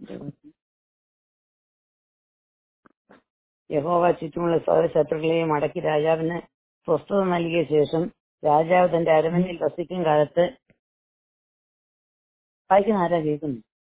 യഹോവ ചുറ്റുമുള്ള സകല ശത്രുക്കളെയും അടക്കി രാജാവിന് സ്വസ്ഥത നൽകിയ ശേഷം രാജാവ് തന്റെ അരമനയിൽ വസിക്കും കാലത്ത് വായിക്കുന്ന ആരാ കേൾക്കുന്നു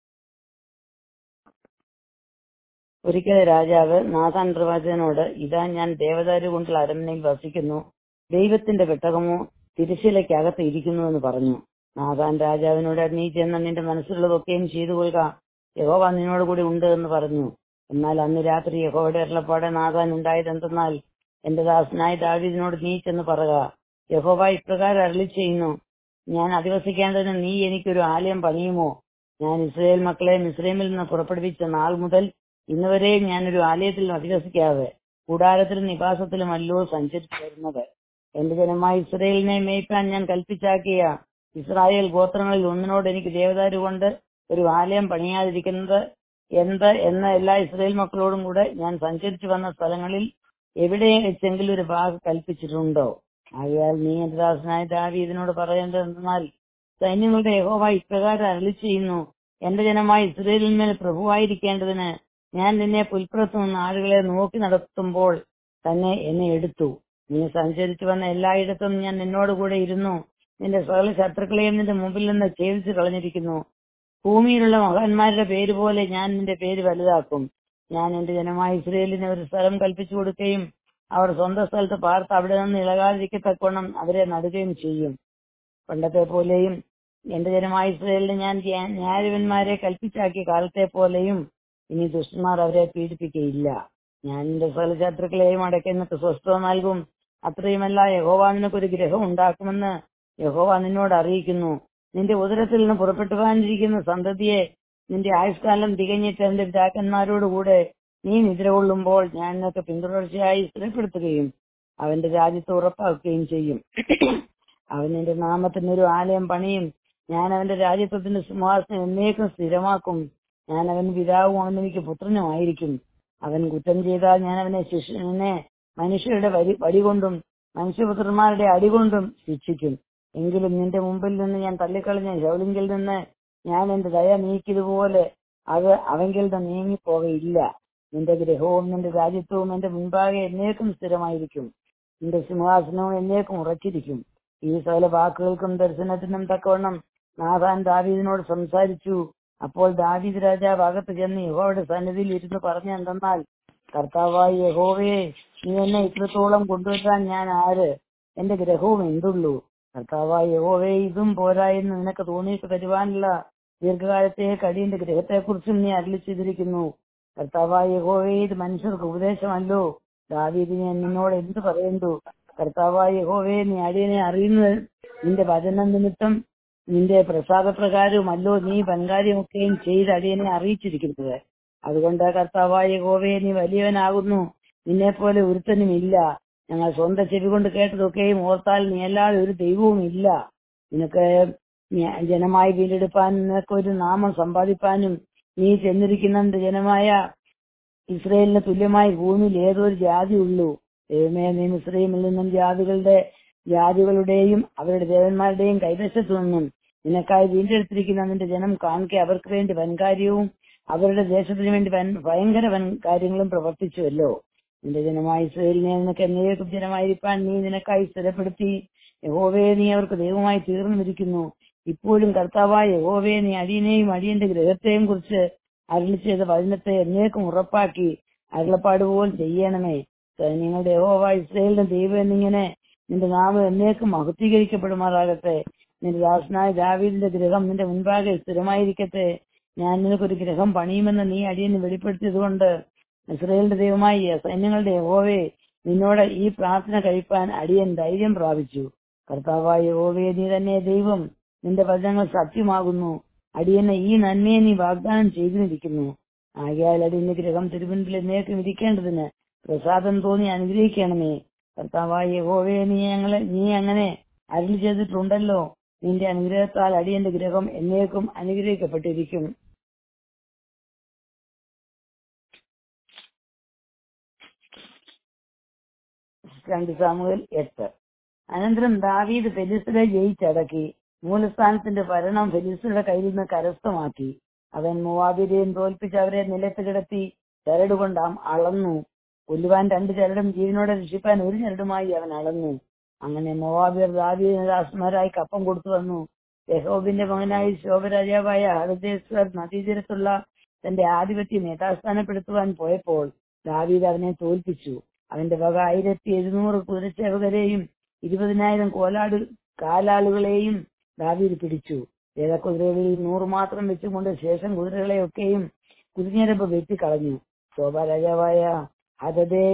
ഒരിക്കൽ രാജാവ് നാഥാൻ പ്രവാചകനോട് ഇതാ ഞാൻ ദേവദാരു കൊണ്ടുള്ള അരമനയിൽ വസിക്കുന്നു ദൈവത്തിന്റെ പെട്ടകമോ തിരശ്ശീലയ്ക്കകത്ത് ഇരിക്കുന്നു എന്ന് പറഞ്ഞു നാഥാൻ രാജാവിനോട് നീ ചെന്ന് നിന്റെ മനസ്സിലുള്ളതൊക്കെയും ചെയ്തു കൊള്ളുക യഹോവ നിന്നോട് കൂടി ഉണ്ട് എന്ന് പറഞ്ഞു എന്നാൽ അന്ന് രാത്രി യഹോവയുടെ അരുളപ്പാടെ നാഥാൻ ഉണ്ടായത് എന്തെന്നാൽ എന്റെ ദാസനായ ദാവീദിനോട് നീ ചെന്ന് പറയുക യഹോവ ഇപ്രകാരം അരളി ചെയ്യുന്നു ഞാൻ അധിവസിക്കേണ്ടതിന് നീ എനിക്കൊരു ആലയം പണിയുമോ ഞാൻ ഇസ്രായേൽ മക്കളെ മിസ്രൈമിൽ നിന്ന് പുറപ്പെടുവിച്ച നാൾ മുതൽ ഇന്നുവരെയും ഞാനൊരു ആലയത്തിൽ അധിവസിക്കാതെ കൂടാരത്തിലും നിവാസത്തിലുമല്ലോ സഞ്ചരിച്ചു വരുന്നത് എന്റെ ജനമായ ഇസ്രയേലിനെ മേയ്പ്പാൻ ഞാൻ കൽപ്പിച്ചാക്കിയ ഇസ്രായേൽ ഗോത്രങ്ങളിൽ ഒന്നിനോട് എനിക്ക് ദേവദാരു കൊണ്ട് ഒരു ആലയം പണിയാതിരിക്കുന്നത് എന്ത് എന്ന എല്ലാ ഇസ്രായേൽ മക്കളോടും കൂടെ ഞാൻ സഞ്ചരിച്ചു വന്ന സ്ഥലങ്ങളിൽ എവിടെ വെച്ചെങ്കിലും ഒരു ഭാഗം കൽപ്പിച്ചിട്ടുണ്ടോ ആകയാൽ നീ എന്റെ ദാസനായ ദാവീദിനോട് പറയേണ്ടത് എന്തെന്നാൽ സൈന്യങ്ങളുടെ യഹോവ ഇപ്രകാരം അരളി ചെയ്യുന്നു എന്റെ ജനമായ ഇസ്രയേലിന്മേൽ പ്രഭുവായിരിക്കേണ്ടതിന് ഞാൻ നിന്നെ പുൽപ്പുറത്തു നിന്ന് ആളുകളെ നോക്കി നടത്തുമ്പോൾ തന്നെ എന്നെ എടുത്തു നീ സഞ്ചരിച്ചു വന്ന എല്ലായിടത്തും ഞാൻ നിന്നോട് കൂടെ ഇരുന്നു നിന്റെ സകല ശത്രുക്കളെയും നിന്റെ മുമ്പിൽ നിന്ന് ഛേദിച്ചു കളഞ്ഞിരിക്കുന്നു ഭൂമിയിലുള്ള മഹാന്മാരുടെ പേര് പോലെ ഞാൻ നിന്റെ പേര് വലുതാക്കും ഞാൻ എന്റെ ജനമായ ഇസ്രയേലിന് ഒരു സ്ഥലം കൽപ്പിച്ചു കൊടുക്കുകയും അവർ സ്വന്തം സ്ഥലത്ത് പാർത്ത് അവിടെ നിന്ന് ഇളകാതിരിക്കത്തക്കവണ്ണം അവരെ നടുകയും ചെയ്യും പണ്ടത്തെ പോലെയും എന്റെ ജനമായ ഇസ്രയേലിന് ഞാൻ ധ്യാ- ന്യായാധിപന്മാരെ കൽപ്പിച്ചാക്കിയ കാലത്തെ പോലെയും ഇനി ദുഷ്ടന്മാർ അവരെ പീഡിപ്പിക്കയില്ല ഞാൻ എന്റെ സകല ശത്രുക്കളെയും അടക്കി നിനക്ക് സ്വസ്ഥത നൽകും അത്രയുമല്ല യഹോവ നിനക്കൊരു ഗ്രഹം ഉണ്ടാക്കുമെന്ന് യഹോവ നിന്നോട് അറിയിക്കുന്നു നിന്റെ ഉദരത്തിൽ നിന്ന് പുറപ്പെട്ടു പോകാനിരിക്കുന്ന സന്തതിയെ നിന്റെ ആയുഷ്കാലം തികഞ്ഞിട്ട് എന്റെ പിതാക്കന്മാരോടുകൂടെ നീ നിദ്ര കൊള്ളുമ്പോൾ ഞാൻ നിനക്ക് പിന്തുടർച്ചയായി സ്ഥിരപ്പെടുത്തുകയും അവന്റെ രാജ്യത്ത് ഉറപ്പാക്കുകയും ചെയ്യും അവൻ നിന്റെ നാമത്തിന് ഒരു ആലയം പണിയും ഞാൻ അവന്റെ രാജ്യത്വത്തിന്റെ സിംഹാസനം എന്നേക്കും സ്ഥിരമാക്കും ഞാൻ അവൻ പിതാവും അവൻ എനിക്ക് പുത്രനുമായിരിക്കും അവൻ കുറ്റം ചെയ്താൽ ഞാൻ അവനെ ശിഷ്യനെ മനുഷ്യരുടെ വരി വടികൊണ്ടും മനുഷ്യപുത്രന്മാരുടെ അടികൊണ്ടും ശിക്ഷിക്കും എങ്കിലും നിന്റെ മുമ്പിൽ നിന്ന് ഞാൻ തള്ളിക്കളഞ്ഞ ശൗലിങ്കിൽ നിന്ന് ഞാൻ എന്റെ ദയ നീക്കിയതുപോലെ അത് അവങ്കിൽ നിന്ന് നീങ്ങിപ്പോകയില്ല നിന്റെ ഗ്രഹവും നിന്റെ രാജ്യത്വവും എന്റെ മുൻപാകെ എന്നേക്കും സ്ഥിരമായിരിക്കും നിന്റെ സിംഹാസനവും എന്നേക്കും ഉറച്ചിരിക്കും ഈ സകല വാക്കുകൾക്കും ദർശനത്തിനും തക്കവണ്ണം നാഥാൻ ദാവീദിനോട് സംസാരിച്ചു അപ്പോൾ ദാവീദ് രാജാവ് അകത്ത് ചെന്ന് യഹോവയുടെ സന്നിധിയിൽ ഇരുന്ന് പറഞ്ഞു എന്തെന്നാൽ കർത്താവായ യഹോവയെ നീ എന്നെ ഇത്രത്തോളം കൊണ്ടുവരാൻ ഞാൻ ആര് എന്റെ ഗ്രഹവും എന്തുള്ളൂ കർത്താവായ യഹോവയെ ഇതും പോരാ എന്ന് നിനക്ക് തോന്നിയിട്ട് തരുവാനുള്ള ദീർഘകാലത്തേക്ക് അടിയന്റെ ഗ്രഹത്തെക്കുറിച്ചും നീ അരളി ചെയ്തിരിക്കുന്നു കർത്താവായ യഹോവയെ ഇത് മനുഷ്യർക്ക് ഉപദേശമല്ലോ ദാവീദ് ഞാൻ നിന്നോട് എന്ത് പറയണ്ടു കർത്താവായ യഹോവയെ നീ അടിയനെ അറിയുന്നത് നിന്റെ വചനം നിമിത്തം നിന്റെ പ്രസാദപ്രകാരവുമല്ലോ നീ വൻകാര്യമൊക്കെയും ചെയ്ത് അടിയനെ അറിയിച്ചിരിക്കുന്നത് അതുകൊണ്ട് കർത്താവായ യഹോവയെ നീ വലിയവനാകുന്നു നിന്നെ പോലെ ഒരുത്തനും ഇല്ല ഞങ്ങൾ സ്വന്തം ചെവി കൊണ്ട് കേട്ടതൊക്കെയും ഓർത്താൽ നീ അല്ലാതെ ഒരു ദൈവവും ഇല്ല നിനക്ക് ഞ- ജനമായി വീണ്ടെടുപ്പാൻ നിനക്ക് ഒരു നാമം സമ്പാദിപ്പാനും നീ ചെന്നിരിക്കുന്ന നിന്റെ ജനമായ ഇസ്രയേലിന് തുല്യമായി ഭൂമിയിൽ ഏതൊരു ജാതി ഉള്ളൂ ദൈവമേ നീ ഇസ്രയേലിൽ നിന്നും ജാതികളുടെ ജാതികളുടെയും അവരുടെ ദേവന്മാരുടെയും കൈവശത്തു നിന്നും നിനക്കായി വീണ്ടെടുത്തിരിക്കുന്ന നിന്റെ ജനം കാണിക്കെ അവർക്ക് വേണ്ടി വൻകാര്യവും അവരുടെ ദേശത്തിന് വേണ്ടി വൻ ഭയങ്കര വൻ കാര്യങ്ങളും പ്രവർത്തിച്ചുവല്ലോ നിന്റെ ജനമായ ഇസ്രയേലിനെ നിനക്ക് എന്നേക്കും ജനമായിരിക്കാൻ നീ നിനക്കായി സ്ഥിരപ്പെടുത്തി യഹോവയെ നീ അവർക്ക് ദൈവമായി തീർന്നിരിക്കുന്നു ഇപ്പോഴും കർത്താവായ യഹോവയെ നീ അടിയനെയും അടിയന്റെ ഗ്രഹത്തെയും കുറിച്ച് അരുളി ചെയ്ത വചനത്തെ എന്നേക്കും ഉറപ്പാക്കി അരുളപ്പാട് പോൽ ചെയ്യണമേ സൈന്യങ്ങളുടെ യഹോവ ഇസ്രയേലിന്റെ ദൈവം എന്നിങ്ങനെ നിന്റെ നാമം എന്നേക്കും മഹത്വീകരിക്കപ്പെടുമാറാകട്ടെ നിന്റെ ദാസനായ ദാവീദിന്റെ ഗ്രഹം നിന്റെ മുൻപാകെ സ്ഥിരമായിരിക്കട്ടെ ഞാൻ നിനക്കൊരു ഗ്രഹം പണിയുമെന്ന് നീ അടിയന് വെളിപ്പെടുത്തിയതുകൊണ്ട് ഇസ്രയേലിന്റെ ദൈവമായി സൈന്യങ്ങളുടെ യഹോവയെ നിന്നോട് ഈ പ്രാർത്ഥന കഴിപ്പാൻ അടിയൻ ധൈര്യം പ്രാപിച്ചു കർത്താവായ യഹോവയെ നീ തന്നെ ദൈവം നിന്റെ വചനങ്ങൾ സത്യമാകുന്നു അടിയന് ഈ നന്മയെ നീ വാഗ്ദാനം ചെയ്തിരിക്കുന്നു ആകയാൽ അടിയന്റെ ഗ്രഹം തിരുവനന്തപുരം എന്നേക്കും ഇരിക്കേണ്ടതിന് പ്രസാദം തോന്നി അനുഗ്രഹിക്കണമേ കർത്താവായ യഹോവയെ നീ ഞങ്ങളെ നീ അങ്ങനെ അരുളി ചെയ്തിട്ടുണ്ടല്ലോ നിന്റെ അനുഗ്രഹത്താൽ അടിയന്റെ ഗ്രഹം എന്നേക്കും അനുഗ്രഹിക്കപ്പെട്ടിരിക്കും രണ്ട് സാമുവൽ എട്ട് അനന്തരം ദാവീദ് ഫെലിസ്തരെ ജയിച്ചടക്കി മൂലസ്ഥാനത്തിന്റെ ഭരണം ഫെലിസ്തരുടെ കയ്യിൽ നിന്ന് കരസ്ഥമാക്കി അവൻ മൂവാബിരെയും തോൽപ്പിച്ച് അവരെ നിലത്ത് കിടത്തി ചരട് കൊണ്ട് അം- അളന്നു കൊല്ലുവാൻ രണ്ട് ചരടും ജീവനോടെ രക്ഷിപ്പാൻ ഒരു ചരടുമായി അവൻ അളന്നു അങ്ങനെ മോവാബിയർ ദാവീദിന് ദാസന്മാരായി കപ്പം കൊടുത്തു വന്നു യഹോബിന്റെ മകനായി ശോഭരാജാവായ ഹരദേശ്വർ നദീതീരത്തുള്ള തന്റെ ആധിപത്യം യഥാസ്ഥാനപ്പെടുത്തുവാൻ പോയപ്പോൾ ദാവീദ് അവനെ തോൽപ്പിച്ചു അവന്റെ വക ആയിരത്തി എഴുന്നൂറ് കുതിരച്ചേവകരെയും ഇരുപതിനായിരം കോലാട് കാലാളുകളെയും ദാവീദ് പിടിച്ചു കുതിരകളിൽ നൂറ് മാത്രം വെച്ചുകൊണ്ട് ശേഷം കുതിരകളെയൊക്കെയും കുതിഞ്ഞരമ്പ് വെട്ടിക്കളഞ്ഞു ശോഭ രാജാവായ ഹദദേ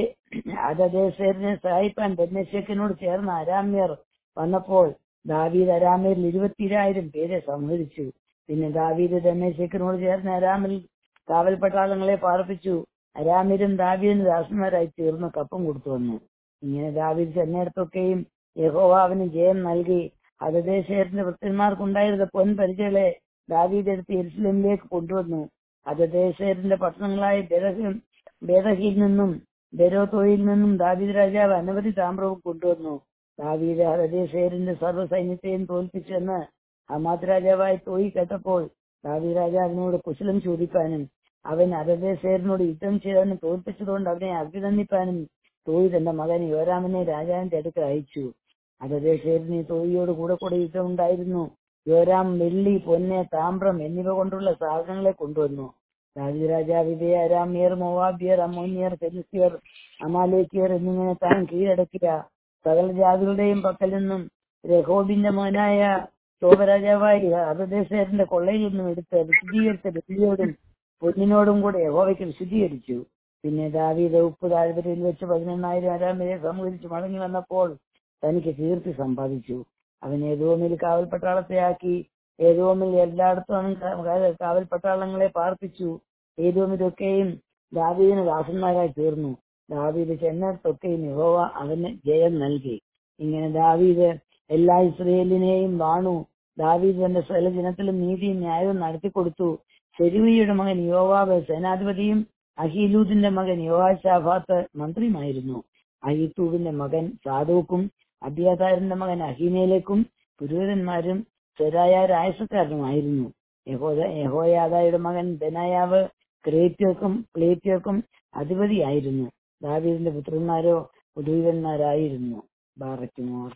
ഹദദേസേരിനെ സഹായിപ്പാൻ ബെന്നശേക്കിനോട് ചേർന്ന അരാമ്യർ വന്നപ്പോൾ ദാവീദ് അരാമ്യരിൽ ഇരുപത്തിരായിരം പേരെ സംഹരിച്ചു പിന്നെ ദാവീദ് ദമ്മേശേക്കിനോട് ചേർന്ന് അരാമിൽ കാവൽ പട്ടാളങ്ങളെ പാർപ്പിച്ചു അരാമിരും ദാവീദിന് ദാസന്മാരായി തീർന്ന് കപ്പം കൊടുത്തു വന്നു ഇങ്ങനെ ദാവീദ് ചെന്നിടത്തൊക്കെയും യഹോവ അവന് ജയം നൽകി ഹദദേശേരിന്റെ ഭക്തന്മാർക്കുണ്ടായിരുന്ന പൊൻപരിചകളെ ദാവീദ് എടുത്ത് എരുസലേമിലേക്ക് കൊണ്ടുവന്നു ഹദദേശേരിന്റെ പട്ടണങ്ങളായ ബെരഹിം ബേദഹിൽ നിന്നും ബെരോത്തോയിൽ നിന്നും ദാവീദ് രാജാവ് അനവധി താമ്രവും കൊണ്ടുവന്നു ദാവീദ് ഹദദേശേരിന്റെ സർവ്വസൈന്യത്തെയും തോൽപ്പിച്ചെന്ന് ഹമാദ് രാജാവായി തോയി കേട്ടപ്പോൾ ദാവീദ് രാജാവിനോട് കുശലം ചോദിക്കാനും അവൻ ഹദദേശേരിനോട് യുദ്ധം ചെയ്തവനെ തോൽപ്പിച്ചതുകൊണ്ട് അവനെ അഭിനന്ദിപ്പാനും തോയി തന്റെ മകൻ യോരാമിനെ രാജാവിന്റെ അടുക്കൽ അയച്ചു ഹദദേശേരിന് തോയിയോട് കൂടെ കൂടെ യുദ്ധം ഉണ്ടായിരുന്നു യോരാം വെള്ളി പൊന്ന് താമ്രം എന്നിവ കൊണ്ടുള്ള സാധനങ്ങളെ കൊണ്ടുവന്നു ദാവീദ് രാജാവ് ഇതേ അരാമിയർ മൊവാബിയർ അമോനിയർ ഫെലിസ്തിയർ അമാലേക്കിയർ എന്നിങ്ങനെ താൻ കീഴടക്കിയ സകല ജാതികളുടെയും പക്കൽ നിന്നും രഹോബിന്റെ മോനായ ശോഭരാജാവായി ഹദദേശേരന്റെ കൊള്ളയിൽ നിന്നും എടുത്ത് വിശുദ്ധീകരിച്ച വെള്ളിയോടും പൊന്നിനോടും കൂടെ യഹോവയ്ക്ക് വിശുദ്ധീകരിച്ചു പിന്നെ ദാവീദ് ഉപ്പ് താഴ്വരയിൽ വെച്ച് പതിനെണ്ണായിരം അരാമിനെ സംഹരിച്ച് മടങ്ങി വന്നപ്പോൾ തനിക്ക് കീർത്തി സമ്പാദിച്ചു അവൻ ഏതോമിൽ കാവൽ പട്ടാളത്തെയാക്കി ഏതോമിൽ എല്ലായിടത്തും അവൻ കാ- കാവൽ പട്ടാളങ്ങളെ പാർപ്പിച്ചു ഏതോമിലൊക്കെയും ദാവീദിന് ദാസന്മാരായി തീർന്നു ദാവീദ് ചെന്നിടത്തൊക്കെയും യഹോവ അവന് ജയം നൽകി ഇങ്ങനെ ദാവീദ് എല്ലാ ഇസ്രയേലിനെയും വാണു ദാവീദ് തന്റെ സ്ഥല ജനത്തിലും നീതിയും ന്യായവും നടത്തിക്കൊടുത്തു സെരുവിയുടെ മകൻ യോവാബ് സേനാധിപതിയും അഹീലൂദിന്റെ മകൻ യോഹാഷാഫാത്ത് മന്ത്രിയുമായിരുന്നു അഹിത്തൂബിന്റെ മകൻ സാദോക്കും അബിയാതാരിന്റെ മകൻ അഹീമേലേക്കും പുരോഹിതന്മാരും സെരായ രായസക്കാരനുമായിരുന്നു യഹോദ യഹോയാദായുടെ മകൻ ബെനായാവ് ക്രേത്യർക്കും പ്ലേത്യർക്കും അധിപതിയായിരുന്നു ദാവീദിന്റെ പുത്രന്മാരോ പുരോഹിതന്മാരായിരുന്നു ബാറയ്ക്കുമോർ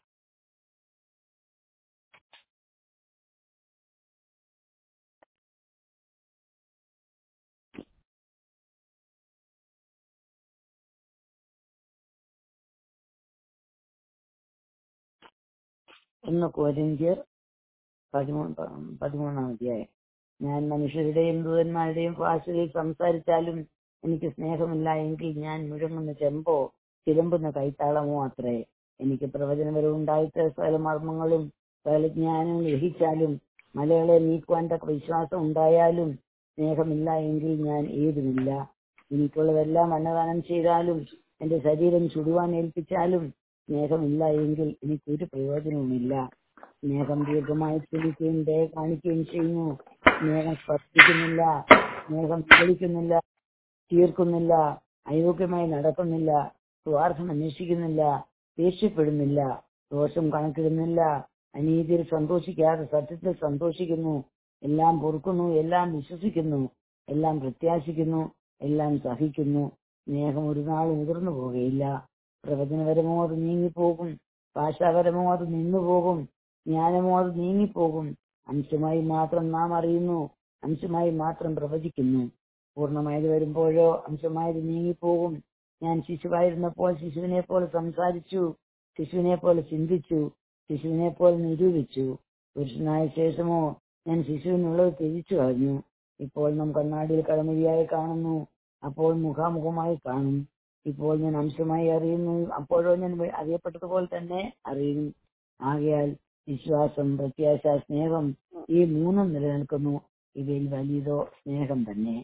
ഒന്ന് കോരിന്ത്യർ പതിമൂന്ന് പതിമൂന്നാം അധ്യായം ഞാൻ മനുഷ്യരുടെയും ദൂതന്മാരുടെയും ഭാഷയിൽ സംസാരിച്ചാലും എനിക്ക് സ്നേഹമില്ല എങ്കിൽ ഞാൻ മുഴങ്ങുന്ന ചെമ്പോ ചിലമ്പുന്ന കൈത്താളമോ അത്രേ എനിക്ക് പ്രവചനപരം ഉണ്ടായിട്ട് സകല മർമ്മങ്ങളും സകല ജ്ഞാനവും ഗ്രഹിച്ചാലും മലകളെ നീക്കുവാൻ തക്ക വിശ്വാസം ഉണ്ടായാലും സ്നേഹമില്ല എങ്കിൽ ഞാൻ ഏതുമില്ല എനിക്കുള്ളതെല്ലാം അന്നദാനം ചെയ്താലും എന്റെ ശരീരം ചുടുവാൻ ഏൽപ്പിച്ചാലും സ്നേഹമില്ല എങ്കിൽ എനിക്കൊരു പ്രയോജനവുമില്ല സ്നേഹം ദീർഘമായി ക്ഷണിക്കുകയും ദയ കാണിക്കുകയും ചെയ്യുന്നു സ്നേഹം സ്പർശിക്കുന്നില്ല സ്നേഹം വിളിക്കുന്നില്ല തീർക്കുന്നില്ല അയോഗ്യമായി നടക്കുന്നില്ല സ്വാർത്ഥം അന്വേഷിക്കുന്നില്ല ദേഷ്യപ്പെടുന്നില്ല ദോഷം കണക്കിടുന്നില്ല അനീതിയിൽ സന്തോഷിക്കാതെ സത്യത്തിൽ സന്തോഷിക്കുന്നു എല്ലാം പൊറുക്കുന്നു എല്ലാം വിശ്വസിക്കുന്നു എല്ലാം പ്രത്യാശിക്കുന്നു എല്ലാം സഹിക്കുന്നു സ്നേഹം ഒരു നാൾ മുതിർന്നു പോകുകയില്ല പ്രവചനപരമോ അത് നീങ്ങിപ്പോകും ഭാഷാപരമോ അത് നിന്നുപോകും ജ്ഞാനമോ അത് നീങ്ങിപ്പോകും അംശമായി മാത്രം നാം അറിയുന്നു അംശമായി മാത്രം പ്രവചിക്കുന്നു പൂർണ്ണമായത് വരുമ്പോഴോ അംശമായത് നീങ്ങിപ്പോകും ഞാൻ ശിശുവായിരുന്നപ്പോൾ ശിശുവിനെ പോലെ സംസാരിച്ചു ശിശുവിനെ പോലെ ചിന്തിച്ചു ശിശുവിനെ പോലെ നിരൂപിച്ചു പുരുഷനായ ശേഷമോ ഞാൻ ശിശുവിനുള്ളത് തിരിച്ചു കളഞ്ഞു ഇപ്പോൾ നാം കണ്ണാടിയിൽ കടമതിയായി കാണുന്നു അപ്പോൾ മുഖാമുഖമായി കാണും ഇപ്പോൾ ഞാൻ അംശമായി അറിയുന്നു അപ്പോഴോ ഞാൻ അറിയപ്പെട്ടതുപോലെ തന്നെ അറിയും ആകയാൽ വിശ്വാസം പ്രത്യാശ സ്നേഹം ഈ മൂന്നും നിലനിൽക്കുന്നു ഇവയിൽ വലിയതോ സ്നേഹം തന്നെ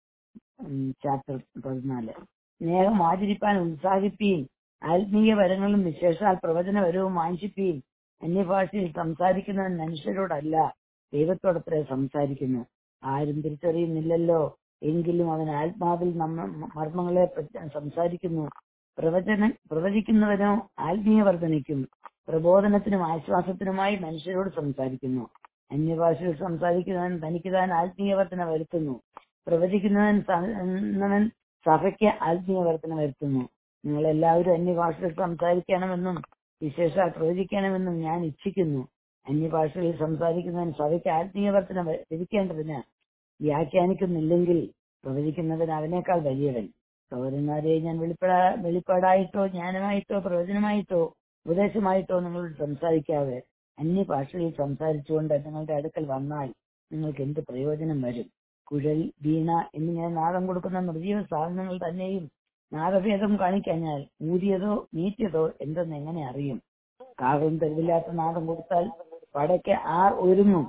ചാപ്റ്റർ പതിനാല് സ്നേഹം ആചരിപ്പാൻ ഉത്സാഹിപ്പീൻ ആത്മീയ വരങ്ങളും വിശേഷാൽ പ്രവചനപരവും വാഞ്ചിപ്പീൻ അന്യഭാഷയിൽ സംസാരിക്കുന്നവൻ മനുഷ്യരോടല്ല ദൈവത്തോടത്രേ സംസാരിക്കുന്നു ആരും തിരിച്ചറിയുന്നില്ലല്ലോ എങ്കിലും അവൻ ആത്മാവിൽ നമ്മ മർമ്മങ്ങളെ പറ്റി സംസാരിക്കുന്നു പ്രവചന പ്രവചിക്കുന്നവനോ ആത്മീയ വർധനയ്ക്കും പ്രബോധനത്തിനും ആശ്വാസത്തിനുമായി മനുഷ്യരോട് സംസാരിക്കുന്നു അന്യഭാഷയിൽ സംസാരിക്കുന്നവൻ തനിക്ക് താൻ ആത്മീയവർത്തന വരുത്തുന്നു പ്രവചിക്കുന്നവൻ സ- സഭയ്ക്ക് ആത്മീയവർത്തന വരുത്തുന്നു നിങ്ങൾ എല്ലാവരും അന്യഭാഷയിൽ സംസാരിക്കണമെന്നും വിശേഷ പ്രവചിക്കണമെന്നും ഞാൻ ഇച്ഛിക്കുന്നു അന്യഭാഷയിൽ സംസാരിക്കുന്നവൻ സഭയ്ക്ക് ആത്മീയവർത്തന വ- ലഭിക്കേണ്ടതിന് വ്യാഖ്യാനിക്കുന്നില്ലെങ്കിൽ പ്രവചിക്കുന്നവൻ അവനേക്കാൾ വലിയവൻ സഹോദരന്മാരെ ഞാൻ വെളിപ്പെടാ വെളിപ്പാടായിട്ടോ ജ്ഞാനമായിട്ടോ പ്രവചനമായിട്ടോ ഉപദേശമായിട്ടോ നിങ്ങളോട് സംസാരിക്കാതെ അന്യഭാഷയിൽ സംസാരിച്ചുകൊണ്ട് നിങ്ങളുടെ അടുക്കൽ വന്നാൽ നിങ്ങൾക്ക് എന്ത് പ്രയോജനം വരും കുഴൽ വീണ എന്നിങ്ങനെ നാദം കൊടുക്കുന്ന നിർജീവ സാധനങ്ങൾ തന്നെയും നാദഭേദം കാണിക്കഴിഞ്ഞാൽ ഊതിയതോ നീറ്റിയതോ എന്തെന്ന് എങ്ങനെ അറിയും കാകളും തെരുവില്ലാത്ത നാദം കൊടുത്താൽ പടയ്ക്ക് ആർ ഒരുങ്ങും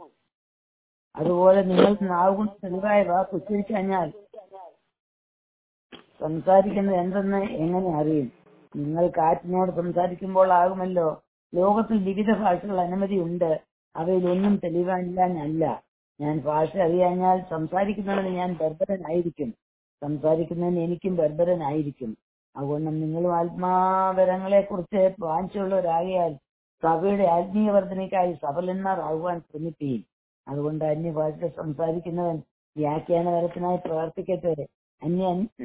അതുപോലെ നിങ്ങൾ നാവും തെളിവായ വാക്ക് ഉച്ചരിക്കഴിഞ്ഞാൽ സംസാരിക്കുന്നത് എന്തെന്ന് എങ്ങനെ അറിയും നിങ്ങൾ കാറ്റിനോട് സംസാരിക്കുമ്പോൾ ആകുമല്ലോ ലോകത്തിൽ വിവിധ ഭാഷകൾ അനവധിയുണ്ട് അവയിലൊന്നും തെളിവാനില്ലാന്നല്ല ഞാൻ ഭാഷ അറിയാഞ്ഞാൽ സംസാരിക്കുന്നവന് ഞാൻ ബർബരനായിരിക്കും സംസാരിക്കുന്നതിന് എനിക്കും ബർബരനായിരിക്കും അതുകൊണ്ട് നിങ്ങളും ആത്മാവരങ്ങളെ കുറിച്ച് വാഞ്ചുള്ളവരാകിയാൽ സഭയുടെ ആത്മീയ വർധനയ്ക്കായി സഫലന്മാർ ആകുവാൻ ശ്രമിക്കുകയും അതുകൊണ്ട് അന്യഭാഷ സംസാരിക്കുന്നവൻ വ്യാഖ്യാനപരത്തിനായി പ്രാർത്ഥിക്കട്ടെ അന്യ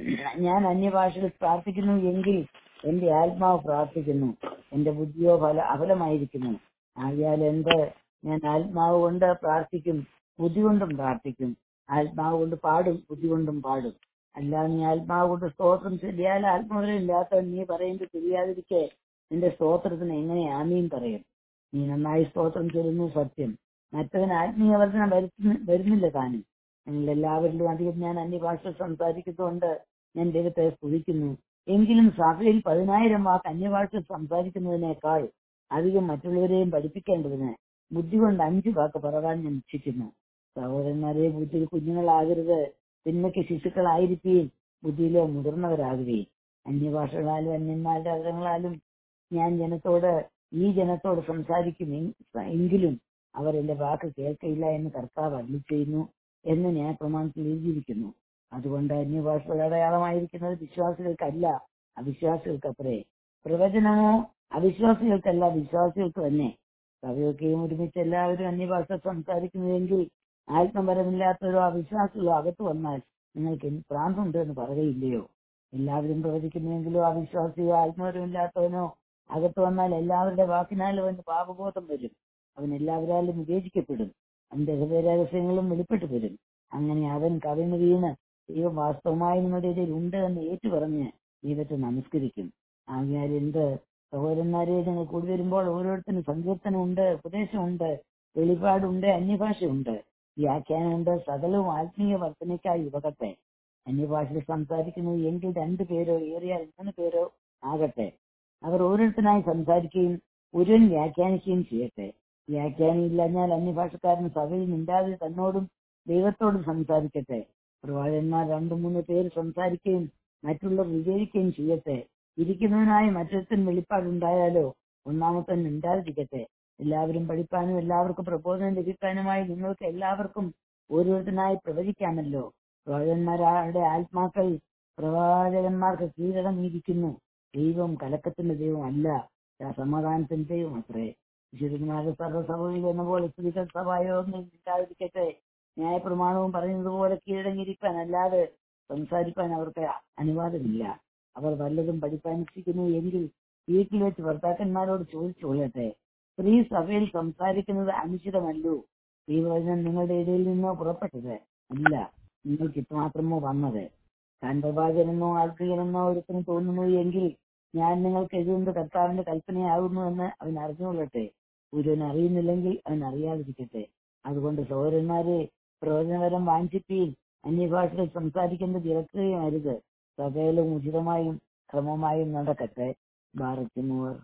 ഞാൻ അന്യഭാഷയിൽ പ്രാർത്ഥിക്കുന്നു എങ്കിൽ എന്റെ ആത്മാവ് പ്രാർത്ഥിക്കുന്നു എന്റെ ബുദ്ധിയോ ഫല അഫലമായിരിക്കുന്നു ആകിയാൽ എന്ത് ഞാൻ ആത്മാവ് കൊണ്ട് പ്രാർത്ഥിക്കും ബുദ്ധി കൊണ്ടും പ്രാർത്ഥിക്കും ആത്മാവ് കൊണ്ട് പാടും ബുദ്ധി കൊണ്ടും പാടും അല്ലാതെ നീ ആത്മാവ് കൊണ്ട് സ്തോത്രം ചെല്ലിയാൽ ആത്മാവിലും ഇല്ലാത്തവൻ നീ പറയുന്നത് തിരിയാതിരിക്കെ നിന്റെ സ്തോത്രത്തിന് എങ്ങനെ ആമീൻ പറയും നീ നന്നായി സ്തോത്രം ചൊല്ലുന്നു സത്യം മറ്റവൻ ആത്മീയവർദ്ധന വരുത്തുന്ന വരുന്നില്ല താനും നിങ്ങൾ എല്ലാവരിലും അധികം ഞാൻ അന്യഭാഷ സംസാരിക്കുന്നതുകൊണ്ട് ഞാൻ ദൈവത്തെ സ്തുതിക്കുന്നു എങ്കിലും സഭയിൽ പതിനായിരം വാക്ക് അന്യഭാഷ സംസാരിക്കുന്നതിനേക്കാൾ അധികം മറ്റുള്ളവരെയും പഠിപ്പിക്കേണ്ടതിന് ബുദ്ധി കൊണ്ട് അഞ്ചു വാക്ക് പറവാൻ ഞാൻ ഇച്ഛിക്കുന്നു സഹോദരന്മാരെ ബുദ്ധിയിൽ കുഞ്ഞുങ്ങളാകരുത് തിന്മയ്ക്ക് ശിശുക്കളായിരിക്കുകയും ബുദ്ധിയിലെ മുതിർന്നവരാകുകയും അന്യഭാഷകളാലും അന്യന്മാരുടെ അർത്ഥങ്ങളാലും ഞാൻ ജനത്തോട് ഈ ജനത്തോട് സംസാരിക്കും എങ്- എങ്കിലും അവർ എന്റെ വാക്ക് കേൾക്കയില്ല എന്ന് കർത്താവ് അരുളി ചെയ്യുന്നു എന്ന് ഞാൻ പ്രമാണത്തിൽ എഴുതിയിരിക്കുന്നു അതുകൊണ്ട് അന്യഭാഷകളുടെ അടയാളമായിരിക്കുന്നത് വിശ്വാസികൾക്കല്ല അവിശ്വാസികൾക്കത്രേ പ്രവചനമോ അവിശ്വാസികൾക്കല്ല വിശ്വാസികൾക്ക് തന്നെ സഭയൊക്കെയും ഒരുമിച്ച് എല്ലാവരും അന്യഭാഷ സംസാരിക്കുന്നുവെങ്കിൽ ആത്മപരമില്ലാത്തവരോ അവിശ്വാസികളോ അകത്ത് വന്നാൽ നിങ്ങൾക്ക് എന്ത് ഭ്രാന്തുണ്ട് എന്ന് പറയുകയില്ലയോ എല്ലാവരും പ്രവചിക്കുന്നുവെങ്കിലോ അവിശ്വാസിയോ ആത്മപരമില്ലാത്തവനോ അകത്ത് വന്നാൽ എല്ലാവരുടെ വാക്കിനാലും അവന് പാപബോധം വരും അവൻ എല്ലാവരാലും വിവേചിക്കപ്പെടും അവന്റെ ഹൃദയരഹസ്യങ്ങളും വെളിപ്പെട്ടു വരും അങ്ങനെ അവൻ കവിഞ്ഞു വീണ് ദൈവം വാസ്തവമായി നിങ്ങളുടെ ഇടയിൽ ഉണ്ട് എന്ന് ഏറ്റുപറഞ്ഞ് ദൈവത്തെ നമസ്കരിക്കും ആകിയാൽ എന്ത് സഹോദരന്മാരെ നിങ്ങൾ കൂടി വരുമ്പോൾ ഓരോരുത്തരും സങ്കീർത്തനമുണ്ട് ഉപദേശമുണ്ട് വെളിപാടുണ്ട് അന്യഭാഷയുണ്ട് വ്യാഖ്യാനമുണ്ട് സകലവും ആത്മീയ വർധനയ്ക്കായി ഉപകട്ടെ അന്യഭാഷയിൽ സംസാരിക്കുന്നു എങ്കിൽ രണ്ടു പേരോ ഏറിയാൽ മൂന്ന് പേരോ ആകട്ടെ അവർ ഓരോരുത്തരായി സംസാരിക്കുകയും ഒരുവൻ വ്യാഖ്യാനിക്കുകയും ചെയ്യട്ടെ വ്യാഖ്യാനം ഇല്ലഞ്ഞാൽ അന്യഭാഷക്കാരൻ സഭയിൽ മിണ്ടാതെ തന്നോടും ദൈവത്തോടും സംസാരിക്കട്ടെ പ്രവാചകന്മാർ രണ്ടു മൂന്ന് പേര് സംസാരിക്കുകയും മറ്റുള്ളവർ വിവേചിക്കുകയും ചെയ്യട്ടെ ഇരിക്കുന്നവനായ മറ്റൊരുത്തൻ വെളിപ്പാടുണ്ടായാലോ ഒന്നാമത്തൻ മിണ്ടാതിരിക്കട്ടെ എല്ലാവരും പഠിപ്പാനും എല്ലാവർക്കും പ്രബോധനം ലഭിക്കാനുമായി നിങ്ങൾക്ക് എല്ലാവർക്കും ഓരോരുത്തനായി പ്രവചിക്കാമല്ലോ പ്രവാചകന്മാരുടെ ആത്മാക്കൾ പ്രവാചകന്മാർക്ക് കീഴടങ്ങിയിരിക്കുന്നു ദൈവം കലക്കത്തിന്റെ ദൈവം അല്ല സമാധാനത്തിന്റെ ദൈവം അത്രേ വിശുദ്ധന്മാരുടെ സർവ്വസഭയിൽ എന്ന പോലെ സ്ത്രീകൾ സഭായോഗങ്ങൾ ഇല്ലാതിരിക്കട്ടെ ന്യായപ്രമാണവും പറയുന്നത് പോലെ കീഴടങ്ങിയിരിക്കാൻ അല്ലാതെ സംസാരിക്കാൻ അവർക്ക് അനുവാദമില്ല അവർ വല്ലതും പഠിപ്പാൻ ഇച്ഛിക്കുന്നു എങ്കിൽ വീട്ടിൽ വെച്ച് ഭർത്താക്കന്മാരോട് ചോദിച്ചു കൊള്ളട്ടെ സ്ത്രീ സഭയിൽ സംസാരിക്കുന്നത് അനുചിതമല്ലോ ഈ വചനം നിങ്ങളുടെ ഇടയിൽ നിന്നോ പുറപ്പെട്ടത് അല്ല നിങ്ങൾക്ക് ഇത്രമാത്രമോ വന്നത് താൻ പ്രവാചകനെന്നോ ആത്മീയനെന്നോ ഒരുത്തിന് തോന്നുന്നു എങ്കിൽ ഞാൻ നിങ്ങൾക്ക് എഴുതുന്നത് കർത്താവിന്റെ കൽപ്പനയാകുന്നു എന്ന് അവൻ അറിഞ്ഞുകൊള്ളട്ടെ ഒരുവൻ അറിയുന്നില്ലെങ്കിൽ അവൻ അറിയാതിരിക്കട്ടെ അതുകൊണ്ട് സഹോദരന്മാരെ പ്രവചനപരം വാഞ്ചിപ്പീൻ അന്യഭാഷകൾ സംസാരിക്കുന്നത് ഇറക്കുകയും അരുത് സകലം ഉചിതമായും ക്രമമായും നടക്കട്ടെ ഭാരത്തിമുവർ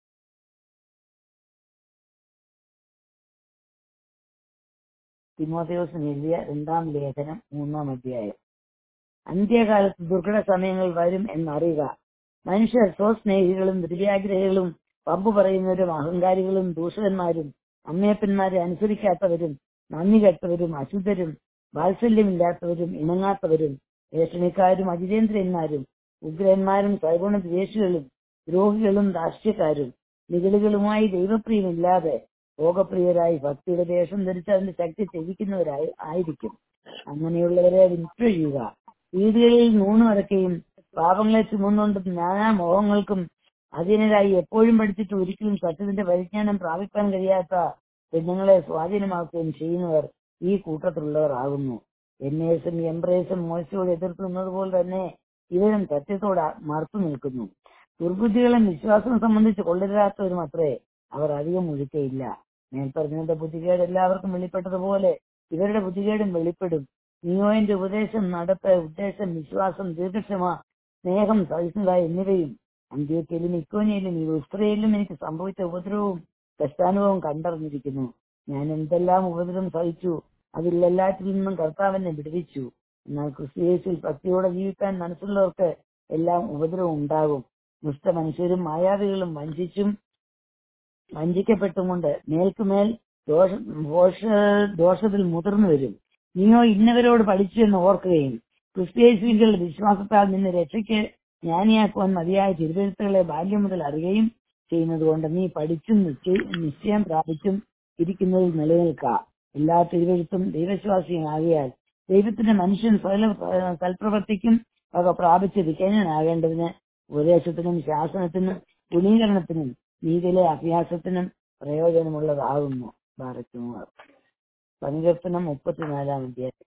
തിമോഥയോസിന് എഴുതിയ രണ്ടാം ലേഖനം മൂന്നാം അധ്യായം അന്ത്യകാലത്ത് ദുർഘട സമയങ്ങൾ വരും എന്നറിയുക മനുഷ്യർ സ്വസ്നേഹികളും ദ്രവ്യാഗ്രഹികളും പമ്പ് പറയുന്നവരും അഹങ്കാരികളും ദൂഷകന്മാരും അമ്മയപ്പന്മാരെ അനുസരിക്കാത്തവരും നന്ദി കെട്ടവരും അശുദ്ധരും വാത്സല്യമില്ലാത്തവരും ഇണങ്ങാത്തവരും ഏഷണിക്കാരും അജിതേന്ദ്രന്മാരും ഉഗ്രന്മാരും സൈഗുണ ദ്വേഷികളും ദ്രോഹികളും ദാർഷ്ട്യക്കാരും നിഗളികളുമായി ദൈവപ്രിയമില്ലാതെ ഭോഗപ്രിയരായി ഭക്തിയുടെ ദേഷം ധരിച്ച് അതിന്റെ ശക്തി ത്യജിക്കുന്നവരായി ആയിരിക്കും അങ്ങനെയുള്ളവരെ വിട്ടുകഴിയുക വീടുകളിൽ നൂണ് അടക്കുകയും പാപങ്ങളെ ചുമന്നുകൊണ്ട് നാനാ മോഹങ്ങൾക്കും അധീനരായി എപ്പോഴും പഠിച്ചിട്ട് ഒരിക്കലും സത്യത്തിന്റെ പരിജ്ഞാനം പ്രാപിക്കാൻ കഴിയാത്ത പെണ്ണുങ്ങളെ സ്വാധീനമാക്കുകയും ചെയ്യുന്നവർ ഈ കൂട്ടത്തിലുള്ളവർ ആകുന്നു എന്നേസും എംബ്രേസും മോശയോട് എതിർത്ത് നിന്നതുപോലെ തന്നെ ഇവരും സത്യത്തോട് മറുത്തു നിൽക്കുന്നു ദുർബുദ്ധികളും വിശ്വാസവും സംബന്ധിച്ച് കൊള്ളരുതാത്തവരും അത്രേ അവർ അധികം ഒഴുക്കയില്ല മേൽപ്പറഞ്ഞവരുടെ ബുദ്ധികേട് എല്ലാവർക്കും വെളിപ്പെട്ടതുപോലെ ഇവരുടെ ബുദ്ധികേടും വെളിപ്പെടും നിയോന്റെ ഉപദേശം നടപ്പ് ഉദ്ദേശം വിശ്വാസം ദീർഘക്ഷമ സ്നേഹം സഹിഷ്ണുത എന്നിവയും അന്ത്യോക്കയിലും ഇക്കോനിയിലും ഈ ഉസ്ത്രയിലും എനിക്ക് സംഭവിച്ച ഉപദ്രവവും കഷ്ടാനുഭവവും കണ്ടറിഞ്ഞിരിക്കുന്നു ഞാൻ എന്തെല്ലാം ഉപദ്രവം സഹിച്ചു അതിലെല്ലാറ്റിൽ നിന്നും കർത്താവിനെ വിടുവിച്ചു എന്നാൽ ക്രിസ്തുയേശുവിൽ ഭക്തിയോടെ ജീവിക്കാൻ മനസ്സുള്ളവർക്ക് എല്ലാം ഉപദ്രവം ഉണ്ടാകും ദുഷ്ട മനുഷ്യരും മായാവികളും വഞ്ചിച്ചും വഞ്ചിക്കപ്പെട്ടും കൊണ്ട് മേൽക്കുമേൽ ദോഷ ദോഷ- ദോഷത്തിൽ മുതിർന്നു വരും നീയോ ഇന്നവരോട് പഠിച്ചു എന്ന് ഓർക്കുകയും ക്രിസ്തേശുവിന്റെ വിശ്വാസത്താൽ നിന്നെ രക്ഷയ്ക്ക് ജ്ഞാനിയാക്കുവാൻ മതിയായ തിരുവെഴുത്തുകളെ ബാല്യം മുതൽ അറിയുകയും ചെയ്യുന്നത് കൊണ്ട് നീ പഠിച്ചും നിശ്ചയ- നിശ്ചയം പ്രാപിച്ചും ഇരിക്കുന്നതിൽ നിലനിൽക്കുക എല്ലാ തിരുവെഴുത്തും ദൈവവിശ്വാസിയാകിയാൽ ദൈവത്തിന്റെ മനുഷ്യൻ സകല ഏഹ്, സൽപ്രവർത്തിക്കും വക പ്രാപിച്ച് വിജയനാകേണ്ടതിന് ഉപദേശത്തിനും ശാസനത്തിനും ഗുണീകരണത്തിനും നീതിയിലെ അഭ്യാസത്തിനും പ്രയോജനമുള്ളതാകുന്നു ഭാരത്കുമാർ സങ്കീർത്തനം മുപ്പത്തിനാലാം അധ്യായം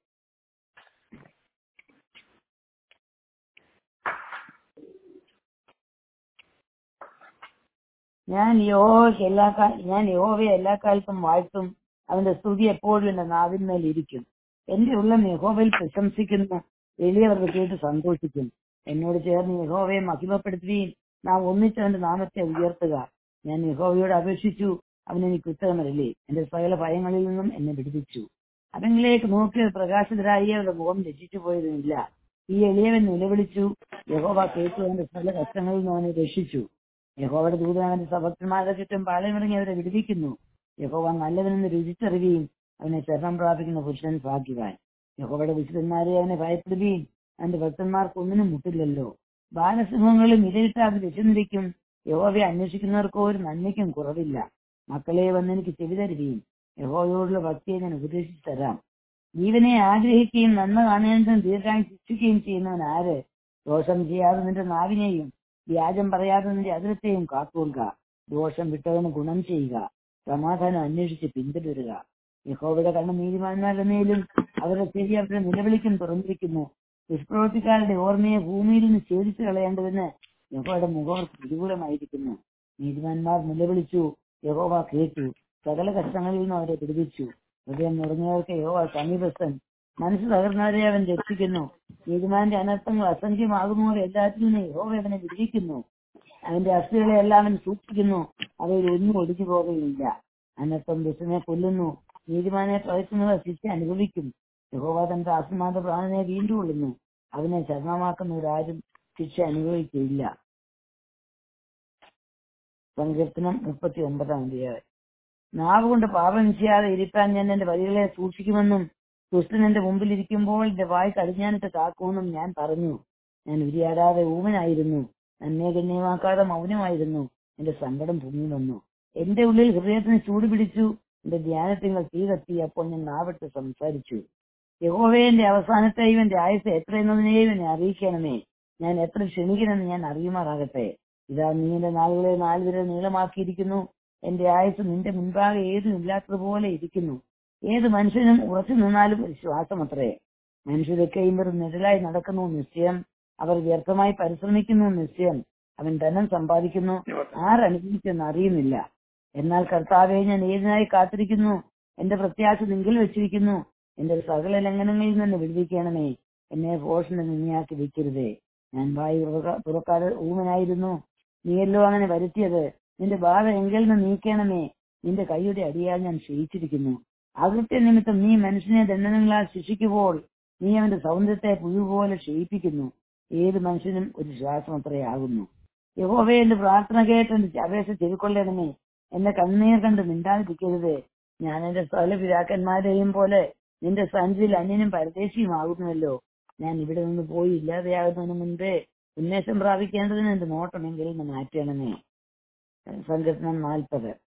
ഞാൻ യഹോവയ്ക്ക് എല്ലാ കാ- ഞാൻ യഹോവയെ എല്ലാ കാലത്തും വാഴ്ത്തും അവന്റെ സ്തുതി എപ്പോഴും എന്റെ നാവിന്മേൽ ഇരിക്കും എന്റെ ഉള്ളം യഹോവയിൽ പ്രശംസിക്കുന്നു എളിയവർക്ക് കേട്ട് സന്തോഷിക്കും എന്നോട് ചേർന്ന് യഹോവയെ മഹിമപ്പെടുത്തുകയും നാം ഒന്നിച്ച് അവന്റെ നാമത്തെ ഉയർത്തുക ഞാൻ യഹോവയോട് അപേക്ഷിച്ചു അവൻ എനിക്ക് ഉത്തരമരല്ലേ എന്റെ സകല ഭയങ്ങളിൽ നിന്നും എന്നെ വിടുവിച്ചു അവനിലേക്ക് നോക്കിയ പ്രകാശിതരായി അവരുടെ മുഖം രക്ഷിച്ചു പോയതുമില്ല ഈ എളിയവൻ നിലവിളിച്ചു യഹോവ കേട്ടു അവന്റെ സകല കഷ്ടങ്ങളിൽ നിന്ന് അവനെ രക്ഷിച്ചു യഹോവയുടെ ദൂതൻ അവന്റെ സഭക്തന്മാരുടെ ചുറ്റും പാളയമിറങ്ങി അവരെ വിടുവിക്കുന്നു യഹോവ നല്ലവനെന്ന് രുചിച്ചറിയുകയും അവനെ ശരണം പ്രാപിക്കുന്ന പുരുഷൻ ഭാഗ്യവാൻ യഹോവയുടെ വിശുദ്ധന്മാരെ അവനെ ഭയപ്പെടുകയും അവന്റെ ഭക്തന്മാർക്ക് ഒന്നിനും മുട്ടില്ലല്ലോ ബാലസിംഹങ്ങളും ഇരയിട്ടാതെ വിശന്നിരിക്കും യഹോവയെ അന്വേഷിക്കുന്നവർക്കോ ഒരു നന്മയ്ക്കും കുറവില്ല മക്കളെ വന്ന് എനിക്ക് ചെവി തരുകയും യഹോവയോടുള്ള ഭക്തിയെ ഞാൻ ഉപദേശിച്ചു തരാം ജീവനെ ആഗ്രഹിക്കുകയും നന്മ കാണേണ്ടതും ദീർഘായി ശിക്ഷിക്കുകയും ചെയ്യുന്നവൻ ആര് ദോഷം ചെയ്യാതെ നിന്റെ നാവിനെയും വ്യാജം പറയാതെ നിന്റെ അതിരത്തെയും കാത്തുകൊള്ളുക ദോഷം വിട്ടവന് ഗുണം ചെയ്യുക സമാധാനം അന്വേഷിച്ച് പിന്തുടരുക യഹോവയുടെ കണ്ണ് നീതിമാന്മാരുടെ മേലും അവരുടെ ചെവി അവരുടെ നിലവിളിക്കും തുറന്നിരിക്കുന്നു ദുഷ്പ്രവൃത്തിക്കാരുടെ ഓർമ്മയെ ഭൂമിയിൽ നിന്ന് ഛേദിച്ചു കളയേണ്ടതിന് യഹോവയുടെ മുഖം പ്രതികൂലമായിരിക്കുന്നു നീതിമാന്മാർ നിലവിളിച്ചു യഹോവ കേട്ടു സകല കഷ്ടങ്ങളിൽ നിന്നും അവരെ പിടിപ്പിച്ചു ഹൃദയം നിറഞ്ഞവർക്ക് യഹോവ സമീപസ്ഥൻ മനസ്സ് തകർന്നവരെ അവൻ രക്ഷിക്കുന്നു നീതിമാന്റെ അനർത്ഥങ്ങൾ അസംഖ്യമാകുന്നവർ എല്ലാത്തിൽ നിന്നും യഹോവ അവനെ വിധിക്കുന്നു അവന്റെ അസ്ഥികളെ എല്ലാം അവൻ സൂക്ഷിക്കുന്നു അവയിൽ ഒന്നും ഒടിഞ്ഞു പോകുകയില്ല അനർത്ഥം ദുഷ്ടനെ കൊല്ലുന്നു നീതിമാനെ പകയ്ക്കുന്നവർ ശിക്ഷ അനുഭവിക്കും യഹോവ തന്റെ ആത്മാത പ്രാണനെ വീണ്ടും കൊള്ളുന്നു അവനെ ശരണമാക്കുന്നവരാരും ശിക്ഷ അനുഭവിക്കുകയില്ല സങ്കീർത്തനം മുപ്പത്തി ഒമ്പതാം തീയതി നാവ് കൊണ്ട് പാപം ചെയ്യാതെ ഇരിപ്പാൻ ഞാൻ എന്റെ വഴികളെ സൂക്ഷിക്കുമെന്നും ദുഷ്ടൻ എന്റെ മുമ്പിൽ ഇരിക്കുമ്പോൾ എന്റെ വായ് കടിഞ്ഞാനിട്ട് കാക്കുമെന്നും ഞാൻ പറഞ്ഞു ഞാൻ ഉരിയാടാതെ ഊമനായിരുന്നു നന്നെ ഗണ്യമാക്കാതെ മൗനമായിരുന്നു എന്റെ സങ്കടം പൊങ്ങി വന്നു എന്റെ ഉള്ളിൽ ഹൃദയത്തിന് ചൂട് പിടിച്ചു എന്റെ ധ്യാനത്തിൽ തീ കത്തി അപ്പോൾ ഞാൻ നാവിട്ട് സംസാരിച്ചു യഹോവയെ എന്റെ അവസാനത്തെയും എന്റെ ആയുസ് എത്ര എന്നതിനെയും എന്നെ അറിയിക്കണമേ ഞാൻ എത്ര ക്ഷണിക്കണമെന്ന് ഞാൻ അറിയുമാറാകട്ടെ ഇതാ നീ എന്റെ നാളുകളെ നാലുവിരൽ നീളമാക്കിയിരിക്കുന്നു എന്റെ ആയുസ് നിന്റെ മുൻപാകെ ഏതും ഇല്ലാത്തതുപോലെ ഇരിക്കുന്നു ഏത് മനുഷ്യനും ഉറച്ചു നിന്നാലും ഒരു ശ്വാസമത്രേ മനുഷ്യരൊക്കെയും വെറും നിഴലായി നടക്കുന്നു നിശ്ചയം അവർ വ്യർത്ഥമായി പരിശ്രമിക്കുന്നു നിശ്ചയം അവൻ ധനം സമ്പാദിക്കുന്നു ആരനുഭവിച്ചെന്ന് അറിയുന്നില്ല എന്നാൽ കർത്താവെ ഞാൻ ഏതിനായി കാത്തിരിക്കുന്നു എന്റെ പ്രത്യാശ നിങ്കിൽ വെച്ചിരിക്കുന്നു എന്റെ സകല ലംഘനങ്ങളിൽ നിന്ന് വിടുവിക്കണമേ എന്നെ ഭോഷണ നിന്നയാക്കി വെക്കരുതേ ഞാൻ വായി തുറക്ക- തുറക്കാതെ ഊമനായിരുന്നു നീയല്ലോ അങ്ങനെ വരുത്തിയത് നിന്റെ ബാധ എങ്കിൽ നിന്ന് നീക്കണമേ നിന്റെ കൈയുടെ അടിയാൽ ഞാൻ ക്ഷയിച്ചിരിക്കുന്നു അകൃത്യ നിമിത്തം നീ മനുഷ്യനെ ദണ്ഡനങ്ങളാൽ ശിക്ഷിക്കുമ്പോൾ നീ അവന്റെ സൗന്ദര്യത്തെ പുഴുപോലെ ക്ഷയിപ്പിക്കുന്നു ഏത് മനുഷ്യനും ഒരു ശ്വാസം അത്രയാകുന്നു യഹോവേ എന്റെ പ്രാർത്ഥന കേട്ട് എന്റെ അപേക്ഷ ചെവിക്കൊള്ളണമേ എന്റെ കണ്ണീർ കണ്ട് മിണ്ടാതിരിക്കരുത് ഞാൻ എന്റെ സ്ഥല പിതാക്കന്മാരെയും പോലെ നിന്റെ സഞ്ചിയിൽ അന്യനും പരദേശിയുമാകുന്നുവല്ലോ ഞാൻ ഇവിടെ നിന്ന് പോയി ഇല്ലാതെയാകുന്നതിന് മുൻപേ ഉന്മേഷം പ്രാപിക്കേണ്ടതിന് എന്റെ നോട്ടമെങ്കിൽ നിന്ന് മാറ്റണമേ സങ്കീർത്തനം നാൽപ്പത്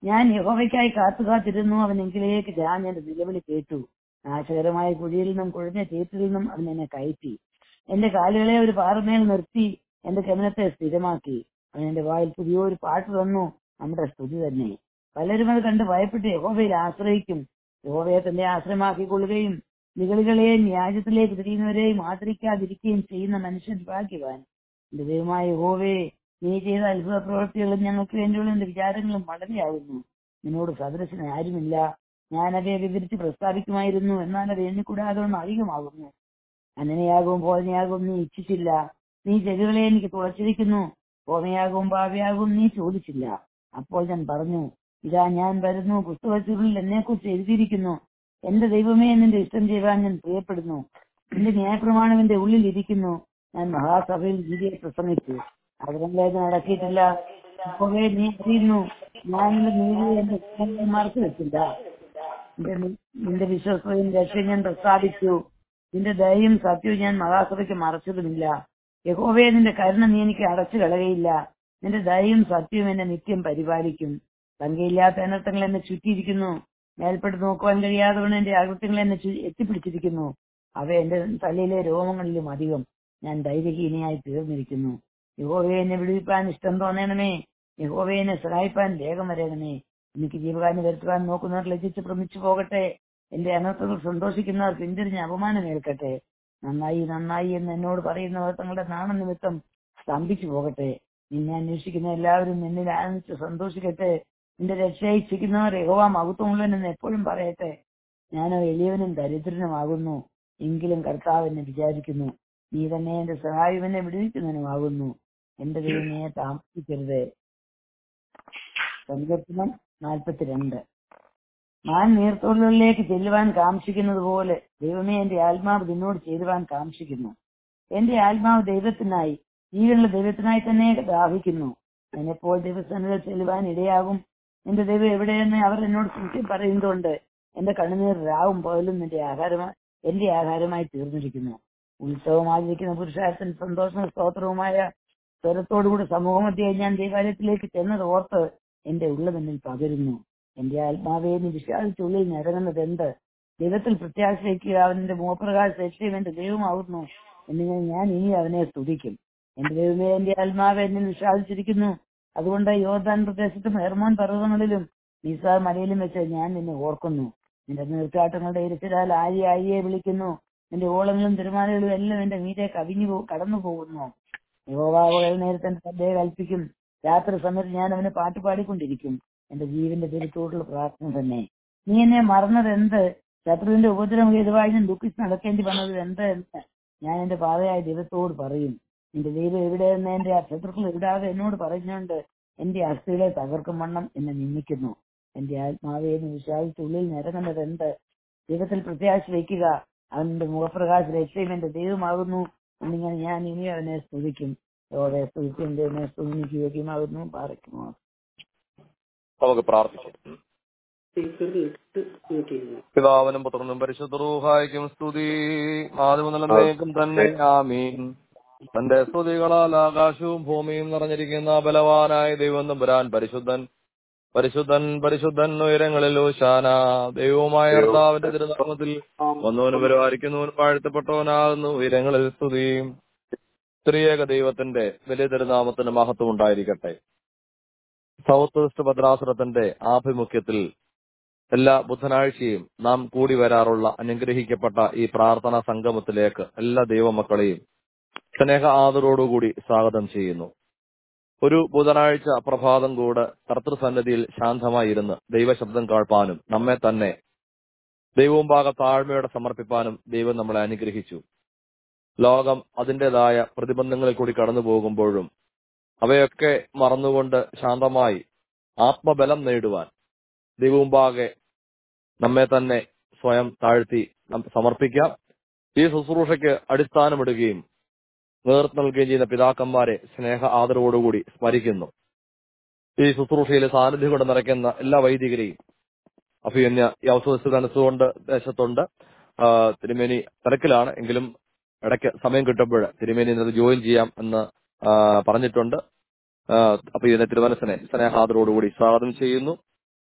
ഞാൻ യഹോവയ്ക്കായി കാത്തു കാത്തിരുന്നു അവൻ എങ്കിലേക്ക് ഞാൻ എന്റെ നിലവിളി കേട്ടു നാശകരമായ കുഴിയിൽ നിന്നും കുഴഞ്ഞ ചേറ്റിൽ നിന്നും അവൻ എന്നെ കയറ്റി എന്റെ കാലുകളെ ഒരു പാറമേൽ നിർത്തി എന്റെ ഗമനത്തെ സ്ഥിരമാക്കി അവൻ എന്റെ വായിൽ പുതിയൊരു പാട്ട് തന്നു നമ്മുടെ സ്തുതി തന്നെ പലരും അത് കണ്ട് ഭയപ്പെട്ട് യഹോവയിൽ ആശ്രയിക്കും യഹോവയെ തന്റെ ആശ്രയമാക്കിക്കൊള്ളുകയും നികളികളെയും ന്യായത്തിലേക്ക് തിരിയുന്നവരെയും ആദരിക്കാതിരിക്കുകയും ചെയ്യുന്ന മനുഷ്യൻ ഭാഗ്യവാൻ എന്റെ ദൈവമായ യഹോവേ നീ ചെയ്ത അത്ഭുത പ്രവൃത്തികളും ഞങ്ങൾക്ക് വേണ്ടിയുള്ള എന്റെ വിചാരങ്ങളും വളരെയാകുന്നു നിന്നോട് സദൃശന് ആരുമില്ല ഞാൻ അവയെ വിവരിച്ച് പ്രസ്താവിക്കുമായിരുന്നു എന്നാൽ അത് എണ്ണിക്കൂടാതെ അധികമാകുന്നു അനനയാകും പോതനയാകും നീ ഇച്ഛിച്ചില്ല നീ ചെവികളെ എനിക്ക് തുളച്ചിരിക്കുന്നു പോമയാകും ഭാവിയാകും നീ ചോദിച്ചില്ല അപ്പോൾ ഞാൻ പറഞ്ഞു ഇതാ ഞാൻ വരുന്നു പുസ്തകച്ചുരുളിൽ എന്നെക്കുറിച്ച് എഴുതിയിരിക്കുന്നു എന്റെ ദൈവമേ നിന്റെ ഇഷ്ടം ചെയ്യുവാൻ ഞാൻ പ്രിയപ്പെടുന്നു എന്റെ ന്യായപ്രമാണം എന്റെ ഉള്ളിൽ ഇരിക്കുന്നു ഞാൻ മഹാസഭയിൽ ഗീതിയെ പ്രസംഗിച്ചു അവരെല്ലാം ഇത് നടക്കിയിട്ടില്ല അപ്പോഴേ നീ അറിയുന്നു ഞാൻ നിന്റെ നീതിയെ എന്റെ ഹൃദയത്തിൽ മറച്ചു വെച്ചില്ല നിന്റെ നി- നിന്റെ വിശ്വസ്തയും രക്ഷയും ഞാൻ പ്രസ്താവിച്ചു നിന്റെ ദയയും സത്യവും ഞാൻ മഹാസഭയ്ക്ക് മറച്ചതുമില്ല യഹോവയെ നിന്റെ കരുണ നീ എനിക്ക് അടച്ചു കളകയില്ല നിന്റെ ദയയും സത്യവും എന്നെ നിത്യം പരിപാലിക്കും പങ്കയില്ലാത്ത അനർത്ഥങ്ങൾ എന്നെ ചുറ്റിയിരിക്കുന്നു മേൽപ്പെട്ട് നോക്കുവാൻ കഴിയാത്തവണ് എന്റെ അകൃത്യങ്ങൾ എന്നെ ചു- എത്തിപ്പിടിച്ചിരിക്കുന്നു അവ എന്റെ തലയിലെ രോമങ്ങളിലും അധികം ഞാൻ ധൈര്യഹീനയായി തീർന്നിരിക്കുന്നു യഹോവയെ എന്നെ വിടുവിപ്പാൻ ഇഷ്ടം തോന്നണമേ യഹോവയെ എന്നെ സഹായിപ്പാൻ വേഗം വരേണമേ എനിക്ക് ജീവകാരന് വരുത്തുവാൻ നോക്കുന്നവർ ലജ്ജിച്ച് ഭ്രമിച്ചു പോകട്ടെ എന്റെ അനർത്ഥങ്ങൾ സന്തോഷിക്കുന്നവർ പിന്തിരിഞ്ഞ് അപമാനം ഏൽക്കട്ടെ നന്നായി നന്നായി എന്ന് എന്നോട് പറയുന്നവർ തങ്ങളുടെ നാണ നിമിത്തം സ്തംഭിച്ചു പോകട്ടെ നിന്നെ അന്വേഷിക്കുന്ന എല്ലാവരും നിന്നിൽ ആനന്ദിച്ച് സന്തോഷിക്കട്ടെ നിന്റെ രക്ഷയെ ഇച്ഛിക്കുന്നവർ യഹോവ മഹത്വമുള്ളവനെന്ന് എപ്പോഴും പറയട്ടെ ഞാനോ എളിയവനും ദരിദ്രനുമാകുന്നു എങ്കിലും കർത്താവ് എന്നെ വിചാരിക്കുന്നു നീ തന്നെ എന്റെ സഹായം എന്നെ വിടുവിക്കുന്നതിനുമാകുന്നു എന്റെ ദൈവമേ താമസിക്കരുത് സങ്കീർത്തനം നാൽപ്പത്തിരണ്ട് ഞാൻ നീർത്തോളുകളിലേക്ക് ചെല്ലുവാൻ കാംക്ഷിക്കുന്നത് പോലെ ദൈവമേ എന്റെ ആത്മാവ് നിന്നോട് ചേരുവാൻ കാംക്ഷിക്കുന്നു എന്റെ ആത്മാവ് ദൈവത്തിനായി ജീവനുള്ള ദൈവത്തിനായി തന്നെ ദാഹിക്കുന്നു ഞാനെപ്പോൾ ദൈവസ്ഥാനത്തിൽ ചെല്ലുവാൻ ഇടയാകും എന്റെ ദൈവം എവിടെയെന്ന് അവർ എന്നോട് സത്യം പറയുന്നതുകൊണ്ട് എന്റെ കണ്ണുനീർ രാവും പകലും എന്റെ ആഹാരമായി എന്റെ ആഹാരമായി തീർന്നിരിക്കുന്നു ഉത്സവം ആചരിക്കുന്ന പുരുഷാരത്തിന് സന്തോഷവും സ്തോത്രവുമായ സ്വരത്തോടുകൂടി സമൂഹമധ്യേ ഞാൻ ദൈവാലയത്തിലേക്ക് ചെന്നത് ഓർത്ത് എന്റെ ഉള്ളതെന്നിൽ പകരുന്നു എന്റെ ആത്മാവെ നീ വിശാലിച്ചുള്ളിൽ നിരങ്ങുന്നത് എന്ത് ദൈവത്തിൽ പ്രത്യാശ വയ്ക്കുക അവന്റെ മുഖപ്രകാശ രക്ഷയും എന്റെ ദൈവമാകുന്നു എന്നിങ്ങനെ ഞാൻ ഇനി അവനെ സ്തുതിക്കും എന്റെ ദൈവമേ എന്റെ ആത്മാവ് എന്നിൽ വിഷാദിച്ചിരിക്കുന്നു അതുകൊണ്ട് യോർദാൻ പ്രദേശത്തും ഹെർമോൻ പർവ്വതങ്ങളിലും നിസാർ മലയിലും വെച്ച് ഞാൻ നിന്നെ ഓർക്കുന്നു നിന്റെ നീർച്ചാട്ടങ്ങളുടെ ഇരിച്ചിലാൽ ആയി ആയിയെ വിളിക്കുന്നു നിന്റെ ഓളങ്ങളും തിരുമാലകളും എല്ലാം എന്റെ മീതെ കവിഞ്ഞു പോ- കടന്നു പോകുന്നു യഹോവാവകൾ നേരത്തെ എന്റെ ശ്രദ്ധയെ കൽപ്പിക്കും രാത്രി സമയത്ത് ഞാൻ അവന് പാട്ട് പാടിക്കൊണ്ടിരിക്കും എന്റെ ജീവന്റെ തിരുത്തോടുള്ള പ്രാർത്ഥന തന്നെ നീ എന്നെ മറന്നത് എന്ത് ശത്രുവിന്റെ ഉപദ്രവം ഹേതുവായി ഞാൻ ദുഃഖിച്ച് നടക്കേണ്ടി വന്നത് എന്ത് എന്ന് ഞാൻ എന്റെ പാതയായ ദൈവത്തോട് പറയും നിന്റെ ദൈവം എവിടെയെന്ന് എന്റെ ശത്രുക്കൾ എവിടാതെ എന്നോട് പറഞ്ഞുകൊണ്ട് എന്റെ അസ്ഥികളെ തകർക്കും വണ്ണം എന്നെ നിന്ദിക്കുന്നു എന്റെ ആത്മാവെ നീ വിശ്വാസിച്ച് ഉള്ളിൽ നിരങ്ങുന്നത് എന്ത് ദൈവത്തിൽ പ്രത്യാശ വയ്ക്കുക അവന്റെ മുഖപ്രകാശ രക്ഷയും എന്റെ ദൈവമാകുന്നു എന്നിങ്ങനെ ഞാൻ ഇനി അവനെ സ്തുതിക്കും ഓടെ സ്തുതിക്കും ദൈവമേ സ്തുതിക്ക് യോഗ്യമാകുന്നു പാറയ്ക്കുമോ നമുക്ക് പ്രാർത്ഥിക്കാം പിതാവിനും പുത്രനും പരിശുദ്ധ റൂഹായിക്കും സ്തുതി ആദ്യമുതലേക്കും തന്നെ ആമീൻ തന്റെ സ്തുതികളാൽ ആകാശവും ഭൂമിയും നിറഞ്ഞിരിക്കുന്ന ബലവാനായ ദൈവം തമ്പുരാൻ പരിശുദ്ധൻ പരിശുദ്ധൻ പരിശുദ്ധൻ ഉയരങ്ങളിൽ ഓശാന ദൈവവുമായ കർത്താവിന്റെ തിരുനാമത്തിൽ വന്നവനും പരിപാലിക്കുന്നവനും വാഴ്ത്തപ്പെട്ടവനാകുന്നു ഉയരങ്ങളിൽ സ്തുതി സ്ത്രീയേക ദൈവത്തിന്റെ വലിയ തിരുനാമത്തിന് മഹത്വം ഉണ്ടായിരിക്കട്ടെ സൗത്ത് വെസ്റ്റ് ഭദ്രാസനത്തിന്റെ ആഭിമുഖ്യത്തിൽ എല്ലാ ബുധനാഴ്ചയും നാം കൂടി വരാറുള്ള അനുഗ്രഹിക്കപ്പെട്ട ഈ പ്രാർത്ഥനാ സംഗമത്തിലേക്ക് എല്ലാ ദൈവമക്കളെയും സ്നേഹ ആദരോടുകൂടി സ്വാഗതം ചെയ്യുന്നു ഒരു ബുധനാഴ്ച പ്രഭാതം കൂടെ കർത്തൃസന്നിധിയിൽ ശാന്തമായിരുന്ന് ദൈവശബ്ദം കേൾപ്പാനും നമ്മെ തന്നെ ദൈവവും ഭാഗ താഴ്മയോടെ സമർപ്പിപ്പാനും ദൈവം നമ്മളെ അനുഗ്രഹിച്ചു ലോകം അതിൻ്റെതായ പ്രതിബന്ധങ്ങളിൽ കൂടി കടന്നു പോകുമ്പോഴും അവയൊക്കെ മറന്നുകൊണ്ട് ശാന്തമായി ആത്മബലം നേടുവാൻ ദൈവമുമ്പാകെ നമ്മെ തന്നെ സ്വയം താഴ്ത്തി നം- സമർപ്പിക്കാം ഈ ശുശ്രൂഷയ്ക്ക് അടിസ്ഥാനമിടുകയും നേതൃത്വം നൽകുകയും ചെയ്യുന്ന പിതാക്കന്മാരെ സ്നേഹ ആദരവോടുകൂടി സ്മരിക്കുന്നു ഈ ശുശ്രൂഷയിൽ സാന്നിധ്യം കൊണ്ട് നിറയ്ക്കുന്ന എല്ലാ വൈദികരെയും അഭിയന്യ ഈ അവസരത്തിൽ മനസ്സുകൊണ്ട് ദേശത്തുണ്ട് ആ, തിരുമേനി തിരക്കിലാണ് എങ്കിലും ഇടയ്ക്ക് സമയം കിട്ടുമ്പോൾ തിരുമേനി ഇന്നത് ജോയിൻ ചെയ്യാം എന്ന് ആ, പറഞ്ഞിട്ടുണ്ട് ആ, അപ്പൊ ഇതിനെ തിരുമനസിനെ സ്നേഹാദരോടുകൂടി സ്വാഗതം ചെയ്യുന്നു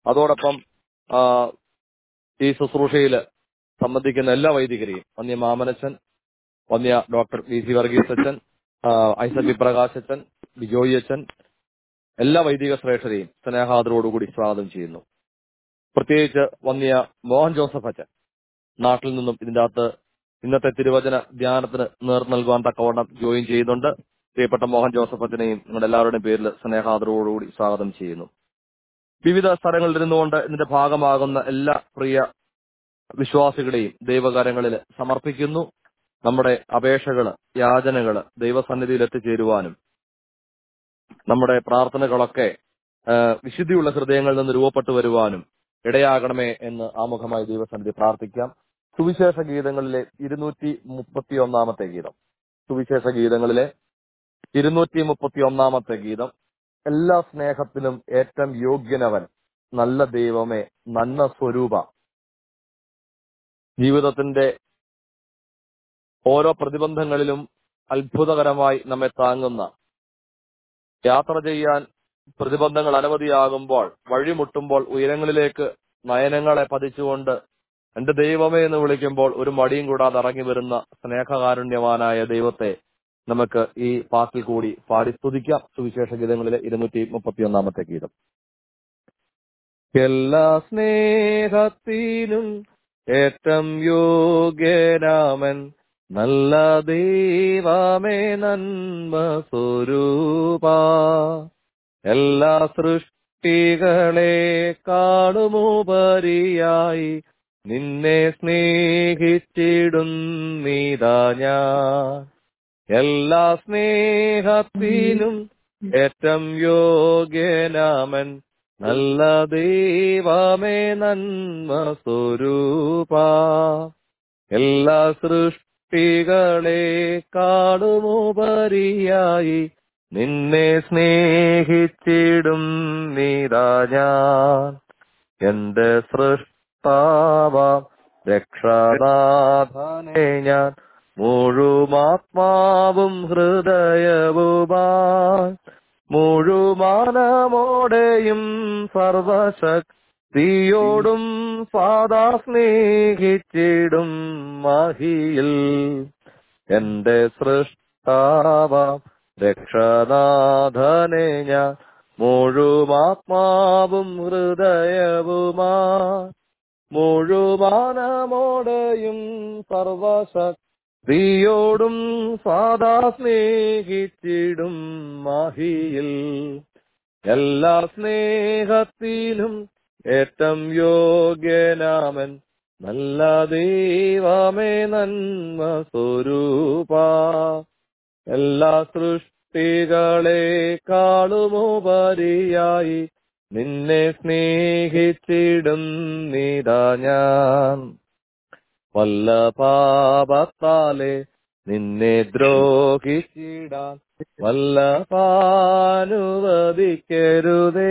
അതോടൊപ്പം ആ, ഈ ശുശ്രൂഷയിൽ സംബന്ധിക്കുന്ന എല്ലാ വൈദികരെയും വന്യ മാമനച്ചൻ വന്യ ഡോക്ടർ വി സി വർഗീസ് അച്ഛൻ ആ, ഐസക് വി പ്രകാശ് അച്ഛൻ ബിജോയി അച്ഛൻ എല്ലാ വൈദിക ശ്രേഷ്ഠരെയും സ്നേഹാദരോടുകൂടി സ്വാഗതം ചെയ്യുന്നു പ്രത്യേകിച്ച് വന്യ മോഹൻ ജോസഫ് അച്ഛൻ നാട്ടിൽ നിന്നും ഇതിന്റെ അകത്ത് ഇന്നത്തെ തിരുവചന ധ്യാനത്തിന് നേർ നൽകുവാൻ തക്കവണ്ണം ജോയിൻ ചെയ്യുന്നുണ്ട് പ്രിയപ്പെട്ട മോഹൻ ജോസഫ് അച്ഛനെയും നിങ്ങളുടെ എല്ലാവരുടെയും പേരിൽ സ്നേഹാദരോടുകൂടി സ്വാഗതം ചെയ്യുന്നു വിവിധ സ്ഥലങ്ങളിൽ ഇരുന്നുകൊണ്ട് ഇതിന്റെ ഭാഗമാകുന്ന എല്ലാ പ്രിയ വിശ്വാസികളെയും ദൈവകരങ്ങളിൽ സമർപ്പിക്കുന്നു നമ്മുടെ അപേക്ഷകള് യാചനകള് ദൈവസന്നിധിയിൽ എത്തിച്ചേരുവാനും നമ്മുടെ പ്രാർത്ഥനകളൊക്കെ ആ, വിശുദ്ധിയുള്ള ഹൃദയങ്ങളിൽ നിന്ന് രൂപപ്പെട്ടു വരുവാനും ഇടയാകണമേ എന്ന് ആമുഖമായി ദൈവസന്നിധി പ്രാർത്ഥിക്കാം സുവിശേഷ ഗീതങ്ങളിലെ ഇരുന്നൂറ്റി മുപ്പത്തി ഒന്നാമത്തെ ഗീതം സുവിശേഷ ഗീതങ്ങളിലെ ഇരുന്നൂറ്റി മുപ്പത്തി ഒന്നാമത്തെ ഗീതം എല്ലാ സ്നേഹത്തിനും ഏറ്റവും യോഗ്യനവൻ നല്ല ദൈവമേ നന്മ സ്വരൂപ ജീവിതത്തിന്റെ ഓരോ പ്രതിബന്ധങ്ങളിലും അത്ഭുതകരമായി നമ്മെ താങ്ങുന്ന യാത്ര ചെയ്യാൻ പ്രതിബന്ധങ്ങൾ അനവധിയാകുമ്പോൾ വഴിമുട്ടുമ്പോൾ ഉയരങ്ങളിലേക്ക് നയനങ്ങളെ പതിച്ചുകൊണ്ട് എന്റെ ദൈവമേ എന്ന് വിളിക്കുമ്പോൾ ഒരു മടിയും കൂടാതെ ഇറങ്ങി വരുന്ന സ്നേഹകാരുണ്യവാനായ ദൈവത്തെ നമുക്ക് ഈ പാട്ടിൽ കൂടി പാടി സ്തുതിക്കാം സുവിശേഷ ഗീതങ്ങളിലെ ഇരുന്നൂറ്റി മുപ്പത്തിയൊന്നാമത്തെ ഗീതം എല്ലാ സ്നേഹത്തിനും ഏറ്റം യോഗ്യരാമൻ നല്ല ദൈവമേ നന്മ സ്വരൂപ എല്ലാ സൃഷ്ടികളെ കാണുമുപരിയായി നിന്നെ സ്നേഹിച്ചിടും നീതാ ഞാൻ എല്ലാ സ്നേഹത്തിനും ഏറ്റം യോഗ്യനാമൻ നല്ല ദൈവമേ നന്മ സ്വരൂപ എല്ലാ സൃഷ്ടികളെ കാണുമുപരിയായി നിന്നെ സ്നേഹിച്ചിടും നീതാ ഞാൻ എന്റെ സൃഷ്ടാവാം രക്ഷാനാഥനെ ഞാൻ മുഴുമാത്മാവും ഹൃദയവുമായി മുഴുമാനമോടെയും സർവശക്തിയോടും സാദാ സ്നേഹിച്ചിടും മഹിയിൽ എന്റെ സൃഷ്ടാവാം രക്ഷനാഥനെ ഞാൻ മുഴുമാത്മാവും ഹൃദയവുമാ മുഴുമാനമോടെയും സർവശക്തിയോടും സാദാ സ്നേഹിച്ചിടും മഹിയിൽ എല്ലാ സ്നേഹത്തിലും ഏറ്റം യോഗ്യനാമൻ നല്ല ദൈവമേ നന്മ സ്വരൂപ എല്ലാ സൃഷ്ടികളെ കാണുമുപരിയായി നിന്നെ സ്നേഹിച്ചിടും നീതാ ഞാൻ വല്ല പാപത്താലെ നിന്നെ ദ്രോഹിച്ചിടാൻ വല്ല പാനുവദിക്കരുതേ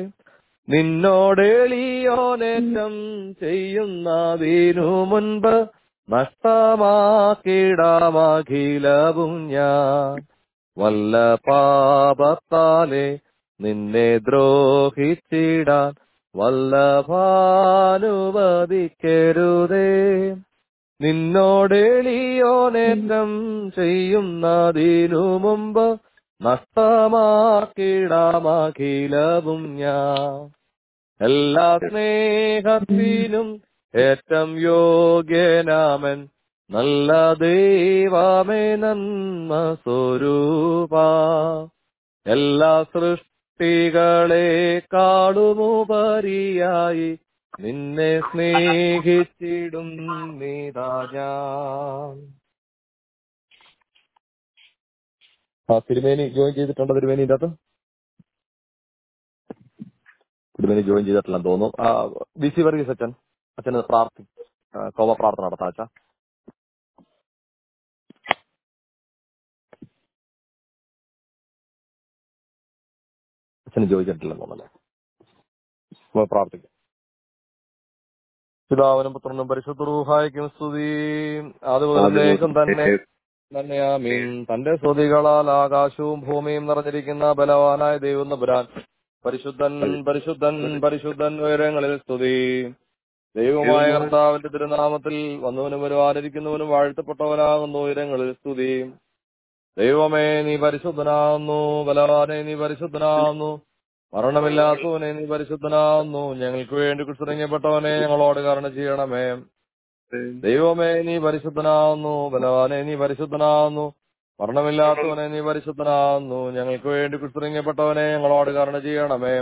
നിന്നോടെളിയോനേറ്റം ചെയ്യുന്നതിനു മുൻപ് നഷ്ടമാക്കിടാമഖിലവും ഞാൻ വല്ല പാപത്താലെ നിന്നെ ദ്രോഹിച്ചിടാൻ വല്ല ഭാനുവദിക്കരുതേ നിന്നോടെളിയോനേറ്റം ചെയ്യുന്നതിനു മുമ്പ് നഷ്ടമാക്കിടാമഖിലവും ഞാൻ എല്ലാ സ്നേഹത്തിനും ഏറ്റം യോഗ്യനാമൻ നല്ല ദൈവമേ നന്മ സ്വരൂപ എല്ലാ സൃഷ്ടികളെ കാണുമുപരിയായി നിന്നെ സ്നേഹിച്ചിടും നീതാ ഞാൻ ആ തിരുമേനി ജോയിൻ ചെയ്തിട്ടുണ്ടോ തിരുമേനി ഇതിന്റെ അകത്ത് തിരുമേനി ജോയിൻ ചെയ്തിട്ടില്ലെന്ന് തോന്നുന്നു ആ ബി സി വർഗീസ് അച്ഛൻ അച്ഛന് പ്രാർത്ഥി ആ, കോപ പ്രാർത്ഥന നടത്താം അച്ഛാ അച്ഛന് ചോദിച്ചിട്ടില്ലെന്ന് തോന്നല്ലേ നമുക്ക് പ്രാർത്ഥിക്കാം പിതാവിനും പുത്രനും പരിശുദ്ധ റൂഹായിക്കും സ്തുതി അതുപോലേക്കും തന്നെ തന്നെയാമീൻ തന്റെ സ്തുതികളാൽ ആകാശവും ഭൂമിയും നിറഞ്ഞിരിക്കുന്ന ബലവാനായ ദൈവം നബുരാൻ പരിശുദ്ധൻ പരിശുദ്ധൻ പരിശുദ്ധൻ ഉയരങ്ങളിൽ സ്തുതി ദൈവമായ കർത്താവിന്റെ തിരുനാമത്തിൽ വന്നവനും വരുവാനിരിക്കുന്നവനും വാഴ്ത്തപ്പെട്ടവനാകുന്നു ഉയരങ്ങളിൽ സ്തുതി ദൈവമേ നീ പരിശുദ്ധനാകുന്നു ബലവാനെ നീ പരിശുദ്ധനാകുന്നു മരണമില്ലാത്തവനെ നീ പരിശുദ്ധനാകുന്നു ഞങ്ങൾക്ക് വേണ്ടി കുറിച്ചിറങ്ങപ്പെട്ടവനെ ഞങ്ങളോട് കരുണ ചെയ്യണമേ ദൈവമേ നീ പരിശുദ്ധനാകുന്നു ബലവാനെ നീ പരിശുദ്ധനാകുന്നു മരണമില്ലാത്തവനെ നീ പരിശുദ്ധനാകുന്നു ഞങ്ങൾക്ക് വേണ്ടി കുറിച്ചിറങ്ങപ്പെട്ടവനെ ഞങ്ങളോട് കരുണ ചെയ്യണമേ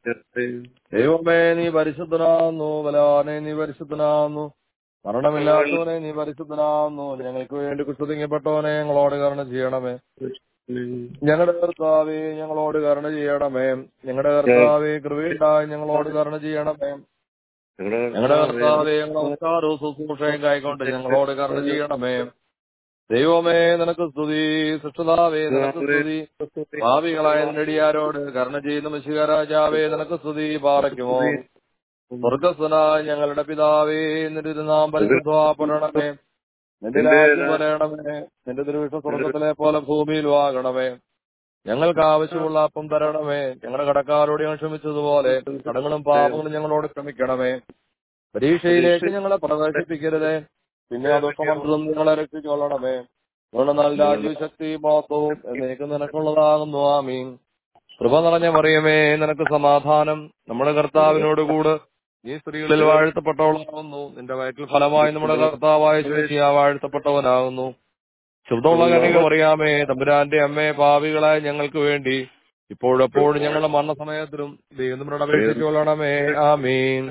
ദൈവമേ നീ പരിശുദ്ധനാകുന്നു ബലവാനെ നീ പരിശുദ്ധനാകുന്നു മരണമില്ലാത്തവനെ നീ പരിശുദ്ധനാകുന്നു ഞങ്ങൾക്ക് വേണ്ടി കുറിച്ചിറങ്ങപ്പെട്ടവനെ ഞങ്ങളോട് കരുണ ചെയ്യണമേ ഞങ്ങളുടെ കർത്താവെ ഞങ്ങളോട് കരുണ ചെയ്യണമേ ഞങ്ങളുടെ കർത്താവെ കൃപയുണ്ടായി ഞങ്ങളോട് കരുണ ചെയ്യണമേ ഞങ്ങളുടെ കർത്താവെ നമസ്കാരവും ശുശ്രൂഷയും കൈക്കൊണ്ട് ഞങ്ങളോട് കരുണ ചെയ്യണമേ ദൈവമേ നിനക്ക് സ്തുതി സൃഷ്ടതാവേ നിനക്ക് സ്തുതി ഭാവികളായ നെടിയാരോട് കരുണ ചെയ്യുന്ന മിശികരാജാവേ നിനക്ക് സ്തുതി പാറയ്ക്കുമോ സ്വർഗസ്വനായ ഞങ്ങളുടെ പിതാവേ നിന്റെ നാം പരിശുദ്ധപ്പെടണമേ നിന്റെ രാജ്യം വരണമേ നിന്റെ തിരുവിഷ സ്വർഗത്തിലെ പോലെ ഭൂമിയിലും ആകണമേ ഞങ്ങൾക്ക് ആവശ്യമുള്ള അപ്പം തരണമേ ഞങ്ങളുടെ കടക്കാരോട് ഞങ്ങൾ ക്ഷമിച്ചതുപോലെ കടങ്ങളും പാപങ്ങളും ഞങ്ങളോട് ക്ഷമിക്കണമേ പരീക്ഷയിലേക്ക് ഞങ്ങളെ പ്രവേശിപ്പിക്കരുതേ പിന്നെ ദുഃഖമന്ത്രം നിങ്ങളെ രക്ഷിച്ചോളണമേ നിങ്ങളുടെ നല്ല രാജ്യശക്തി മഹത്വവും എന്നേക്ക് നിനക്കുള്ളതാകുന്നു ആമീൻ കൃപ നിറഞ്ഞ മറിയമേ നിനക്ക് സമാധാനം നമ്മുടെ കർത്താവിനോടുകൂട് നീ സ്ത്രീകളിൽ വാഴ്ത്തപ്പെട്ടവളാകുന്നു നിന്റെ വയറ്റിൽ ഫലമായി നമ്മുടെ കർത്താവായ ശേഷിയ വാഴ്ത്തപ്പെട്ടവനാകുന്നു ശുദ്ധമുള്ള കനിക അറിയാമേ തമ്പുരാന്റെ അമ്മേ പാവികളായ ഞങ്ങൾക്ക് വേണ്ടി ഇപ്പോഴെപ്പോഴും ഞങ്ങളുടെ മരണസമയത്തിലും ദൈവം അപേക്ഷിച്ചുകൊള്ളണമേ ആമീൻ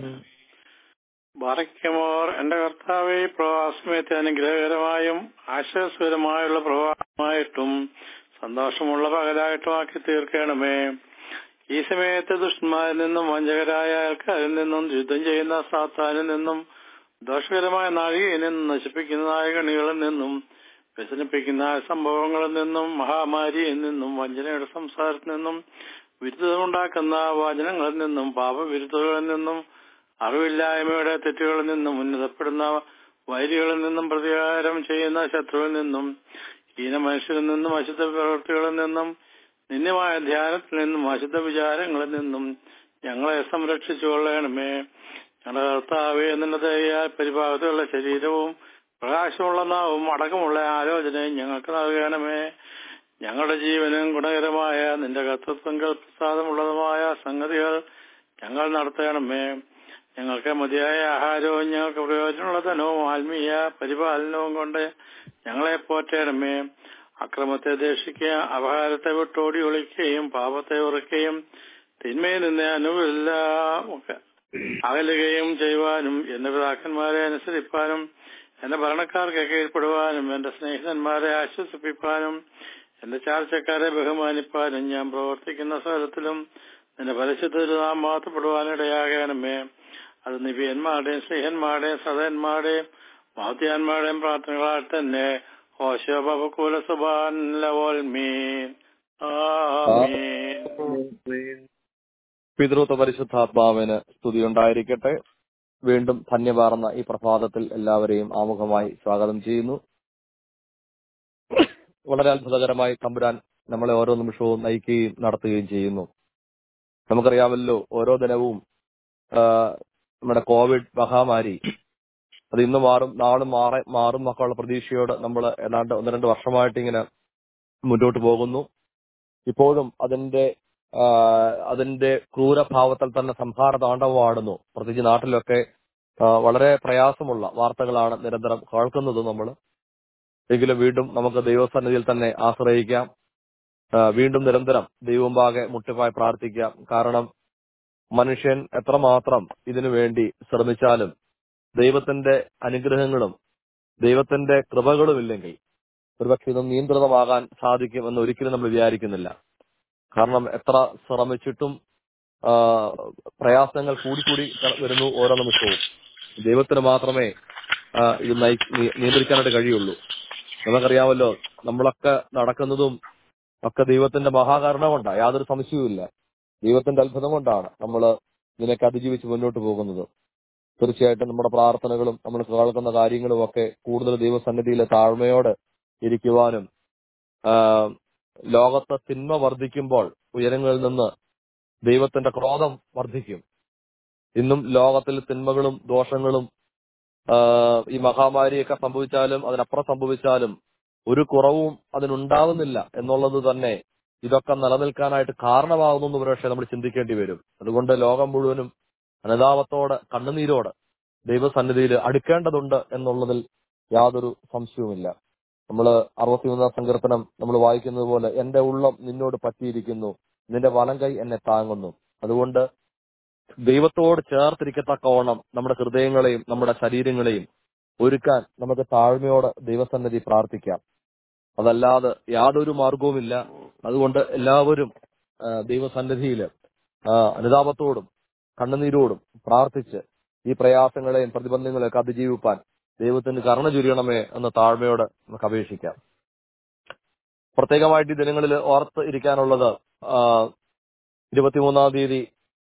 ബാറയ്ക്കുമോർ എന്റെ കർത്താവെ ഈ പ്രവാസമയത്തെ അനുഗ്രഹകരമായും ആശ്വാസകരമായുള്ള പ്രവാസമായിട്ടും സന്തോഷമുള്ള പകലായിട്ടും ആക്കി തീർക്കണമേ ഈ സമയത്ത് ദുഷ്ടന്മാരിൽ നിന്നും വഞ്ചകരായ ആൾക്കാരിൽ നിന്നും യുദ്ധം ചെയ്യുന്ന സാത്താനിൽ നിന്നും ദോഷകരമായ നാഴികയിൽ നിന്നും നശിപ്പിക്കുന്ന നായകണികളിൽ നിന്നും വ്യസനിപ്പിക്കുന്ന സംഭവങ്ങളിൽ നിന്നും മഹാമാരിയിൽ നിന്നും വഞ്ചനയുടെ സംസാരത്തിൽ നിന്നും വിരുദ്ധമുണ്ടാക്കുന്ന വാചനങ്ങളിൽ നിന്നും പാപവിരുദ്ധകളിൽ നിന്നും അറിവില്ലായ്മയുടെ തെറ്റുകളിൽ നിന്നും ഉന്നതപ്പെടുന്ന വൈരികളിൽ നിന്നും പ്രതികാരം ചെയ്യുന്ന ശത്രുവിൽ നിന്നും ഹീന മനുഷ്യരിൽ നിന്നും അശുദ്ധ പ്രവൃത്തികളിൽ നിന്നും നിന്യമായ ധ്യാനത്തിൽ നിന്നും അശുദ്ധ വിചാരങ്ങളിൽ നിന്നും ഞങ്ങളെ സംരക്ഷിച്ചു കൊള്ളണമേ ഞങ്ങളുടെ കർത്താവെ നിന്റെ ദയാൽ പരിഭാഗത്തുള്ള ശരീരവും പ്രകാശമുള്ള നാവും അടക്കമുള്ള ആലോചനയും ഞങ്ങൾക്ക് നൽകണമേ ഞങ്ങളുടെ ജീവനും ഗുണകരമായ നിന്റെ കർത്തൃത്വങ്ങൾ പ്രസാദമുള്ളതുമായ സംഗതികൾ ഞങ്ങൾ നടത്തണമേ ഞങ്ങൾക്ക് മതിയായ ആഹാരവും ഞങ്ങൾക്ക് പ്രയോജനമുള്ള ധനവും ആത്മീയ പരിപാലനവും കൊണ്ട് ഞങ്ങളെ പോറ്റണമേ അക്രമത്തെ ദേഷിക്കുക അപഹാരത്തെ വിട്ടോടി ഒളിക്കുകയും പാപത്തെ ഉറക്കുകയും തിന്മയിൽ നിന്ന് അനുവില്ല അകലുകയും ചെയ്യുവാനും എന്റെ പിതാക്കന്മാരെ അനുസരിപ്പാനും എന്റെ ഭരണക്കാർക്ക് കീഴ്പ്പെടുവാനും എന്റെ സ്നേഹിതന്മാരെ ആശ്വസിപ്പിക്കാനും എന്റെ ചാർച്ചക്കാരെ ബഹുമാനിപ്പാനും ഞാൻ പ്രവർത്തിക്കുന്ന സ്ഥലത്തിലും നിന്റെ പരിശുദ്ധ നാം മാത്തപ്പെടുവാനിടയാകണമേ അത് നിബിയന്മാരുടെയും സ്നേഹന്മാരുടെയും സദയന്മാരുടെയും മഹത്യാന്മാരുടെയും പ്രാർത്ഥനകളാൽ തന്നെ ഹോശോപകുല സുബാൻ ലവോൽമീൻ പിതൃത്വ പരിശുദ്ധാത്മാവിന് സ്തുതി ഉണ്ടായിരിക്കട്ടെ വീണ്ടും ധന്യപാർന്ന ഈ പ്രഭാതത്തിൽ എല്ലാവരെയും ആമുഖമായി സ്വാഗതം ചെയ്യുന്നു വളരെ അത്ഭുതകരമായി തമ്പുരാൻ നമ്മളെ ഓരോ നിമിഷവും നയിക്കുകയും നടത്തുകയും ചെയ്യുന്നു നമുക്കറിയാമല്ലോ ഓരോ ദിനവും നമ്മുടെ കോവിഡ് മഹാമാരി അത് ഇന്ന് മാറും നാളും മാറി മാറും എന്നൊക്കെയുള്ള പ്രതീക്ഷയോട് നമ്മൾ ഏതാണ്ട് ഒന്ന് രണ്ട് വർഷമായിട്ട് ഇങ്ങനെ മുന്നോട്ട് പോകുന്നു ഇപ്പോഴും അതിന്റെ അതിന്റെ ക്രൂരഭാവത്തിൽ തന്നെ സംഹാര താണ്ഡവമാടുന്നു പ്രത്യേകിച്ച് നാട്ടിലൊക്കെ വളരെ പ്രയാസമുള്ള വാർത്തകളാണ് നിരന്തരം കേൾക്കുന്നത് നമ്മൾ എങ്കിലും വീണ്ടും നമുക്ക് ദൈവസന്നിധിയിൽ തന്നെ ആശ്രയിക്കാം വീണ്ടും നിരന്തരം ദൈവമ്പാകെ മുട്ടിപ്പായി പ്രാർത്ഥിക്കാം കാരണം മനുഷ്യൻ എത്രമാത്രം ഇതിനു വേണ്ടി ശ്രമിച്ചാലും ദൈവത്തിന്റെ അനുഗ്രഹങ്ങളും ദൈവത്തിന്റെ കൃപകളും ഇല്ലെങ്കിൽ ഒരുപക്ഷെ ഇത് നിയന്ത്രിതമാകാൻ സാധിക്കും എന്ന് ഒരിക്കലും നമ്മൾ വിചാരിക്കുന്നില്ല കാരണം എത്ര ശ്രമിച്ചിട്ടും പ്രയാസങ്ങൾ കൂടിക്കൂടി വരുന്നു ഓരോ നിമിഷവും ദൈവത്തിന് മാത്രമേ ഇത് നിയന്ത്രിക്കാനായിട്ട് കഴിയുള്ളൂ നമുക്കറിയാമല്ലോ നമ്മളൊക്കെ നടക്കുന്നതും ഒക്കെ ദൈവത്തിന്റെ മഹാകരുണ കൊണ്ടാണ് യാതൊരു സംശയവുമില്ല ദൈവത്തിന്റെ അത്ഭുതം കൊണ്ടാണ് നമ്മൾ ഇതിനൊക്കെ അതിജീവിച്ച് മുന്നോട്ട് പോകുന്നത് തീർച്ചയായിട്ടും നമ്മുടെ പ്രാർത്ഥനകളും നമ്മൾ കേൾക്കുന്ന കാര്യങ്ങളും ഒക്കെ കൂടുതൽ ദൈവസന്നിധിയിലെ താഴ്മയോടെ ഇരിക്കുവാനും ലോകത്ത് തിന്മ വർദ്ധിക്കുമ്പോൾ ഉയരങ്ങളിൽ നിന്ന് ദൈവത്തിന്റെ ക്രോധം വർദ്ധിക്കും ഇന്നും ലോകത്തിൽ തിന്മകളും ദോഷങ്ങളും ആ, ഈ മഹാമാരിയൊക്കെ സംഭവിച്ചാലും അതിനപ്പുറം സംഭവിച്ചാലും ഒരു കുറവും അതിനുണ്ടാവുന്നില്ല എന്നുള്ളത് തന്നെ ഇതൊക്കെ നിലനിൽക്കാനായിട്ട് കാരണമാകുന്നു എന്ന് ഒരുപക്ഷെ നമ്മൾ ചിന്തിക്കേണ്ടി വരും അതുകൊണ്ട് ലോകം മുഴുവനും അനുതാപത്തോടെ കണ്ണുനീരോടെ ദൈവസന്നിധിയിൽ അടുക്കേണ്ടതുണ്ട് എന്നുള്ളതിൽ യാതൊരു സംശയവുമില്ല നമ്മൾ അറുപത്തിമൂന്നാം സങ്കീർത്തനം നമ്മൾ വായിക്കുന്നത് പോലെ എന്റെ ഉള്ളം നിന്നോട് പറ്റിയിരിക്കുന്നു നിന്റെ വലം കൈ എന്നെ താങ്ങുന്നു അതുകൊണ്ട് ദൈവത്തോട് ചേർത്തിരിക്കത്തക്കവണ്ണം നമ്മുടെ ഹൃദയങ്ങളെയും നമ്മുടെ ശരീരങ്ങളെയും ഒരുക്കാൻ നമുക്ക് താഴ്മയോടെ ദൈവസന്നിധി പ്രാർത്ഥിക്കാം അതല്ലാതെ യാതൊരു മാർഗവുമില്ല അതുകൊണ്ട് എല്ലാവരും ആ, ദൈവസന്നിധിയിൽ ആ, അനുതാപത്തോടും കണ്ണുനീരോടും പ്രാർത്ഥിച്ച് ഈ പ്രയാസങ്ങളെയും പ്രതിബന്ധങ്ങളെയൊക്കെ അതിജീവിപ്പാൻ ദൈവത്തിന് കരുണ ചുരിയണമേ എന്ന് താഴ്മയോടെ നമുക്ക് അപേക്ഷിക്കാം പ്രത്യേകമായിട്ട് ഈ ദിനങ്ങളിൽ ഓർത്ത് ഇരിക്കാനുള്ളത് ആ, ഇരുപത്തിമൂന്നാം തീയതി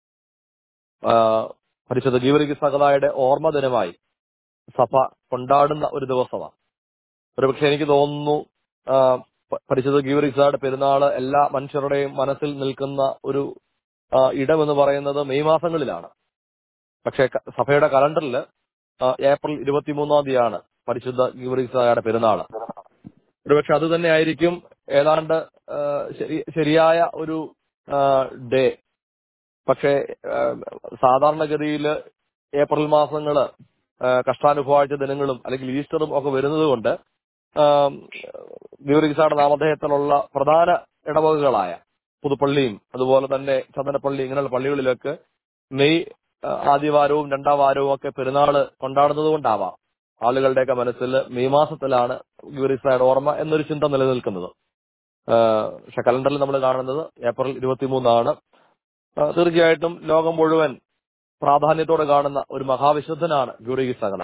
ആ, പരിശുദ്ധ ഗീവരിക സകലായുടെ ഓർമ്മ ദിനമായി സഭ കൊണ്ടാടുന്ന ഒരു ദിവസമാണ് ഒരുപക്ഷെ എനിക്ക് തോന്നുന്നു ആ, പ- പരിശുദ്ധ ഗീവരിസയുടെ പെരുന്നാള് എല്ലാ മനുഷ്യരുടെയും മനസ്സിൽ നിൽക്കുന്ന ഒരു ആ, ഇടം എന്ന് പറയുന്നത് മെയ് മാസങ്ങളിലാണ് പക്ഷേ ക- സഭയുടെ കലണ്ടറിൽ ഏപ്രിൽ ഇരുപത്തിമൂന്നാം തീയതിയാണ് പരിശുദ്ധ ഗീവരിസയുടെ പെരുന്നാള് ഒരുപക്ഷെ അത് തന്നെ ആയിരിക്കും ഏതാണ്ട് ആ, ശരി- ശരിയായ ഒരു ഡേ പക്ഷേ ആ, സാധാരണഗതിയിൽ ഏപ്രിൽ മാസങ്ങള് ആ, കഷ്ടാനുഭവാഴ്ച ദിനങ്ങളും അല്ലെങ്കിൽ ഈസ്റ്ററും ഒക്കെ വരുന്നത് കൊണ്ട് ഗീവരിസായുടെ നാമധേയത്തിലുള്ള പ്രധാന ഇടവകകളായ പുതുപ്പള്ളിയും അതുപോലെ തന്നെ ചന്ദനപ്പള്ളി ഇങ്ങനെയുള്ള പള്ളികളിലൊക്കെ മെയ് ആ, ആദ്യവാരവും രണ്ടാം വാരവും ഒക്കെ പെരുന്നാള് കൊണ്ടാടുന്നത് കൊണ്ടാവാം ആളുകളുടെയൊക്കെ മനസ്സിൽ മെയ് മാസത്തിലാണ് ഗീവരിസായുടെ ഓർമ്മ എന്നൊരു ചിന്ത നിലനിൽക്കുന്നത് ആ, പക്ഷെ കലണ്ടറിൽ നമ്മൾ കാണുന്നത് ഏപ്രിൽ ഇരുപത്തിമൂന്നാണ് ആ, തീർച്ചയായിട്ടും ലോകം മുഴുവൻ പ്രാധാന്യത്തോടെ കാണുന്ന ഒരു മഹാവിശുദ്ധനാണ് ഗുരുഗി സകല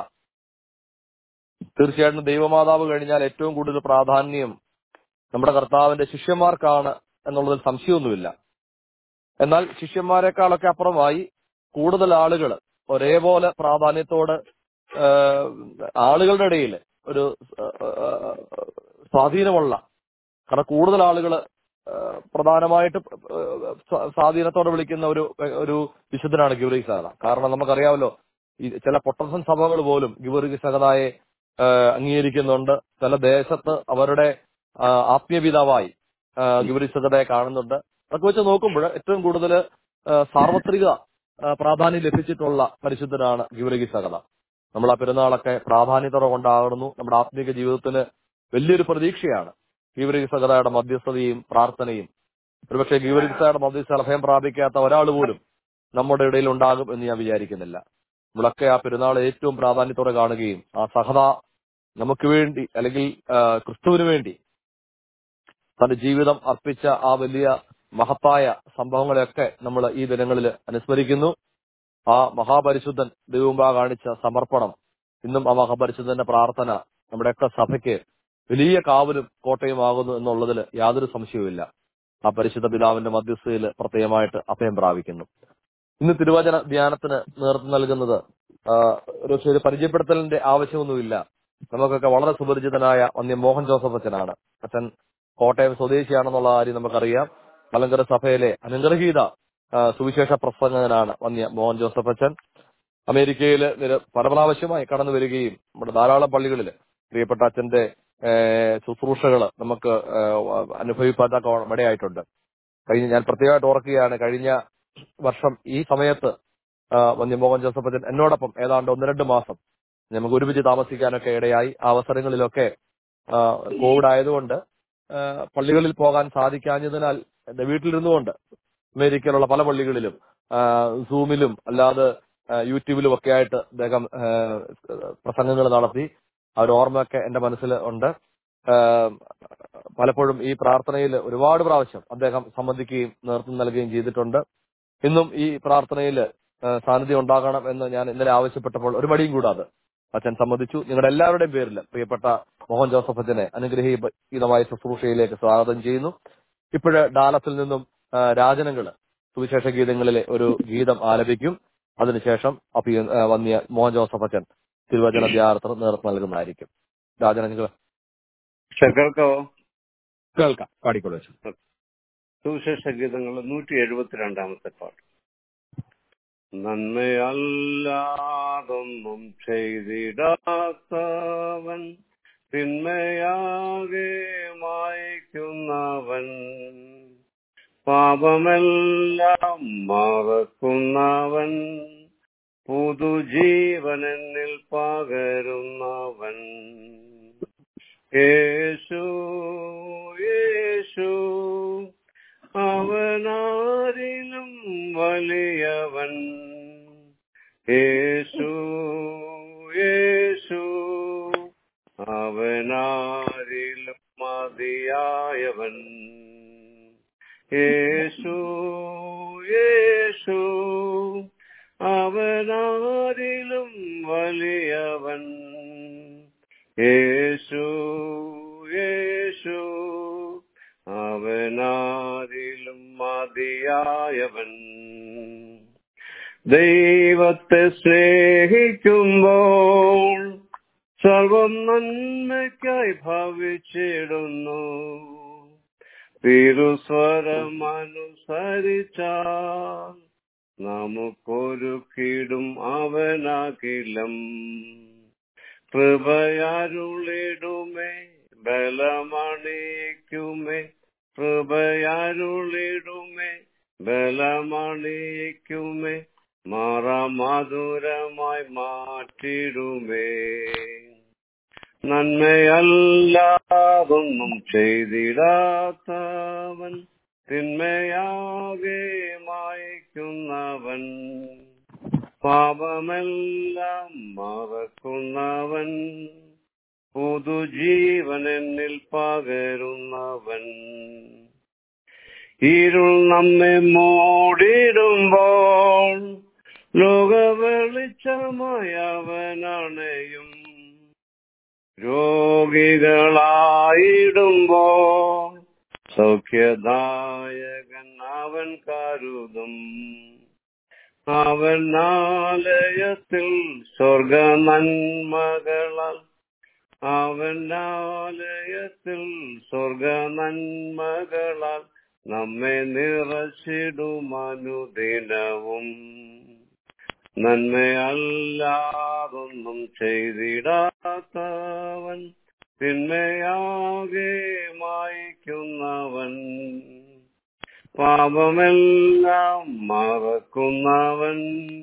തീർച്ചയായിട്ടും ദൈവമാതാവ് കഴിഞ്ഞാൽ ഏറ്റവും കൂടുതൽ പ്രാധാന്യം നമ്മുടെ കർത്താവിന്റെ ശിഷ്യന്മാർക്കാണ് എന്നുള്ളതിൽ സംശയമൊന്നുമില്ല എന്നാൽ ശിഷ്യന്മാരെക്കാളൊക്കെ അപ്പുറമായി കൂടുതൽ ആളുകൾ ഒരേപോലെ പ്രാധാന്യത്തോട് ആ, ആളുകളുടെ ഇടയിൽ ഒരു ആ, ആ, സ്വാധീനമുള്ള കാരണം കൂടുതൽ ആളുകൾ പ്രധാനമായിട്ട് സ്വാ- സ്വാധീനത്തോടെ വിളിക്കുന്ന ഒരു ഒരു വിശുദ്ധനാണ് ഗിവറിക് സഹത കാരണം നമുക്കറിയാമല്ലോ ഈ ചില പൊട്ടൻസൻ സഭകൾ പോലും ഗിവറിക് സഹതായെ അംഗീകരിക്കുന്നുണ്ട് ചില ദേശത്ത് അവരുടെ ആ, ആത്മീയപിതാവായി ഗിവറിക് സഹതയെ കാണുന്നുണ്ട് അതൊക്കെ വെച്ച് നോക്കുമ്പോൾ ഏറ്റവും കൂടുതൽ സാർവത്രിക ആ, പ്രാധാന്യം ലഭിച്ചിട്ടുള്ള പരിശുദ്ധനാണ് ഗിവറികി സഹത നമ്മൾ ആ പെരുന്നാളൊക്കെ പ്രാധാന്യത്തോടെ കൊണ്ടാകുന്നു നമ്മുടെ ആത്മീക ജീവിതത്തിന് വലിയൊരു പ്രതീക്ഷയാണ് ഗീവരിക സഹതയുടെ മധ്യസ്ഥതയും പ്രാർത്ഥനയും ഒരുപക്ഷെ ഗീവരിക സഹയുടെ മധ്യസ്ഥ അഭയം പ്രാപിക്കാത്ത ഒരാൾ പോലും നമ്മുടെ ഇടയിൽ ഉണ്ടാകും എന്ന് ഞാൻ വിചാരിക്കുന്നില്ല നമ്മളൊക്കെ ആ പെരുന്നാൾ ഏറ്റവും പ്രാധാന്യത്തോടെ കാണുകയും ആ സഹത നമുക്ക് വേണ്ടി അല്ലെങ്കിൽ ആ, ക്രിസ്തുവിന് വേണ്ടി തന്റെ ജീവിതം അർപ്പിച്ച ആ വലിയ മഹത്തായ സംഭവങ്ങളെയൊക്കെ നമ്മൾ ഈ ദിനങ്ങളിൽ അനുസ്മരിക്കുന്നു ആ മഹാപരിശുദ്ധൻ ദൈവമുമ്പാ കാണിച്ച സമർപ്പണം ഇന്നും ആ മഹാപരിശുദ്ധന്റെ പ്രാർത്ഥന നമ്മുടെയൊക്കെ സഭയ്ക്ക് വലിയ കാവലും കോട്ടയുമാകുന്നു എന്നുള്ളതിൽ യാതൊരു സംശയവുമില്ല ആ പരിശുദ്ധ പിതാവിന്റെ മധ്യസ്ഥയിൽ പ്രത്യേകമായിട്ട് അഭയം പ്രാപിക്കുന്നു ഇന്ന് തിരുവചന ധ്യാനത്തിന് നേതൃത്വം നൽകുന്നത് ആ, ഒരു പക്ഷേ ഒരു പരിചയപ്പെടുത്തലിന്റെ ആവശ്യമൊന്നുമില്ല നമുക്കൊക്കെ വളരെ സുപരിചിതനായ വന്യ മോഹൻ ജോസഫ് അച്ഛനാണ് അച്ഛൻ കോട്ടയം സ്വദേശിയാണെന്നുള്ള കാര്യം നമുക്കറിയാം മലങ്കര സഭയിലെ അനുഗ്രഹീത ആ, സുവിശേഷ പ്രസംഗകനാണ് വന്യ മോഹൻ ജോസഫ് അച്ഛൻ അമേരിക്കയിൽ നിര പല പ്രാവശ്യമായി കടന്നു വരികയും നമ്മുടെ ധാരാളം പള്ളികളിൽ പ്രിയപ്പെട്ട അച്ഛന്റെ ശുശ്രൂഷകൾ നമുക്ക് അനുഭവിപ്പാത്ത ഇടയായിട്ടുണ്ട് കഴിഞ്ഞ ഞാൻ പ്രത്യേകമായിട്ട് ഓർക്കുകയാണ് കഴിഞ്ഞ വർഷം ഈ സമയത്ത് ആ, വന്യ മോഹൻ ജോസഫ് അച്ഛൻ എന്നോടൊപ്പം ഏതാണ്ട് ഒന്ന് രണ്ട് മാസം നമുക്ക് ഒരുമിച്ച് താമസിക്കാനൊക്കെ ഇടയായി ആ അവസരങ്ങളിലൊക്കെ ആ, കോവിഡ് ആയതുകൊണ്ട് ആ, പള്ളികളിൽ പോകാൻ സാധിക്കാഞ്ഞതിനാൽ എന്റെ വീട്ടിലിരുന്നുകൊണ്ട് അമേരിക്കയിലുള്ള പല പള്ളികളിലും ആ, സൂമിലും അല്ലാതെ ആ, യൂട്യൂബിലും ഒക്കെ ആയിട്ട് അദ്ദേഹം പ്രസംഗങ്ങൾ നടത്തി ആ ഒരു ഓർമ്മയൊക്കെ എന്റെ മനസ്സിൽ ഉണ്ട് ആ, പലപ്പോഴും ഈ പ്രാർത്ഥനയിൽ ഒരുപാട് പ്രാവശ്യം അദ്ദേഹം സംബന്ധിക്കുകയും നേതൃത്വം നൽകുകയും ചെയ്തിട്ടുണ്ട് ഇന്നും ഈ പ്രാർത്ഥനയിൽ സാന്നിധ്യം ഉണ്ടാകണം എന്ന് ഞാൻ ഇന്നലെ ആവശ്യപ്പെട്ടപ്പോൾ ഒരു മടിയും കൂടാതെ അച്ഛൻ സമ്മതിച്ചു നിങ്ങളുടെ എല്ലാവരുടെയും പേരിൽ പ്രിയപ്പെട്ട മോഹൻ ജോസഫ് അച്ഛനെ അനുഗ്രഹീതമായ ശുശ്രൂഷയിലേക്ക് സ്വാഗതം ചെയ്യുന്നു ഇപ്പോഴ് ഡാലസിൽ നിന്നും ആ, രാജനങ്ങള് സുവിശേഷ ഗീതങ്ങളിലെ ഒരു ഗീതം ആലപിക്കും അതിനുശേഷം അപ്പി ആ, വന്നിയ മോഹൻ ജോസഫ് അച്ഛൻ തിരുവചന ധ്യാനത്തിന് നേതൃത്വം നൽകുന്നതായിരിക്കും രാജനങ്ങൾ പക്ഷെ കേൾക്കാവോ കേൾക്കാം പാടിക്കോളൂ അച്ഛൻ സുവിശേഷ ഗീതങ്ങൾ നൂറ്റി എഴുപത്തിരണ്ടാമത്തെ പാട്ട് നന്മയല്ലാതൊന്നും ചെയ്തിടാത്തവൻ തിന്മയാകെ മായ്ക്കുന്നവൻ പാപമെല്ലാം മറക്കുന്നവൻ പുതുജീവനെന്നിൽ പകരുന്നവൻ യേശു യേശു അവനാരിലും വലിയവൻ യേശു യേശു അവനാരിലും മതിയായവൻ യേശു യേശു അവനാരിലും വലിയവൻ യേശു യേശു അവനാരിലും മതിയായവൻ ദൈവത്തെ സ്നേഹിക്കുമ്പോൾ സർവം നന്മയ്ക്കായി ഭവിച്ചിടുന്നു തിരുസ്വരമനുസരിച്ചാൽ നമുക്കൊരു കീടും അവനാകിലം കൃപയാരുളിടുമേ ബലമണിക്കുമേ കൃപയാരുളിടുമേ ബലമണിക്കുമേ മറമധുരമായി മാറ്റിടുമേ നന്മയല്ലാതൊന്നും ചെയ്തിടാത്തവൻ തിന്മയാകെ മായ്ക്കുന്നവൻ പാപമെല്ലാം മറക്കുന്നവൻ പുതുജീവൻ എന്നിൽ പകരുന്നവൻ ഇരുൾ നമ്മെ മൂടിടുമ്പോൾ ലോകവെളിച്ചമായി അവനണയും രോഗികളായിടുമ്പോൾ സൗഖ്യദായകൻ അവൻ കരുതും അവൻ ആലയത്തിൽ സ്വർഗ നന്മകളാൽ അവൻ ആലയത്തിൽ സ്വർഗ നന്മകളാൽ നമ്മെ നിറച്ചിടുമനുദിനവും നന്മയല്ലാതൊന്നും ചെയ്തിടാത്തവൻ തിന്മയാകെ മായ്ക്കുന്നവൻ പാപമെല്ലാം മറക്കുന്നവൻ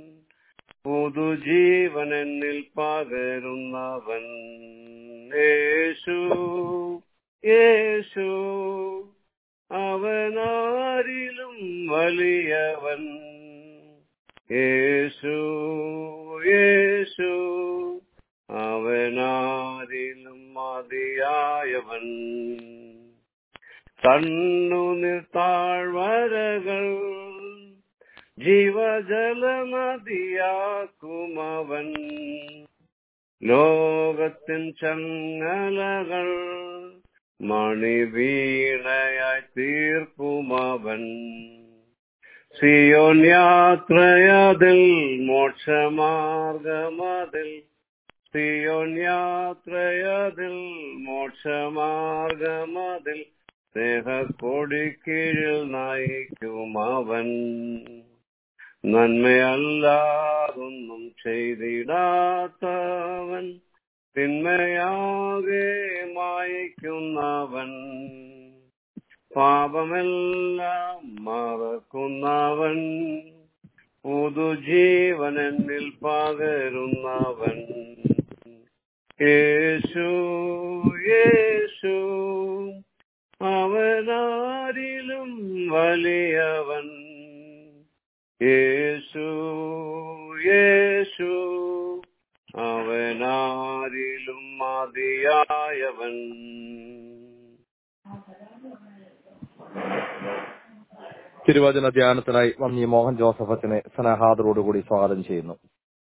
പുതുജീവൻ എന്നിൽ പകരുന്നവൻ യേശു യേശു അവനാരിലും വലിയവൻ യേശു യേശു അവനാരിലും മതിയായവൻ കണ്ണുനീർ താഴ്വരകൾ ജീവജല നദിയാക്കുമവൻ ലോകത്തിൻ ചങ്ങലകൾ മണിവീണയായി തീർക്കുമവൻ സിയോൻ യാത്രയതിൽ മോക്ഷമാർഗമതിൽ സിയോൻ യാത്രയതിൽ മോക്ഷമാർഗമതിൽ സ്നേഹക്കൊടിക്കീഴിൽ നയിക്കും അവൻ നന്മയല്ലാതൊന്നും ചെയ്തിടാത്തവൻ തിന്മയാകെ മായിക്കുന്നവൻ പാപമെല്ലാം മറക്കുന്നവൻ പുതുജീവൻ എന്നിൽ പകരുന്നവൻ യേശു യേശു അവനാരിലും വലിയവൻ യേശു യേശു അവനാരിലും മതിയായവൻ തിരുവചന ധ്യാനത്തിനായി വന്നി മോഹൻ ജോസഫ് അച്ഛനെ സ്നേഹാദരോടുകൂടി സ്വാഗതം ചെയ്യുന്നു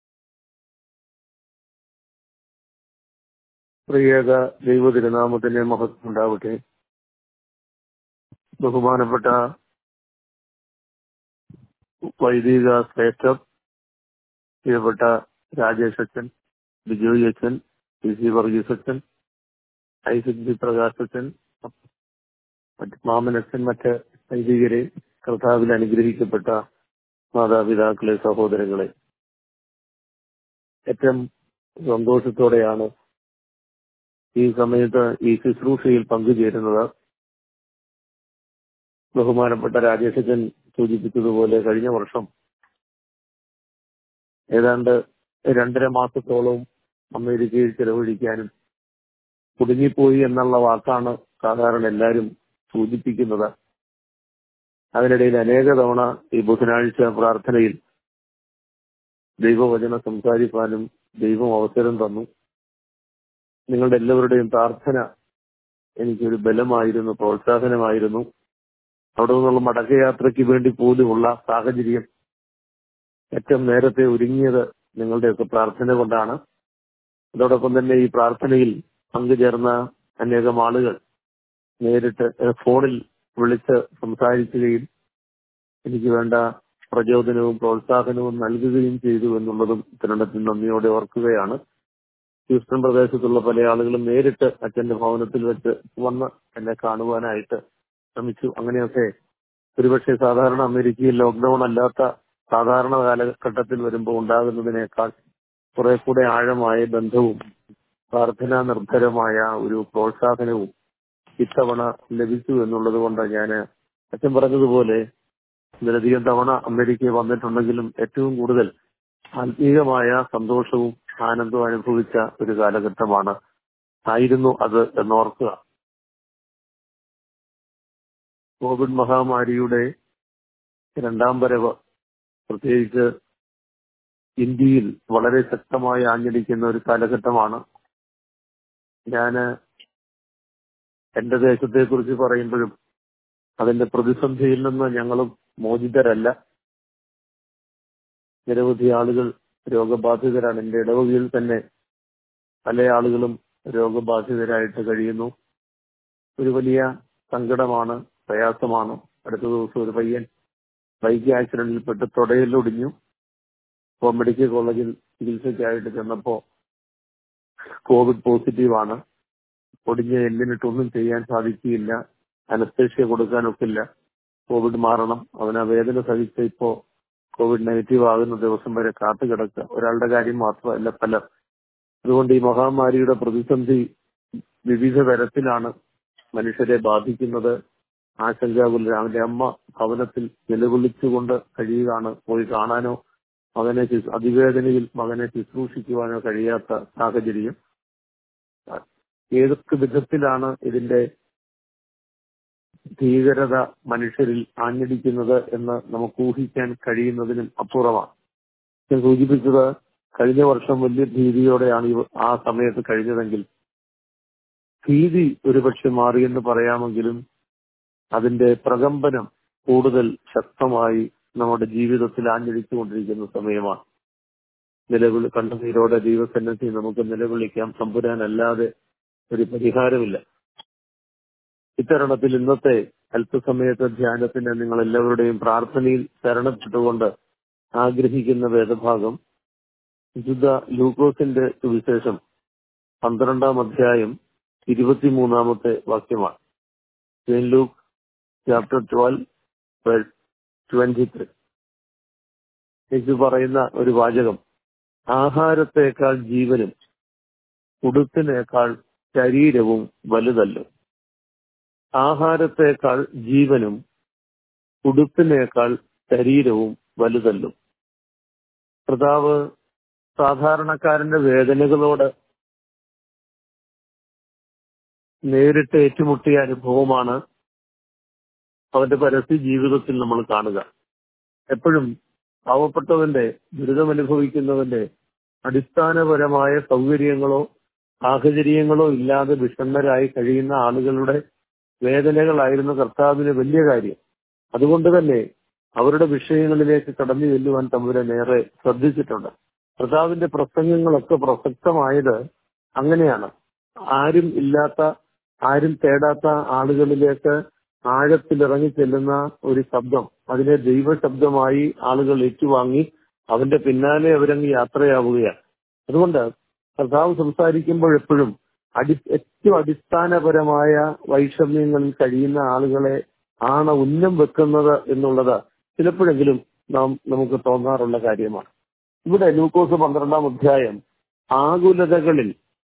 പ്രിയക ദൈവ തിരുനാമത്തിന്റെ മഹത്വം ഉണ്ടാവട്ടെ ബഹുമാനപ്പെട്ട വൈദിക ശ്രേഷ്ഠർ പ്രിയപ്പെട്ട രാജേഷ് അച്ഛൻ ബിജോയ് അച്ഛൻ പി സി വർഗീസ് അച്ഛൻ ഐസക് ബി പ്രകാശ് അച്ഛൻ മറ്റ് മാമൻ അച്ഛൻ മറ്റ് വൈദികരെ കർത്താവിൽ അനുഗ്രഹിക്കപ്പെട്ട മാതാപിതാക്കളെ സഹോദരങ്ങളെ ഏറ്റവും സന്തോഷത്തോടെയാണ് ഈ സമയത്ത് ഈ ശുശ്രൂഷയിൽ പങ്കുചേരുന്നത് ബഹുമാനപ്പെട്ട രാജേഷച്ചൻ സൂചിപ്പിച്ചതുപോലെ കഴിഞ്ഞ വർഷം ഏതാണ്ട് രണ്ടര മാസത്തോളം അമേരിക്കയിൽ ചെലവഴിക്കാനും കുടുങ്ങിപ്പോയി എന്നുള്ള വാക്കാണ് സാധാരണ എല്ലാവരും സൂചിപ്പിക്കുന്നത് അതിനിടയിൽ അനേക തവണ ഈ ബുധനാഴ്ച പ്രാർത്ഥനയിൽ ദൈവവചനം സംസാരിക്കാനും ദൈവം അവസരം തന്നു നിങ്ങളുടെ എല്ലാവരുടെയും പ്രാർത്ഥന എനിക്കൊരു ബലമായിരുന്നു പ്രോത്സാഹനമായിരുന്നു അവിടെ നിന്നുള്ള മടക്കയാത്രയ്ക്ക് വേണ്ടി പോലുമുള്ള സാഹചര്യം ഏറ്റവും നേരത്തെ ഒരുങ്ങിയത് നിങ്ങളുടെയൊക്കെ പ്രാർത്ഥന കൊണ്ടാണ് അതോടൊപ്പം തന്നെ ഈ പ്രാർത്ഥനയിൽ പങ്കുചേർന്ന അനേകം ആളുകൾ നേരിട്ട് ഫോണിൽ വിളിച്ച് സംസാരിക്കുകയും എനിക്ക് വേണ്ട പ്രചോദനവും പ്രോത്സാഹനവും നൽകുകയും ചെയ്തു എന്നുള്ളതും തിരുവനന്തപുരത്ത് നന്ദിയോടെ ഓർക്കുകയാണ് ഹ്യൂസ്റ്റൺ പ്രദേശത്തുള്ള പല ആളുകളും നേരിട്ട് അച്ഛന്റെ ഭവനത്തിൽ വെച്ച് വന്ന് എന്നെ കാണുവാനായിട്ട് ശ്രമിച്ചു അങ്ങനെയൊക്കെ ഒരുപക്ഷെ സാധാരണ അമേരിക്കയിൽ ലോക്ക്ഡൌൺ അല്ലാത്ത സാധാരണ കാലഘട്ടത്തിൽ വരുമ്പോൾ ഉണ്ടാകുന്നതിനേക്കാൾ കുറെ കൂടെ ആഴമായ ബന്ധവും പ്രാർത്ഥനാ നിർഭരമായ ഒരു പ്രോത്സാഹനവും ഇത്തവണ ലഭിച്ചു എന്നുള്ളത് കൊണ്ട് ഞാൻ അച്ഛൻ പറഞ്ഞതുപോലെ ഇതിലധികം തവണ അമേരിക്കയിൽ വന്നിട്ടുണ്ടെങ്കിലും ഏറ്റവും കൂടുതൽ ആത്മീയമായ സന്തോഷവും ആനന്ദവും അനുഭവിച്ച ഒരു കാലഘട്ടമാണ് ആയിരുന്നു അത് എന്നോർക്കുക കോവിഡ് മഹാമാരിയുടെ രണ്ടാം വരവ് പ്രത്യേകിച്ച് ഇന്ത്യയിൽ വളരെ ശക്തമായി ആഞ്ഞടിക്കുന്ന ഒരു കാലഘട്ടമാണ് ഞാന് എന്റെ ദേശത്തെ കുറിച്ച് പറയുമ്പോഴും അതിന്റെ പ്രതിസന്ധിയിൽ നിന്ന് ഞങ്ങളും മോചിതരല്ല നിരവധി ആളുകൾ രോഗബാധിതരാണ് എന്റെ ഇടവകയിൽ തന്നെ പല ആളുകളും രോഗബാധിതരായിട്ട് കഴിയുന്നു ഒരു വലിയ സങ്കടമാണ് പ്രയാസമാണ് അടുത്ത ദിവസം ഒരു പയ്യൻ ബൈക്ക് ആക്സിഡന്റിൽപ്പെട്ട് തുടയിലൊടിഞ്ഞു ഇപ്പോൾ മെഡിക്കൽ കോളേജിൽ ചികിത്സയ്ക്കായിട്ട് ചെന്നപ്പോ കോവിഡ് പോസിറ്റീവാണ് ഒടിഞ്ഞ എല്ലിനിട്ടൊന്നും ചെയ്യാൻ സാധിക്കുകയില്ല അനസ്തേഷ്യ കൊടുക്കാനൊക്കില്ല കോവിഡ് മാറണം അവന് ആ വേദന സഹിച്ച് ഇപ്പോ കോവിഡ് നെഗറ്റീവ് ആകുന്ന ദിവസം വരെ കാത്തു കിടക്കുക ഒരാളുടെ കാര്യം മാത്രമല്ല പലർ അതുകൊണ്ട് ഈ മഹാമാരിയുടെ പ്രതിസന്ധി വിവിധ തരത്തിലാണ് മനുഷ്യരെ ബാധിക്കുന്നത് ആശങ്കാകുല അവന്റെ അമ്മ ഭവനത്തിൽ നിലവിളിച്ചുകൊണ്ട് കഴിയുകയാണ് പോയി കാണാനോ മകനെ ശുശ്രൂ- അതിവേദനയിൽ മകനെ ശുശ്രൂഷിക്കുവാനോ കഴിയാത്ത സാഹചര്യം ഏതൊക്കെ വിധത്തിലാണ് ഇതിന്റെ ഭീകരത മനുഷ്യരിൽ ആഞ്ഞടിക്കുന്നത് എന്ന് നമുക്ക് ഊഹിക്കാൻ കഴിയുന്നതിനും അപ്പുറമാണ് ഞാൻ സൂചിപ്പിച്ചത് കഴിഞ്ഞ വർഷം വലിയ ഭീതിയോടെയാണ് ഇവ- ആ സമയത്ത് കഴിഞ്ഞതെങ്കിൽ ഭീതി ഒരുപക്ഷെ മാറിയെന്ന് പറയാമെങ്കിലും അതിന്റെ പ്രകമ്പനം കൂടുതൽ ശക്തമായി നമ്മുടെ ജീവിതത്തിൽ ആഞ്ഞടിച്ചുകൊണ്ടിരിക്കുന്ന സമയമാണ് നിലവിളി കണ്ണുനീരോടെ ദൈവസന്നദ്ധി നമുക്ക് നിലവിളിക്കാം തമ്പുരാനല്ലാതെ ഒരു പരിഹാരമില്ല ഇത്തരണത്തിൽ ഇന്നത്തെ അല്പസമയത്തെ ധ്യാനത്തിന് നിങ്ങൾ എല്ലാവരുടെയും പ്രാർത്ഥനയിൽ ശരണപ്പെട്ടുകൊണ്ട് ആഗ്രഹിക്കുന്ന വേദഭാഗം വിശുദ്ധ ലൂക്കോസിന്റെ സുവിശേഷം പന്ത്രണ്ടാം അധ്യായം ഇരുപത്തിമൂന്നാമത്തെ വാക്യമാണ് saint Luke chapter twelve twenty three ഇത് പറയുന്ന ഒരു വാചകം ആഹാരത്തെക്കാൾ ജീവനും ഉടുപ്പിനേക്കാൾ ശരീരവും വലുതല്ലോ ആഹാരത്തെക്കാൾ ജീവനും ഉടുപ്പിനേക്കാൾ ശരീരവും വലുതല്ലോ കർത്താവ് സാധാരണക്കാരന്റെ വേദനകളോട് നേരിട്ട് ഏറ്റുമുട്ടിയ അനുഭവമാണ് അവന്റെ പരസ്യ ജീവിതത്തിൽ നമ്മൾ കാണുക എപ്പോഴും പാവപ്പെട്ടവന്റെ ദുരിതമനുഭവിക്കുന്നവന്റെ അടിസ്ഥാനപരമായ സൗകര്യങ്ങളോ സാഹചര്യങ്ങളോ ഇല്ലാതെ വിഷണ്ണരായി കഴിയുന്ന ആളുകളുടെ വേദനകളായിരുന്നു കർത്താവിന് വലിയ കാര്യം അതുകൊണ്ട് തന്നെ അവരുടെ വിഷയങ്ങളിലേക്ക് കടന്നു ചെല്ലുവാൻ തമ്പുരാൻ ഏറെ ശ്രദ്ധിച്ചിട്ടുണ്ട് കർത്താവിന്റെ പ്രസംഗങ്ങളൊക്കെ പ്രസക്തമായത് അങ്ങനെയാണ് ആരും ഇല്ലാത്ത ആരും തേടാത്ത ആളുകളിലേക്ക് ആഴത്തിലിറങ്ങി ചെല്ലുന്ന ഒരു ശബ്ദം അതിനെ ദൈവശബ്ദമായി ആളുകൾ ഏറ്റുവാങ്ങി അവന്റെ പിന്നാലെ അവരങ്ങ് യാത്രയാവുകയാണ് അതുകൊണ്ട് കർത്താവ് സംസാരിക്കുമ്പോൾ എപ്പോഴും അടി ഏറ്റവും അടിസ്ഥാനപരമായ വൈഷമ്യങ്ങളിൽ കഴിയുന്ന ആളുകളെ ആണ് ഉന്നം വെക്കുന്നത് എന്നുള്ളത് ചിലപ്പോഴെങ്കിലും നാം നമുക്ക് തോന്നാറുള്ള കാര്യമാണ് ഇവിടെ ലൂക്കോസ് പന്ത്രണ്ടാം അധ്യായം ആകുലതകളിൽ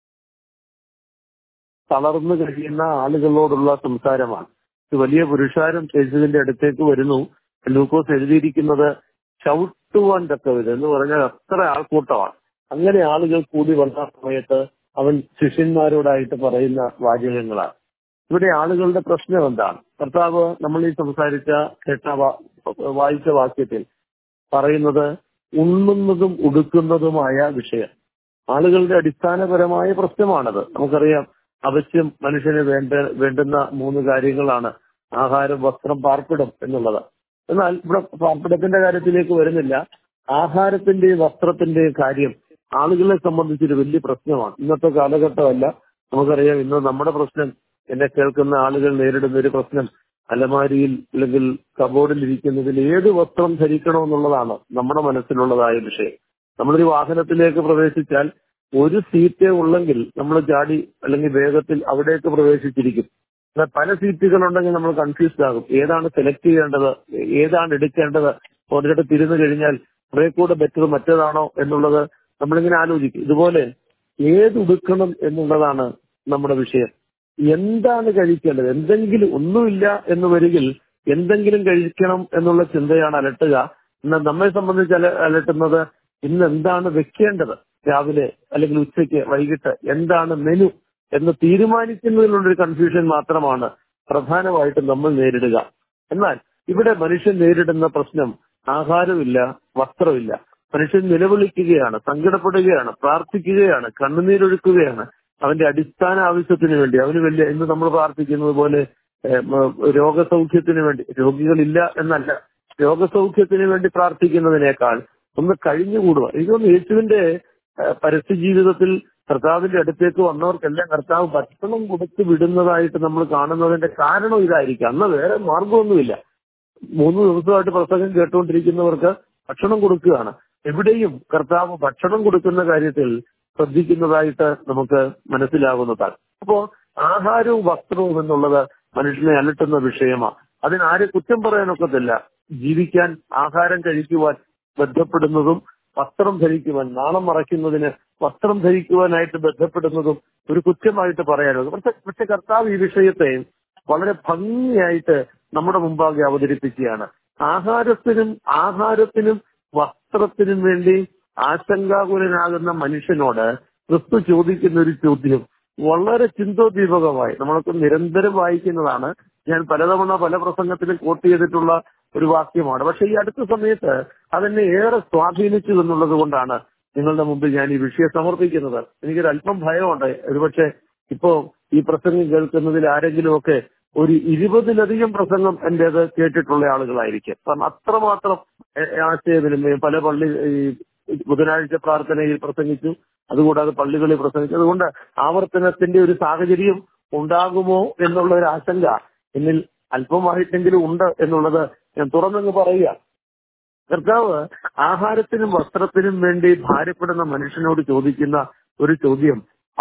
തളർന്നു കഴിയുന്ന ആളുകളോടുള്ള സംസാരമാണ് ഒരു വലിയ പുരുഷാരം യേശുവിന്റെ അടുത്തേക്ക് വരുന്നു ലൂക്കോസ് എഴുതിയിരിക്കുന്നത് ചവിട്ടുവാൻ തക്കവിധം എന്ന് പറഞ്ഞാൽ അത്ര ആൾക്കൂട്ടമാണ് അങ്ങനെ ആളുകൾ കൂടി വന്ന സമയത്ത് അവൻ ശിഷ്യന്മാരോടായിട്ട് പറയുന്ന വാചകങ്ങളാണ് ഇവിടെ ആളുകളുടെ പ്രശ്നം എന്താണ് കർത്താവ് നമ്മൾ ഈ സംസാരിച്ച കേട്ട വാ- വായിച്ച വാക്യത്തിൽ പറയുന്നത് ഉണ്ണുന്നതും ഉടുക്കുന്നതുമായ വിഷയം ആളുകളുടെ അടിസ്ഥാനപരമായ പ്രശ്നമാണത് നമുക്കറിയാം അവശ്യം മനുഷ്യന് വേണ്ട വേണ്ടുന്ന മൂന്ന് കാര്യങ്ങളാണ് ആഹാരം വസ്ത്രം പാർപ്പിടം എന്നുള്ളത് എന്നാൽ ഇവിടെ പാർപ്പിടത്തിന്റെ കാര്യത്തിലേക്ക് വരുന്നില്ല ആഹാരത്തിന്റെയും വസ്ത്രത്തിന്റെയും കാര്യം ആളുകളെ സംബന്ധിച്ചൊരു വലിയ പ്രശ്നമാണ് ഇന്നത്തെ കാലഘട്ടമല്ല നമുക്കറിയാം ഇന്ന് നമ്മുടെ പ്രശ്നം എന്നെ കേൾക്കുന്ന ആളുകൾ നേരിടുന്ന ഒരു പ്രശ്നം അലമാരിയിൽ അല്ലെങ്കിൽ കബോർഡിൽ ഇരിക്കുന്നതിൽ ഏത് വസ്ത്രം ധരിക്കണമെന്നുള്ളതാണ് നമ്മുടെ മനസ്സിലുള്ളതായ വിഷയം നമ്മളൊരു വാഹനത്തിലേക്ക് പ്രവേശിച്ചാൽ ഒരു സീറ്റേ ഉള്ളെങ്കിൽ നമ്മൾ ചാടി അല്ലെങ്കിൽ വേഗത്തിൽ അവിടേക്ക് പ്രവേശിച്ചിരിക്കും എന്നാൽ പല സീറ്റുകളുണ്ടെങ്കിൽ നമ്മൾ കൺഫ്യൂസ്ഡ് ആകും ഏതാണ് സെലക്ട് ചെയ്യേണ്ടത് ഏതാണ് എടുക്കേണ്ടത് ഒരിടത്ത് തിരിഞ്ഞു കഴിഞ്ഞാൽ കുറെ കൂടെ ബെറ്റർ മറ്റേതാണോ എന്നുള്ളത് നമ്മളിങ്ങനെ ആലോചിക്കും ഇതുപോലെ ഏത് ഉടുക്കണം എന്നുള്ളതാണ് നമ്മുടെ വിഷയം എന്താണ് കഴിക്കേണ്ടത് എന്തെങ്കിലും ഒന്നുമില്ല എന്ന് വരികിൽ എന്തെങ്കിലും കഴിക്കണം എന്നുള്ള ചിന്തയാണ് അലട്ടുക എന്നാൽ നമ്മെ സംബന്ധിച്ച് അല അലട്ടുന്നത് ഇന്ന് എന്താണ് വെക്കേണ്ടത് രാവിലെ അല്ലെങ്കിൽ ഉച്ചയ്ക്ക് വൈകിട്ട് എന്താണ് മെനു എന്ന് തീരുമാനിക്കുന്നതിലുള്ളൊരു കൺഫ്യൂഷൻ മാത്രമാണ് പ്രധാനമായിട്ടും നമ്മൾ നേരിടുക എന്നാൽ ഇവിടെ മനുഷ്യൻ നേരിടുന്ന പ്രശ്നം ആഹാരമില്ല വസ്ത്രമില്ല മനുഷ്യൻ നിലവിളിക്കുകയാണ് സങ്കടപ്പെടുകയാണ് പ്രാർത്ഥിക്കുകയാണ് കണ്ണുനീരൊഴുക്കുകയാണ് അവന്റെ അടിസ്ഥാന ആവശ്യത്തിന് വേണ്ടി അവന് വലിയ ഇന്ന് നമ്മൾ പ്രാർത്ഥിക്കുന്നത് പോലെ ഏഹ്, മ- രോഗസൗഖ്യത്തിന് വേണ്ടി രോഗികളില്ല എന്നല്ല രോഗസൗഖ്യത്തിന് വേണ്ടി പ്രാർത്ഥിക്കുന്നതിനേക്കാൾ ഒന്ന് കഴിഞ്ഞുകൂടുക എനിക്ക് തോന്നുന്നു യേശുവിന്റെ ഏഹ്, പരസ്യ ജീവിതത്തിൽ കർത്താവിന്റെ അടുത്തേക്ക് വന്നവർക്കെല്ലാം കർത്താവ് ഭക്ഷണം കൊടുത്ത് വിടുന്നതായിട്ട് നമ്മൾ കാണുന്നതിന്റെ കാരണം ഇതായിരിക്കും അന്ന് വേറെ മാർഗമൊന്നുമില്ല മൂന്ന് ദിവസമായിട്ട് പ്രസംഗം കേട്ടുകൊണ്ടിരിക്കുന്നവർക്ക് ഭക്ഷണം കൊടുക്കുകയാണ് എവിടെയും കർത്താവ് ഭക്ഷണം കൊടുക്കുന്ന കാര്യത്തിൽ ശ്രദ്ധിക്കുന്നതായിട്ട് നമുക്ക് മനസ്സിലാകുന്നതാണ് അപ്പോ ആഹാരവും വസ്ത്രവും എന്നുള്ളത് മനുഷ്യനെ അലട്ടുന്ന വിഷയമാണ് അതിനാരെ കുറ്റം പറയാനൊക്കത്തില്ല ജീവിക്കാൻ ആഹാരം കഴിക്കുവാൻ ബന്ധപ്പെടുന്നതും വസ്ത്രം ധരിക്കുവാൻ നാണം മറയ്ക്കുന്നതിന് വസ്ത്രം ധരിക്കുവാനായിട്ട് ബന്ധപ്പെടുന്നതും ഒരു കുറ്റമായിട്ട് പറയാനുള്ളത് പക്ഷെ പക്ഷെ കർത്താവ് ഈ വിഷയത്തെ വളരെ ഭംഗിയായിട്ട് നമ്മുടെ മുമ്പാകെ അവതരിപ്പിക്കുകയാണ് ആഹാരത്തിനും ആഹാരത്തിനും വസ്ത്രത്തിനും വേണ്ടി ആശങ്കാകുലനാകുന്ന മനുഷ്യനോട് ക്രിസ്തു ചോദിക്കുന്ന ഒരു ചോദ്യം വളരെ ചിന്തോദ്ദീപകമായി നമ്മളൊക്കെ നിരന്തരം വായിക്കുന്നതാണ് ഞാൻ പലതവണ പല പ്രസംഗത്തിലും കോട്ട് ചെയ്തിട്ടുള്ള ഒരു വാക്യമാണ് പക്ഷെ ഈ അടുത്ത സമയത്ത് അതെന്നെ ഏറെ സ്വാധീനിച്ചു എന്നുള്ളത് കൊണ്ടാണ് നിങ്ങളുടെ മുമ്പിൽ ഞാൻ ഈ വിഷയം സമർപ്പിക്കുന്നത് എനിക്കൊരു അല്പം ഭയമുണ്ട് ഒരുപക്ഷെ ഇപ്പോ ഈ പ്രസംഗം കേൾക്കുന്നതിൽ ആരെങ്കിലുമൊക്കെ ഒരു ഇരുപതിലധികം പ്രസംഗം എന്റേത് കേട്ടിട്ടുള്ള ആളുകളായിരിക്കും കാരണം അത്രമാത്രം എ- ആശയവിനിമയം പല പള്ളി ഈ ബുധനാഴ്ച പ്രാർത്ഥനയിൽ പ്രസംഗിച്ചു അതുകൂടാതെ പള്ളികളിൽ പ്രസംഗിച്ചു അതുകൊണ്ട് ആവർത്തനത്തിന്റെ ഒരു സാഹചര്യം ഉണ്ടാകുമോ എന്നുള്ള ഒരു ആശങ്ക എന്നിൽ അല്പമായിട്ടെങ്കിലും ഉണ്ട് എന്നുള്ളത് ഞാൻ തുറന്നങ്ങ് പറയുക കർത്താവ് ആഹാരത്തിനും വസ്ത്രത്തിനും വേണ്ടി ഭാര്യപ്പെടുന്ന മനുഷ്യനോട് ചോദിക്കുന്ന ഒരു ചോദ്യം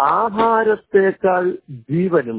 ആഹാരത്തേക്കാൾ ജീവനും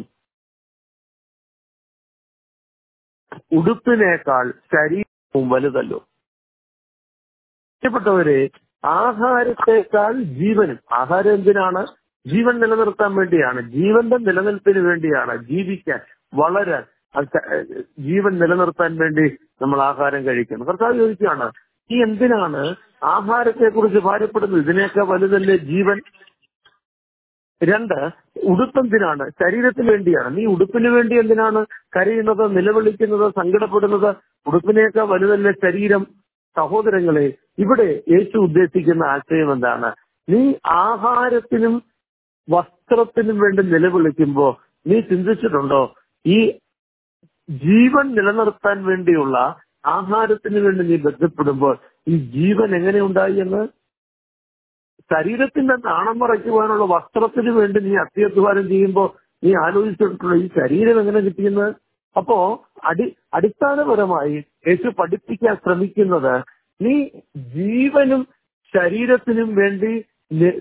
ഉടുപ്പിനേക്കാൾ ശരീരവും വലുതല്ലോ പ്രിയപ്പെട്ടവരെ ആഹാരത്തെക്കാൾ ജീവനും ആഹാരം എന്തിനാണ് ജീവൻ നിലനിർത്താൻ വേണ്ടിയാണ് ജീവന്റെ നിലനിൽപ്പിന് വേണ്ടിയാണ് ജീവിക്കാൻ വളരാൻ അത് ക- ജീവൻ നിലനിർത്താൻ വേണ്ടി നമ്മൾ ആഹാരം കഴിക്കുന്നു കർത്താവ് ചോദിക്കുകയാണ് ഈ എന്തിനാണ് ആഹാരത്തെ കുറിച്ച് ഭാരപ്പെടുന്നത് ഇതിനേക്കാൾ വലുതല്ലേ ജീവൻ രണ്ട് ഉടുപ്പെന്തിനാണ് ശരീരത്തിന് വേണ്ടിയാണ് നീ ഉടുപ്പിന് വേണ്ടി എന്തിനാണ് കരയുന്നത് നിലവിളിക്കുന്നത് സങ്കടപ്പെടുന്നത് ഉടുപ്പിനേക്കാൾ വലുതല്ലേ ശരീരം സഹോദരങ്ങളെ ഇവിടെ യേശു ഉദ്ദേശിക്കുന്ന ആശയം എന്താണ് നീ ആഹാരത്തിനും വസ്ത്രത്തിനും വേണ്ടി നിലവിളിക്കുമ്പോ നീ ചിന്തിച്ചിട്ടുണ്ടോ ഈ ജീവൻ നിലനിർത്താൻ വേണ്ടിയുള്ള ആഹാരത്തിന് വേണ്ടി നീ ബന്ധപ്പെടുമ്പോൾ ഈ ജീവൻ എങ്ങനെ ഉണ്ടായി എന്ന് ശരീരത്തിന്റെ നാണം മറയ്ക്കുവാനുള്ള വസ്ത്രത്തിന് വേണ്ടി നീ അത്യധ്വാനം ചെയ്യുമ്പോൾ നീ ആലോചിച്ചിട്ടുള്ള ഈ ശരീരം എങ്ങനെ കിട്ടിയെന്ന് അപ്പോ അടി അടിസ്ഥാനപരമായി യേശു പഠിപ്പിക്കാൻ ശ്രമിക്കുന്നത് നീ ജീവനും ശരീരത്തിനും വേണ്ടി നി-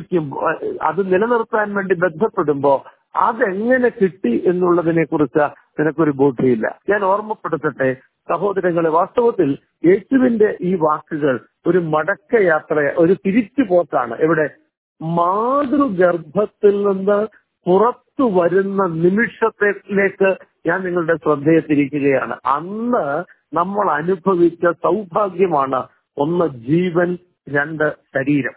നിലവിളിക്കുമ്പോ അത് നിലനിർത്താൻ വേണ്ടി ബന്ധപ്പെടുമ്പോ അതെങ്ങനെ കിട്ടി എന്നുള്ളതിനെ കുറിച്ച് നിനക്കൊരു ബോധ്യമില്ല ഞാൻ ഓർമ്മപ്പെടുത്തട്ടെ സഹോദരങ്ങളെ വാസ്തവത്തിൽ യേശുവിന്റെ ഈ വാക്കുകൾ ഒരു മടക്കയാത്ര ഒരു തിരിച്ചുപോക്കാണ് എവിടെ മാതൃഗർഭത്തിൽ നിന്ന് പുറത്തു വരുന്ന നിമിഷത്തിലേക്ക് ഞാൻ നിങ്ങളുടെ ശ്രദ്ധയെ തിരിക്കുകയാണ് അന്ന് നമ്മൾ അനുഭവിച്ച സൗഭാഗ്യമാണ് ഒന്ന് ജീവൻ രണ്ട് ശരീരം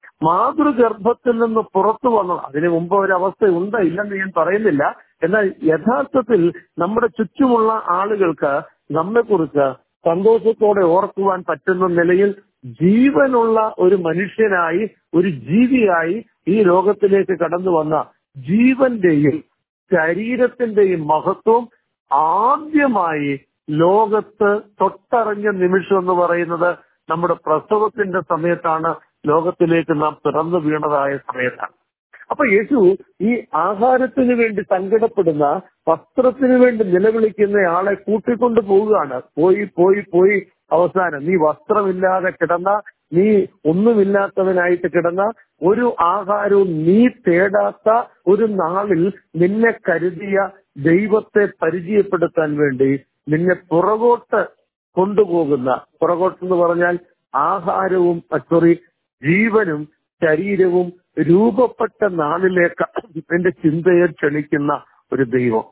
മാതൃഗർഭത്തിൽ നിന്ന് പുറത്തു വന്നു അതിനു മുമ്പ് ഒരവസ്ഥ ഉണ്ട് ഇല്ലെന്ന് ഞാൻ പറയുന്നില്ല എന്നാൽ യഥാർത്ഥത്തിൽ നമ്മുടെ ചുറ്റുമുള്ള ആളുകൾക്ക് നമ്മെക്കുറിച്ച് സന്തോഷത്തോടെ ഓർക്കുവാൻ പറ്റുന്ന നിലയിൽ ജീവനുള്ള ഒരു മനുഷ്യനായി ഒരു ജീവിയായി ഈ ലോകത്തിലേക്ക് കടന്നു വന്ന ജീവന്റെയും ശരീരത്തിന്റെയും മഹത്വം ആദ്യമായി ലോകത്ത് തൊട്ടറിഞ്ഞ നിമിഷം എന്ന് പറയുന്നത് നമ്മുടെ പ്രസവത്തിന്റെ സമയത്താണ് ലോകത്തിലേക്ക് നാം പിറന്നു വീണതായ സമയത്താണ് അപ്പൊ യേശു ഈ ആഹാരത്തിന് വേണ്ടി സങ്കടപ്പെടുന്ന വസ്ത്രത്തിന് വേണ്ടി നിലവിളിക്കുന്ന ആളെ കൂട്ടിക്കൊണ്ട് പോവുകയാണ് പോയി പോയി പോയി അവസാനം നീ വസ്ത്രമില്ലാതെ കിടന്ന നീ ഒന്നുമില്ലാത്തവനായിട്ട് കിടന്ന ഒരു ആഹാരവും നീ തേടാത്ത ഒരു നാളിൽ നിന്നെ കരുതിയ ദൈവത്തെ പരിചയപ്പെടുത്താൻ വേണ്ടി നിന്നെ പുറകോട്ട് കൊണ്ടുപോകുന്ന പുറകോട്ടെന്ന് പറഞ്ഞാൽ ആഹാരവും സോറി ജീവനും ശരീരവും രൂപപ്പെട്ട നാളിലേക്ക് എന്റെ ചിന്തയെ ക്ഷണിക്കുന്ന ഒരു ദൈവം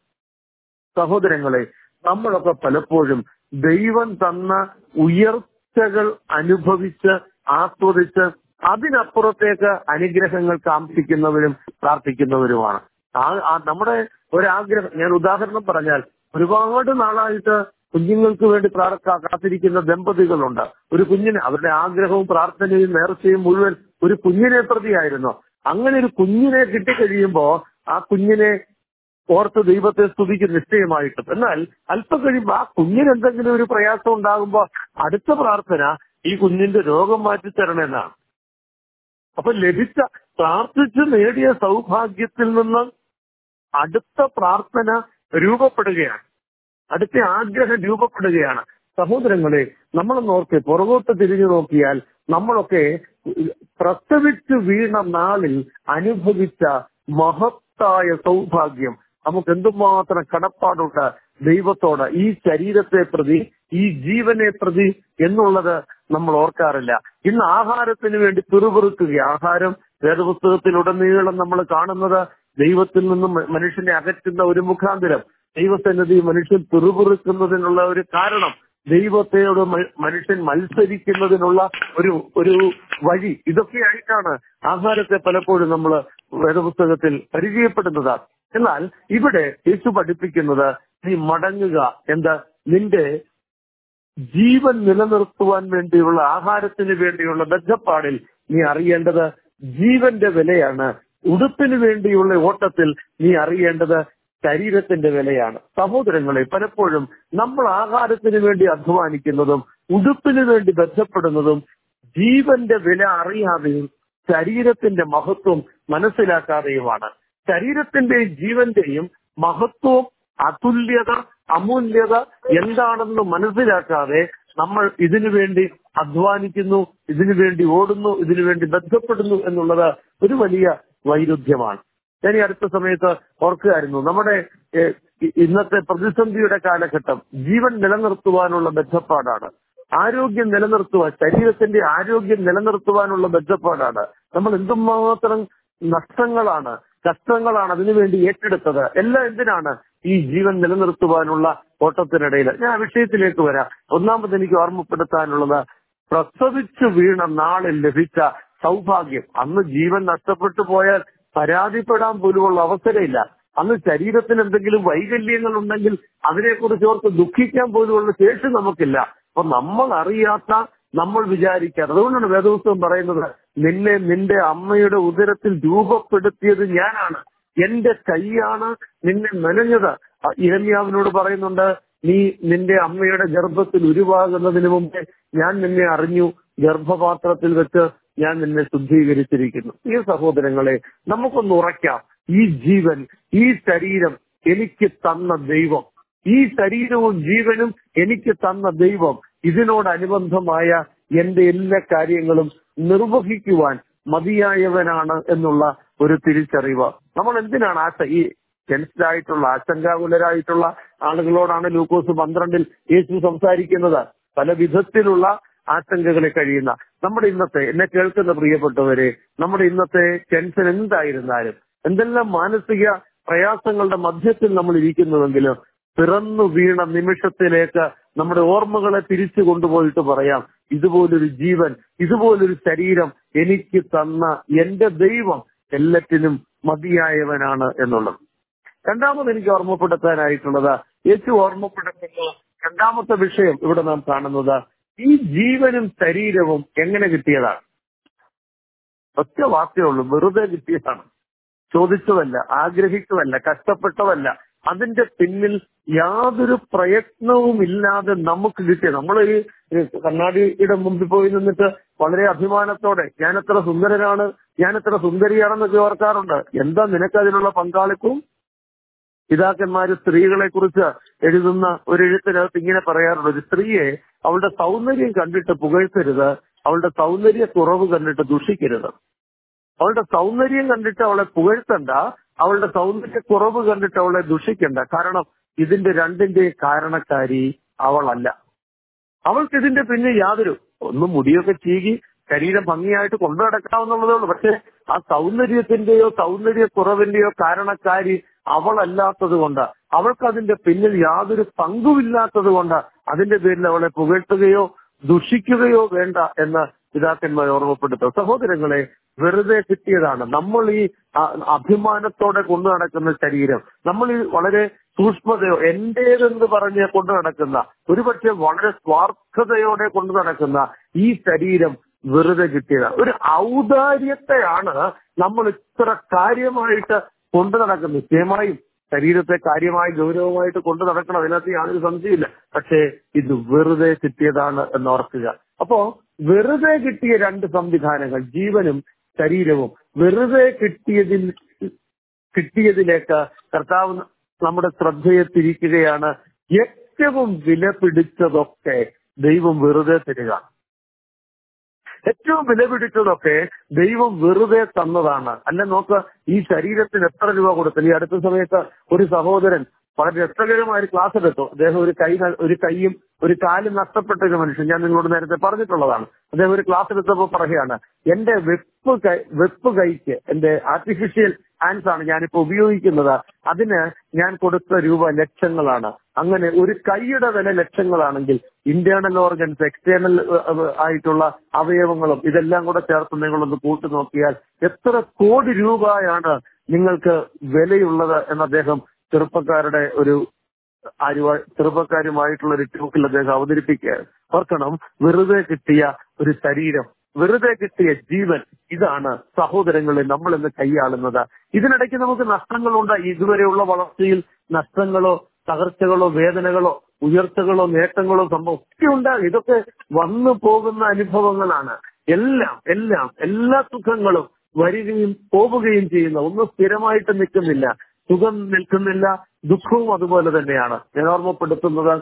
സഹോദരങ്ങളെ നമ്മളൊക്കെ പലപ്പോഴും ദൈവം തന്ന ഉയർച്ചകൾ അനുഭവിച്ച് ആസ്വദിച്ച് അതിനപ്പുറത്തേക്ക് അനുഗ്രഹങ്ങൾ കാംക്ഷിക്കുന്നവരും പ്രാർത്ഥിക്കുന്നവരുമാണ് ആ ആ- നമ്മുടെ ഒരാഗ്രഹം ഞാൻ ഉദാഹരണം പറഞ്ഞാൽ ഒരുപാട് നാളായിട്ട് കുഞ്ഞുങ്ങൾക്ക് വേണ്ടി പ്രാർത്ഥ കാത്തിരിക്കുന്ന ദമ്പതികളുണ്ട് ഒരു കുഞ്ഞിനെ അവരുടെ ആഗ്രഹവും പ്രാർത്ഥനയും നേർച്ചയും മുഴുവൻ ഒരു കുഞ്ഞിനെ പ്രതിയായിരുന്നു അങ്ങനെ ഒരു കുഞ്ഞിനെ കിട്ടിക്കഴിയുമ്പോ ആ കുഞ്ഞിനെ ഓർത്ത് ദൈവത്തെ സ്തുതിക്കും നിശ്ചയമായിട്ടും എന്നാൽ അല്പം കഴിയുമ്പോൾ ആ കുഞ്ഞിന് എന്തെങ്കിലും ഒരു പ്രയാസം ഉണ്ടാകുമ്പോ അടുത്ത പ്രാർത്ഥന ഈ കുഞ്ഞിന്റെ രോഗം മാറ്റിത്തരണമെന്നാണ് അപ്പൊ ലഭിച്ച പ്രാർത്ഥിച്ച് നേടിയ സൗഭാഗ്യത്തിൽ നിന്ന് അടുത്ത പ്രാർത്ഥന രൂപപ്പെടുകയാണ് അടുത്ത ആഗ്രഹം രൂപപ്പെടുകയാണ് സഹോദരങ്ങളെ നമ്മളൊന്ന് ഓർക്കെ പുറകോട്ട് തിരിഞ്ഞു നോക്കിയാൽ നമ്മളൊക്കെ പ്രസവിച്ചു വീണ നാളിൽ അനുഭവിച്ച മഹത്തായ സൗഭാഗ്യം നമുക്ക് എന്തുമാത്രം കടപ്പാടുണ്ട് ദൈവത്തോട് ഈ ശരീരത്തെ പ്രതി ഈ ജീവനെ പ്രതി എന്നുള്ളത് നമ്മൾ ഓർക്കാറില്ല ഇന്ന് ആഹാരത്തിന് വേണ്ടി പിറുപിറുക്കുക ആഹാരം വേദപുസ്തകത്തിലുടനീളം നമ്മൾ കാണുന്നത് ദൈവത്തിൽ നിന്നും മനുഷ്യനെ അകറ്റുന്ന ഒരു മുഖാന്തരം ദൈവസന്നിധി മനുഷ്യൻ പിറുപിറുക്കുന്നതിനുള്ള ഒരു കാരണം ദൈവത്തോട് മ- മനുഷ്യൻ മത്സരിക്കുന്നതിനുള്ള ഒരു ഒരു വഴി ഇതൊക്കെയായിട്ടാണ് ആഹാരത്തെ പലപ്പോഴും നമ്മൾ വേദപുസ്തകത്തിൽ പരിചയപ്പെടുന്നത് എന്നാൽ ഇവിടെ യേശു പഠിപ്പിക്കുന്നത് നീ മടങ്ങുക എന്താ നിന്റെ ജീവൻ നിലനിർത്തുവാൻ വേണ്ടിയുള്ള ആഹാരത്തിന് വേണ്ടിയുള്ള ബദ്ധപ്പാടിൽ നീ അറിയേണ്ടത് ജീവന്റെ വിലയാണ് ഉടുപ്പിന് വേണ്ടിയുള്ള ഓട്ടത്തിൽ നീ അറിയേണ്ടത് ശരീരത്തിന്റെ വിലയാണ് സഹോദരങ്ങളെ പലപ്പോഴും നമ്മൾ ആഹാരത്തിന് വേണ്ടി അധ്വാനിക്കുന്നതും ഉടുപ്പിന് വേണ്ടി ബന്ധപ്പെടുന്നതും ജീവന്റെ വില അറിയാതെയും ശരീരത്തിന്റെ മഹത്വം മനസ്സിലാക്കാതെയുമാണ് ശരീരത്തിന്റെയും ജീവന്റെയും മഹത്വവും അതുല്യത അമൂല്യത എന്താണെന്ന് മനസ്സിലാക്കാതെ നമ്മൾ ഇതിനു വേണ്ടി അധ്വാനിക്കുന്നു ഇതിനു വേണ്ടി ഓടുന്നു ഇതിനു വേണ്ടി ബന്ധപ്പെടുന്നു എന്നുള്ളത് ഒരു വലിയ വൈരുദ്ധ്യമാണ് ഞാൻ ഈ അടുത്ത സമയത്ത് ഓർക്കുകയായിരുന്നു നമ്മുടെ ഏഹ്, ഇ- ഇന്നത്തെ പ്രതിസന്ധിയുടെ കാലഘട്ടം ജീവൻ നിലനിർത്തുവാനുള്ള ബന്ധപ്പാടാണ് ആരോഗ്യം നിലനിർത്തുവാൻ ശരീരത്തിന്റെ ആരോഗ്യം നിലനിർത്തുവാനുള്ള ബന്ധപ്പാടാണ് നമ്മൾ എന്തുമാത്രം നഷ്ടങ്ങളാണ് കഷ്ടങ്ങളാണ് അതിനുവേണ്ടി ഏറ്റെടുത്തത് എല്ലാം എന്തിനാണ് ഈ ജീവൻ നിലനിർത്തുവാനുള്ള ഓട്ടത്തിനിടയിൽ ഞാൻ ആ വിഷയത്തിലേക്ക് വരാം ഒന്നാമത് എനിക്ക് ഓർമ്മപ്പെടുത്താനുള്ളത് പ്രസവിച്ചു വീണ നാളിൽ ലഭിച്ച സൗഭാഗ്യം അന്ന് ജീവൻ നഷ്ടപ്പെട്ടു പോയാൽ പരാതിപ്പെടാൻ പോലുമുള്ള അവസരമില്ല അന്ന് ശരീരത്തിന് എന്തെങ്കിലും വൈകല്യങ്ങൾ ഉണ്ടെങ്കിൽ അതിനെക്കുറിച്ച് ഓർത്ത് ദുഃഖിക്കാൻ പോലുമുള്ള ശേഷി നമുക്കില്ല അപ്പൊ നമ്മൾ അറിയാത്ത നമ്മൾ വിചാരിക്കാതെ അതുകൊണ്ടാണ് വേദപുസ്തകം പറയുന്നത് നിന്നെ നിന്റെ അമ്മയുടെ ഉദരത്തിൽ രൂപപ്പെടുത്തിയത് ഞാനാണ് എന്റെ കൈയാണ് നിന്നെ മെനഞ്ഞത് ഇരമ്യാവിനോട് പറയുന്നുണ്ട് നീ നിന്റെ അമ്മയുടെ ഗർഭത്തിൽ ഉരുവാകുന്നതിന് മുമ്പേ ഞാൻ നിന്നെ അറിഞ്ഞു ഗർഭപാത്രത്തിൽ വെച്ച് ഞാൻ നിന്നെ ശുദ്ധീകരിച്ചിരിക്കുന്നു ഈ സഹോദരങ്ങളെ നമുക്കൊന്ന് ഉറയ്ക്കാം ഈ ജീവൻ ഈ ശരീരം എനിക്ക് തന്ന ദൈവം ഈ ശരീരവും ജീവനും എനിക്ക് തന്ന ദൈവം ഇതിനോടനുബന്ധമായ എന്റെ എല്ലാ കാര്യങ്ങളും നിർവഹിക്കുവാൻ മതിയായവനാണ് എന്നുള്ള ഒരു തിരിച്ചറിവ് നമ്മൾ എന്തിനാണ് ആശ ഈ ടെൻസ്ഡ് ആയിട്ടുള്ള ആശങ്കാകുലരായിട്ടുള്ള ആളുകളോടാണ് ലൂക്കോസ് പന്ത്രണ്ടിൽ യേശു സംസാരിക്കുന്നത് പല വിധത്തിലുള്ള ആശങ്കകളെ കഴിയുന്ന നമ്മുടെ ഇന്നത്തെ എന്നെ കേൾക്കുന്ന പ്രിയപ്പെട്ടവരെ നമ്മുടെ ഇന്നത്തെ ടെൻഷൻ എന്തായിരുന്നാലും എന്തെല്ലാം മാനസിക പ്രയാസങ്ങളുടെ മധ്യത്തിൽ നമ്മൾ ഇരിക്കുന്നുവെങ്കിലും പിറന്നു വീണ നിമിഷത്തിലേക്ക് നമ്മുടെ ഓർമ്മകളെ തിരിച്ചു കൊണ്ടുപോയിട്ട് പറയാം ഇതുപോലൊരു ജീവൻ ഇതുപോലൊരു ശരീരം എനിക്ക് തന്ന എന്റെ ദൈവം എല്ലാറ്റിനും മതിയായവനാണ് എന്നുള്ളത് രണ്ടാമത് എനിക്ക് ഓർമ്മപ്പെടുത്താനായിട്ടുള്ളത് യേശു ഓർമ്മപ്പെടുത്തുന്ന രണ്ടാമത്തെ വിഷയം ഇവിടെ നാം കാണുന്നത് ഈ ജീവനും ശരീരവും എങ്ങനെ കിട്ടിയതാണ് ഒറ്റ വാക്കേ ഉള്ളൂ വെറുതെ കിട്ടിയതാണ് ചോദിച്ചതല്ല ആഗ്രഹിച്ചതല്ല കഷ്ടപ്പെട്ടതല്ല അതിന്റെ പിന്നിൽ യാതൊരു പ്രയത്നവും ഇല്ലാതെ നമുക്ക് കിട്ടിയ നമ്മൾ ഈ കണ്ണാടിയുടെ മുമ്പിൽ പോയി നിന്നിട്ട് വളരെ അഭിമാനത്തോടെ ഞാൻ എത്ര സുന്ദരനാണ് ഞാൻ എത്ര സുന്ദരിയാണെന്നൊക്കെ ഓർക്കാറുണ്ട് എന്താ നിനക്ക് അതിനുള്ള പങ്കാളിത്തവും പിതാക്കന്മാര് സ്ത്രീകളെ കുറിച്ച് എഴുതുന്ന ഒരു എഴുത്തിനകത്ത് ഇങ്ങനെ പറയാറുണ്ട് ഒരു സ്ത്രീയെ അവളുടെ സൗന്ദര്യം കണ്ടിട്ട് പുകഴ്ത്തരുത് അവളുടെ സൗന്ദര്യ കുറവ് കണ്ടിട്ട് ദുഷിക്കരുത് അവളുടെ സൗന്ദര്യം കണ്ടിട്ട് അവളെ പുകഴ്ത്തണ്ട അവളുടെ സൗന്ദര്യ കുറവ് കണ്ടിട്ട് അവളെ ദുഷിക്കണ്ട കാരണം ഇതിന്റെ രണ്ടിന്റെ കാരണക്കാരി അവളല്ല അവൾക്ക് ഇതിന്റെ പിന്നെ യാതൊരു ഒന്ന് മുടിയൊക്കെ ചീകി ശരീരം ഭംഗിയായിട്ട് കൊണ്ടു നടക്കാവുന്നതേ ഉള്ളൂ പക്ഷെ ആ സൗന്ദര്യത്തിന്റെയോ സൗന്ദര്യ കുറവിന്റെയോ കാരണക്കാരി അവളല്ലാത്തത് കൊണ്ട് അവൾക്ക് അതിന്റെ പിന്നിൽ യാതൊരു പങ്കുമില്ലാത്തത് കൊണ്ട് അതിന്റെ പേരിൽ അവളെ പുകഴ്ത്തുകയോ ദുഷിക്കുകയോ വേണ്ട എന്ന് പിതാക്കന്മാർ ഓർമ്മപ്പെടുത്തും സഹോദരങ്ങളെ വെറുതെ കിട്ടിയതാണ് നമ്മൾ ഈ അ- അഭിമാനത്തോടെ കൊണ്ടു നടക്കുന്ന ശരീരം നമ്മൾ ഈ വളരെ സൂക്ഷ്മതയോ എന്റേതെന്ന് പറഞ്ഞ് കൊണ്ടു നടക്കുന്ന ഒരുപക്ഷെ വളരെ സ്വാർത്ഥതയോടെ കൊണ്ടു നടക്കുന്ന ഈ ശരീരം വെറുതെ കിട്ടിയതാണ് ഒരു ഔദാര്യത്തെയാണ് നമ്മൾ ഇത്ര കാര്യമായിട്ട് കൊണ്ടു നടക്കുന്നത് നിശ്ചയമായും ശരീരത്തെ കാര്യമായി ഗൗരവമായിട്ട് കൊണ്ടു നടക്കണം അതിനകത്ത് യാതൊരു സംശയമില്ല പക്ഷേ ഇത് വെറുതെ കിട്ടിയതാണ് എന്ന് ഓർക്കുക അപ്പോ വെറുതെ കിട്ടിയ രണ്ട് സംവിധാനങ്ങൾ ജീവനും ശരീരവും വെറുതെ കിട്ടിയതിൽ കിട്ടിയതിലേക്ക് കർത്താവ് നമ്മുടെ ശ്രദ്ധയെ തിരിക്കുകയാണ് ഏറ്റവും വില പിടിച്ചതൊക്കെ ദൈവം വെറുതെ തരിക ഏറ്റവും വില പിടിച്ചതൊക്കെ ദൈവം വെറുതെ തന്നതാണ് അല്ല നോക്ക് ഈ ശരീരത്തിന് എത്ര രൂപ കൊടുത്തു ഈ അടുത്ത സമയത്ത് ഒരു സഹോദരൻ വളരെ രസകരമായ ഒരു ക്ലാസ് എടുത്തു അദ്ദേഹം ഒരു കൈ ന- ഒരു കൈയും ഒരു കാലും നഷ്ടപ്പെട്ട ഒരു മനുഷ്യൻ ഞാൻ നിങ്ങളോട് നേരത്തെ പറഞ്ഞിട്ടുള്ളതാണ് അദ്ദേഹം ഒരു ക്ലാസ് എടുത്തപ്പോൾ പറയുകയാണ് എന്റെ വെപ്പ് കൈ വെപ്പ് കൈക്ക് എന്റെ ആർട്ടിഫിഷ്യൽ ഹാൻഡ്സ് ആണ് ഞാനിപ്പോ ഉപയോഗിക്കുന്നത് അതിന് ഞാൻ കൊടുത്ത രൂപ ലക്ഷങ്ങളാണ് അങ്ങനെ ഒരു കൈയുടെ വില ലക്ഷങ്ങളാണെങ്കിൽ ഇന്റേണൽ ഓർഗൻസ് എക്സ്റ്റേണൽ ആയിട്ടുള്ള അവയവങ്ങളും ഇതെല്ലാം കൂടെ ചേർത്ത് നിങ്ങളൊന്ന് കൂട്ടി നോക്കിയാൽ എത്ര കോടി രൂപയാണ് നിങ്ങൾക്ക് വിലയുള്ളത് എന്ന് അദ്ദേഹം ചെറുപ്പക്കാരുടെ ഒരു ആരുവാ ചെറുപ്പക്കാരുമായിട്ടുള്ള ഒരു ടോക്കിൽ അദ്ദേഹം അവതരിപ്പിക്കുകയാണ് ഓർക്കണം വെറുതെ കിട്ടിയ ഒരു ശരീരം വെറുതെ കിട്ടിയ ജീവൻ ഇതാണ് സഹോദരങ്ങളെ നമ്മൾ ഇന്ന് കൈയാളുന്നത് ഇതിനിടയ്ക്ക് നമുക്ക് നഷ്ടങ്ങളുണ്ട് ഇതുവരെയുള്ള വളർച്ചയിൽ നഷ്ടങ്ങളോ തകർച്ചകളോ വേദനകളോ ഉയർച്ചകളോ നേട്ടങ്ങളോ സംഭവം ഒക്കെ ഉണ്ടാകും ഇതൊക്കെ വന്നു പോകുന്ന അനുഭവങ്ങളാണ് എല്ലാം എല്ലാം എല്ലാ സുഖങ്ങളും വരികയും പോവുകയും ചെയ്യുന്ന ഒന്നും സ്ഥിരമായിട്ട് നിൽക്കുന്നില്ല സുഖം നിൽക്കുന്നില്ല ദുഃഖവും അതുപോലെ തന്നെയാണ് ഞാൻ ഓർമ്മപ്പെടുത്തുന്നത്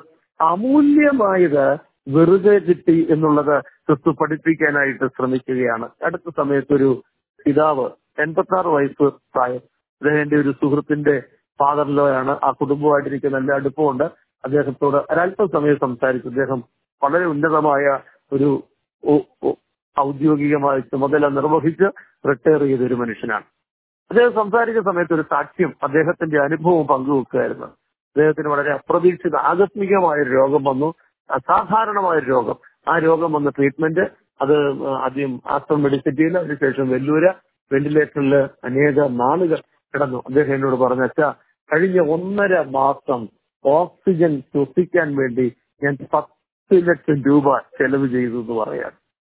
അമൂല്യമായത് വെറുതെ കിട്ടി എന്നുള്ളത് ക്രിസ്തു പഠിപ്പിക്കാനായിട്ട് ശ്രമിക്കുകയാണ് അടുത്ത സമയത്തൊരു പിതാവ് എൺപത്തി ആറ് വയസ്സ് പ്രായം അദ്ദേഹത്തിന്റെ ഒരു സുഹൃത്തിന്റെ ഫാദറിലോയാണ് ആ കുടുംബമായിട്ടിരിക്കുന്ന നല്ല അടുപ്പമുണ്ട് അദ്ദേഹത്തോട് ഒരല്പ സമയം സംസാരിച്ചു അദ്ദേഹം വളരെ ഉന്നതമായ ഒരു ഒ- ഒ- ഔദ്യോഗികമായ ചുമതല നിർവഹിച്ച് റിട്ടയർ ചെയ്ത ഒരു മനുഷ്യനാണ് അദ്ദേഹം സംസാരിക്കുന്ന സമയത്ത് ഒരു സാക്ഷ്യം അദ്ദേഹത്തിന്റെ അനുഭവം പങ്കുവെക്കുകയായിരുന്നു അദ്ദേഹത്തിന് വളരെ അപ്രതീക്ഷിത ആകസ്മികമായ ഒരു രോഗം വന്നു അസാധാരണമായ ഒരു രോഗം ആ രോഗം വന്ന ട്രീറ്റ്മെന്റ് അത് ആദ്യം ആസ്ട്രം മെഡിസിറ്റിയിൽ അതിനുശേഷം വെല്ലൂര് വെന്റിലേറ്ററിൽ അനേക നാളുകൾ കിടന്നു അദ്ദേഹം എന്നോട് പറഞ്ഞു അച്ഛാ കഴിഞ്ഞ ഒന്നര മാസം ഓക്സിജൻ ശ്വസിക്കാൻ വേണ്ടി ഞാൻ പത്ത് ലക്ഷം രൂപ ചെലവ് ചെയ്തു എന്ന് പറയാൻ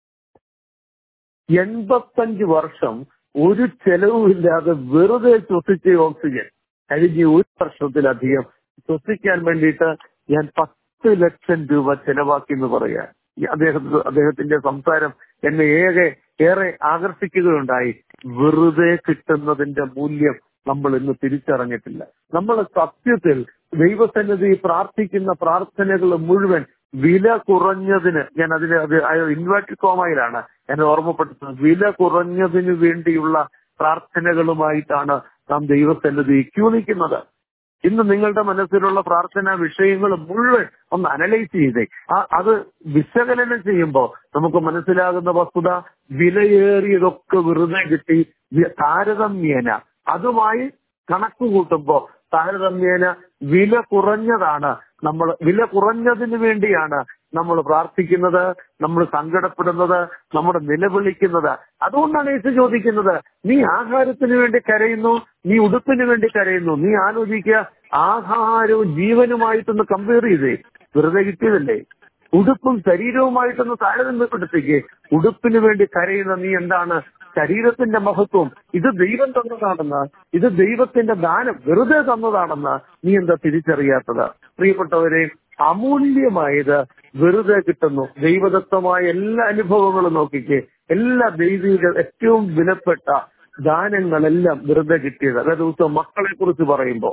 എൺപത്തഞ്ച് വർഷം ഒരു ചെലവുമില്ലാതെ വെറുതെ ശ്വസിച്ച ഓക്സിജൻ കഴിഞ്ഞ ഒരു വർഷത്തിലധികം ശ്വസിക്കാൻ വേണ്ടിയിട്ട് ഞാൻ പത്ത് ലക്ഷം രൂപ ചെലവാക്കി എന്ന് പറയാൻ ഈ അദ്ദേഹത്തിന് അദ്ദേഹത്തിന്റെ സംസാരം എന്നെ ഏറെ ഏറെ ആകർഷിക്കുകയുണ്ടായി വെറുതെ കിട്ടുന്നതിന്റെ മൂല്യം നമ്മൾ ഇന്ന് തിരിച്ചറിഞ്ഞിട്ടില്ല നമ്മൾ സത്യത്തിൽ ദൈവസന്നിധി പ്രാർത്ഥിക്കുന്ന പ്രാർത്ഥനകൾ മുഴുവൻ വില കുറഞ്ഞതിന് ഞാൻ അതിന് അത് ഇൻവേർട്ടഡ് കോമയിലാണ് ഞാൻ ഓർമ്മപ്പെടുത്തുന്നത് വില കുറഞ്ഞതിന് വേണ്ടിയുള്ള പ്രാർത്ഥനകളുമായിട്ടാണ് നാം ദൈവസന്നിധി ക്യൂ നിൽക്കുന്നത് ഇന്ന് നിങ്ങളുടെ മനസ്സിലുള്ള പ്രാർത്ഥനാ വിഷയങ്ങൾ മുഴുവൻ ഒന്ന് അനലൈസ് ചെയ്തേ ആ അത് വിശകലനം ചെയ്യുമ്പോൾ നമുക്ക് മനസ്സിലാകുന്ന വസ്തുത വിലയേറിയതൊക്കെ വെറുതെ കിട്ടി വി- താരതമ്യേന അതുമായി കണക്ക് കൂട്ടുമ്പോ താരതമ്യേന വില കുറഞ്ഞതാണ് നമ്മൾ വില കുറഞ്ഞതിന് വേണ്ടിയാണ് നമ്മൾ പ്രാർത്ഥിക്കുന്നത് നമ്മൾ സങ്കടപ്പെടുന്നത് നമ്മൾ നിലവിളിക്കുന്നത് അതുകൊണ്ടാണ് യേശു ചോദിക്കുന്നത് നീ ആഹാരത്തിന് വേണ്ടി കരയുന്നു നീ ഉടുപ്പിന് വേണ്ടി കരയുന്നു നീ ആലോചിക്കുക ആഹാരവും ജീവനുമായിട്ടൊന്ന് കമ്പയർ ചെയ്തേ വെറുതെ കിട്ടിയതല്ലേ ഉടുപ്പും ശരീരവുമായിട്ടൊന്ന് താരതമ്യപ്പെടുത്തിക്കേ ഉടുപ്പിന് വേണ്ടി കരയുന്ന നീ എന്താണ് ശരീരത്തിന്റെ മഹത്വം ഇത് ദൈവം തന്നതാണെന്ന് ഇത് ദൈവത്തിന്റെ ദാനം വെറുതെ തന്നതാണെന്ന് നീ എന്താ തിരിച്ചറിയാത്തത് പ്രിയപ്പെട്ടവരെ അമൂല്യമായത് വെറുതെ കിട്ടുന്നു ദൈവദത്തമായ എല്ലാ അനുഭവങ്ങളും നോക്കിക്കേ എല്ലാ ദൈവിക ഏറ്റവും വിലപ്പെട്ട ദാനങ്ങളെല്ലാം വെറുതെ കിട്ടിയത് അതായത് ദിവസം മക്കളെ കുറിച്ച് പറയുമ്പോൾ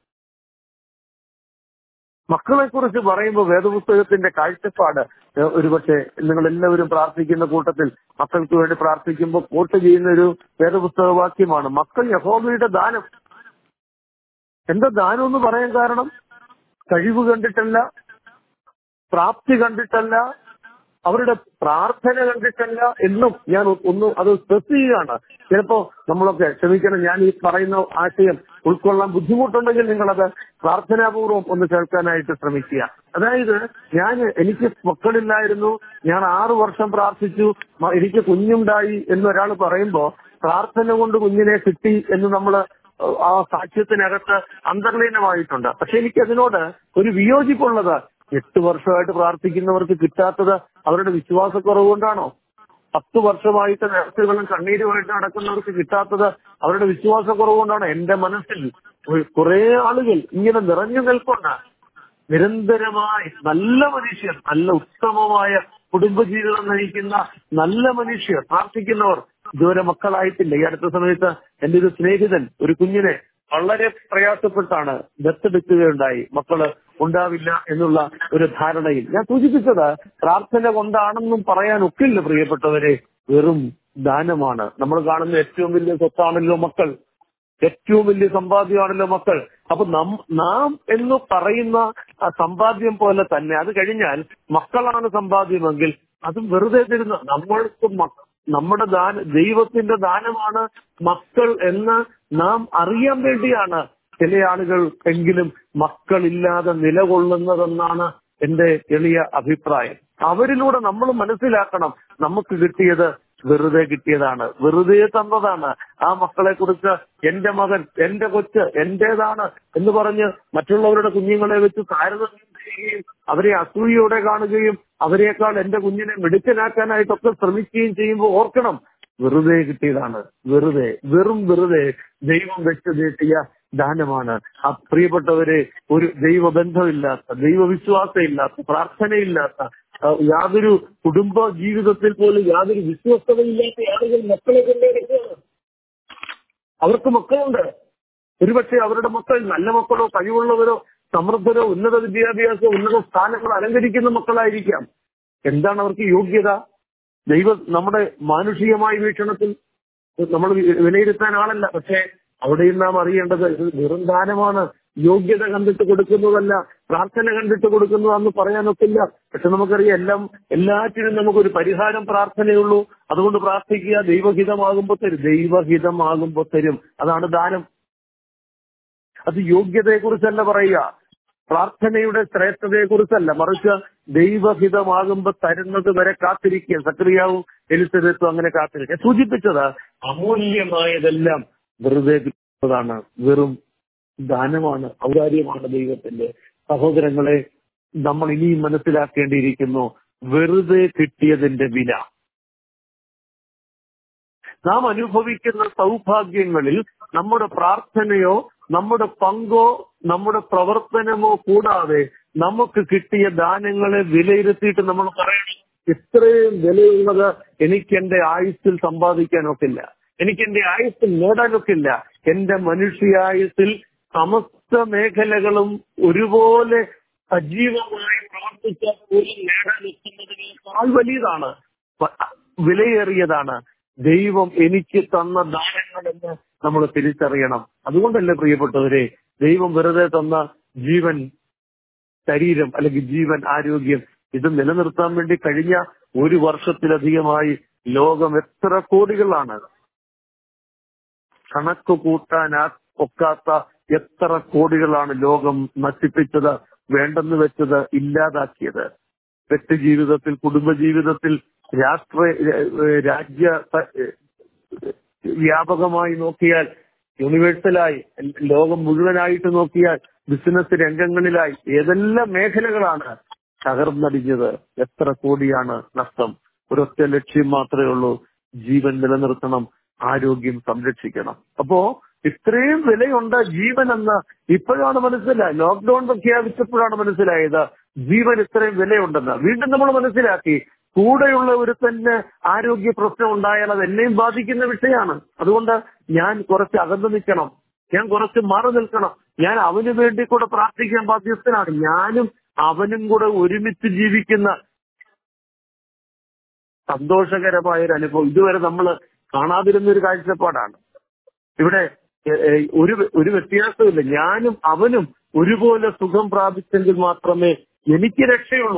മക്കളെ കുറിച്ച് പറയുമ്പോൾ വേദപുസ്തകത്തിന്റെ കാഴ്ചപ്പാട് ഏഹ്, ഒരുപക്ഷെ നിങ്ങൾ എല്ലാവരും പ്രാർത്ഥിക്കുന്ന കൂട്ടത്തിൽ മക്കൾക്ക് വേണ്ടി പ്രാർത്ഥിക്കുമ്പോൾ കോട്ട് ചെയ്യുന്ന ഒരു വേദപുസ്തക വാക്യമാണ് മക്കൾ യഹോവയുടെ ദാനം എന്താ ദാനം എന്ന് പറയാൻ കാരണം കഴിവ് കണ്ടിട്ടല്ല പ്രാപ്തി കണ്ടിട്ടല്ല അവരുടെ പ്രാർത്ഥന കണ്ടിട്ടല്ല എന്നും ഞാൻ ഒന്നും അത് സ്ട്രെസ് ചെയ്യുകയാണ് ചിലപ്പോ നമ്മളൊക്കെ ക്ഷമിക്കണം ഞാൻ ഈ പറയുന്ന ആശയം ഉൾക്കൊള്ളാൻ ബുദ്ധിമുട്ടുണ്ടെങ്കിൽ നിങ്ങളത് പ്രാർത്ഥനാപൂർവ്വം ഒന്ന് കേൾക്കാനായിട്ട് ശ്രമിക്കുക അതായത് ഞാൻ എനിക്ക് മക്കളില്ലായിരുന്നു ഞാൻ ആറു വർഷം പ്രാർത്ഥിച്ചു മ- എനിക്ക് കുഞ്ഞുണ്ടായി എന്നൊരാൾ പറയുമ്പോ പ്രാർത്ഥന കൊണ്ട് കുഞ്ഞിനെ കിട്ടി എന്ന് നമ്മൾ ആ സാക്ഷ്യത്തിനകത്ത് അന്തർലീനമായിട്ടുണ്ട് പക്ഷെ എനിക്ക് അതിനോട് ഒരു വിയോജിപ്പുള്ളത് എട്ട് വർഷമായിട്ട് പ്രാർത്ഥിക്കുന്നവർക്ക് കിട്ടാത്തത് അവരുടെ വിശ്വാസക്കുറവ് കൊണ്ടാണോ പത്ത് വർഷമായിട്ട് നേർച്ചകളും കണ്ണീരുമായിട്ട് നടക്കുന്നവർക്ക് കിട്ടാത്തത് അവരുടെ വിശ്വാസക്കുറവ് കൊണ്ടാണോ എന്റെ മനസ്സിൽ ഒരു- കുറെ ആളുകൾ ഇങ്ങനെ നിറഞ്ഞു നിൽക്കുന്ന നിരന്തരമായി നല്ല മനുഷ്യർ നല്ല ഉത്തമമായ കുടുംബജീവിതം നയിക്കുന്ന നല്ല മനുഷ്യർ പ്രാർത്ഥിക്കുന്നവർ ഇതുവരെ മക്കളായിട്ടില്ല ഈ അടുത്ത സമയത്ത് എന്റെ ഒരു സ്നേഹിതൻ ഒരു കുഞ്ഞിനെ വളരെ പ്രയാസപ്പെട്ടാണ് ദത്തെടുക്കുകയുണ്ടായി മക്കള് ഉണ്ടാവില്ല എന്നുള്ള ഒരു ധാരണയിൽ ഞാൻ സൂചിപ്പിച്ചത് പ്രാർത്ഥന കൊണ്ടാണെന്നും പറയാൻ ഒക്കില്ല പ്രിയപ്പെട്ടവരെ വെറും ദാനമാണ് നമ്മൾ കാണുന്ന ഏറ്റവും വലിയ സ്വത്താണല്ലോ മക്കൾ ഏറ്റവും വലിയ സമ്പാദ്യമാണല്ലോ മക്കൾ അപ്പൊ നം- നാം എന്ന് പറയുന്ന ആ സമ്പാദ്യം പോലെ തന്നെ അത് കഴിഞ്ഞാൽ മക്കളാണ് സമ്പാദ്യമെങ്കിൽ അതും വെറുതെ തരുന്ന നമ്മൾക്ക് മക്ക- നമ്മുടെ ദാന ദൈവത്തിന്റെ ദാനമാണ് മക്കൾ എന്ന് നാം അറിയാൻ വേണ്ടിയാണ് ചില ആളുകൾ എങ്കിലും മക്കളില്ലാതെ നിലകൊള്ളുന്നതെന്നാണ് എന്റെ എളിയ അഭിപ്രായം അവരിലൂടെ നമ്മൾ മനസ്സിലാക്കണം നമുക്ക് കിട്ടിയത് വെറുതെ കിട്ടിയതാണ് വെറുതെ തന്നതാണ് ആ മക്കളെ കുറിച്ച് എന്റെ മകൻ എന്റെ കൊച്ച് എന്റേതാണ് എന്ന് പറഞ്ഞ് മറ്റുള്ളവരുടെ കുഞ്ഞുങ്ങളെ വെച്ച് താരതമ്യം ചെയ്യുകയും അവരെ അസൂയയോടെ കാണുകയും അവരെക്കാൾ എന്റെ കുഞ്ഞിനെ മിടുക്കനാക്കാനായിട്ടൊക്കെ ശ്രമിക്കുകയും ചെയ്യുമ്പോൾ ഓർക്കണം വെറുതെ കിട്ടിയതാണ് വെറുതെ വെറും വെറുതെ ദൈവം വെച്ച് നീട്ടിയ ദാനമാണ് ആ പ്രിയപ്പെട്ടവരെ ഒരു ദൈവബന്ധമില്ലാത്ത ദൈവവിശ്വാസമില്ലാത്ത പ്രാർത്ഥനയില്ലാത്ത ആ, യാതൊരു കുടുംബ ജീവിതത്തിൽ പോലും യാതൊരു വിശ്വസ്തതയില്ലാത്ത ആളുകൾ മക്കളെ കൊണ്ടേടുകയാണ് അവർക്ക് മക്കളുണ്ട് ഒരുപക്ഷെ അവരുടെ മക്കൾ നല്ല മക്കളോ കഴിവുള്ളവരോ സമൃദ്ധരോ ഉന്നത വിദ്യാഭ്യാസ ഉന്നത സ്ഥാനങ്ങൾ അലങ്കരിക്കുന്ന മക്കളായിരിക്കാം എന്താണ് അവർക്ക് യോഗ്യത ദൈവ നമ്മുടെ മാനുഷികമായ വീക്ഷണത്തിൽ നമ്മൾ വി- വിലയിരുത്താൻ ആളല്ല പക്ഷേ അവിടെയും നാം അറിയേണ്ടത് ഇത് വെറും ദാനമാണ് യോഗ്യത കണ്ടിട്ട് കൊടുക്കുന്നതല്ല പ്രാർത്ഥന കണ്ടിട്ട് കൊടുക്കുന്നതാന്ന് പറയാനൊക്കില്ല പക്ഷെ നമുക്കറിയാം എല്ലാം എല്ലാറ്റിനും നമുക്കൊരു പരിഹാരം പ്രാർത്ഥനയുള്ളൂ അതുകൊണ്ട് പ്രാർത്ഥിക്കുക ദൈവഹിതമാകുമ്പോ തരും ദൈവഹിതമാകുമ്പോ തരും അതാണ് ദാനം അത് യോഗ്യതയെക്കുറിച്ചല്ല പറയുക പ്രാർത്ഥനയുടെ ശ്രേഷ്ഠതയെക്കുറിച്ചല്ല മറിച്ച് ദൈവഹിതമാകുമ്പോ തരുന്നത് വരെ കാത്തിരിക്കുക സക്രിയാവും എലിസബത്തും അങ്ങനെ കാത്തിരിക്കുക സൂചിപ്പിച്ചത് അമൂല്യമായതെല്ലാം വെറുതെ കിട്ടുന്നതാണ് വെറും ദാനമാണ് ഔദാര്യമാണ് ദൈവത്തിന്റെ സഹോദരങ്ങളെ നമ്മൾ ഇനിയും മനസ്സിലാക്കേണ്ടിയിരിക്കുന്നു വെറുതെ കിട്ടിയതിന്റെ വില നാം അനുഭവിക്കുന്ന സൗഭാഗ്യങ്ങളിൽ നമ്മുടെ പ്രാർത്ഥനയോ നമ്മുടെ പങ്കോ നമ്മുടെ പ്രവർത്തനമോ കൂടാതെ നമുക്ക് കിട്ടിയ ദാനങ്ങളെ വിലയിരുത്തിയിട്ട് നമ്മൾ പറയണം ഇത്രയും വിലയുള്ളത് എനിക്ക് എന്റെ ആയുസ്സിൽ സമ്പാദിക്കാനൊക്കില്ല എനിക്ക് എന്റെ ആയുസ്സിൽ നേടാനൊക്കില്ല എന്റെ മനുഷ്യായുസ്സിൽ സമസ്ത മേഖലകളും ഒരുപോലെ സജീവമായി പ്രവർത്തിച്ചാൽ പോലും നേടാൻ എത്തുന്നതിനേക്കാൾ വലിയതാണ് വ- വിലയേറിയതാണ് ദൈവം എനിക്ക് തന്ന ദാനങ്ങളെന്ന് നമ്മൾ തിരിച്ചറിയണം അതുകൊണ്ടല്ലേ പ്രിയപ്പെട്ടവരെ ദൈവം വെറുതെ തന്ന ജീവൻ ശരീരം അല്ലെങ്കിൽ ജീവൻ ആരോഗ്യം ഇത് നിലനിർത്താൻ വേണ്ടി കഴിഞ്ഞ ഒരു വർഷത്തിലധികമായി ലോകം എത്ര കോടികളാണ് കണക്ക് കൂട്ടാൻ ഒക്കാത്ത എത്ര കോടികളാണ് ലോകം നശിപ്പിച്ചത് വേണ്ടെന്ന് വെച്ചത് ഇല്ലാതാക്കിയത് വ്യക്തി ജീവിതത്തിൽ കുടുംബജീവിതത്തിൽ രാഷ്ട്ര ഏഹ് രാജ്യ ഏഹ് വ്യാപകമായി നോക്കിയാൽ യൂണിവേഴ്സലായി ലോകം മുഴുവനായിട്ട് നോക്കിയാൽ ബിസിനസ് രംഗങ്ങളിലായി ഏതെല്ലാം മേഖലകളാണ് തകർന്നടിഞ്ഞത് എത്ര കോടിയാണ് നഷ്ടം ഒരൊറ്റ ലക്ഷ്യം മാത്രമേ ഉള്ളൂ ജീവൻ നിലനിർത്തണം ആരോഗ്യം സംരക്ഷിക്കണം അപ്പോ ഇത്രയും വിലയുണ്ട് ജീവൻ എന്ന് ഇപ്പോഴാണ് മനസ്സിലായത് ലോക്ക്ഡൌൺ പ്രഖ്യാപിച്ചപ്പോഴാണ് മനസ്സിലായത് ജീവൻ ഇത്രയും വിലയുണ്ടെന്ന് വീണ്ടും നമ്മൾ മനസ്സിലാക്കി കൂടെയുള്ള ഒരു തന്നെ ആരോഗ്യ പ്രശ്നം ഉണ്ടായാൽ അത് എന്നെയും ബാധിക്കുന്ന വിഷയമാണ് അതുകൊണ്ട് ഞാൻ കുറച്ച് അകന്നു നിൽക്കണം ഞാൻ കുറച്ച് മാറി നിൽക്കണം ഞാൻ അവന് വേണ്ടി കൂടെ പ്രാർത്ഥിക്കാൻ ബാധ്യസ്ഥനാണ് ഞാനും അവനും കൂടെ ഒരുമിച്ച് ജീവിക്കുന്ന സന്തോഷകരമായ ഒരു അനുഭവം ഇതുവരെ നമ്മൾ കാണാതിരുന്ന ഒരു കാഴ്ചപ്പാടാണ് ഇവിടെ എ- എ- ഒരു ഒരു വ്യത്യാസമില്ല ഞാനും അവനും ഒരുപോലെ സുഖം പ്രാപിച്ചെങ്കിൽ മാത്രമേ എനിക്ക് രക്ഷയുള്ളൂ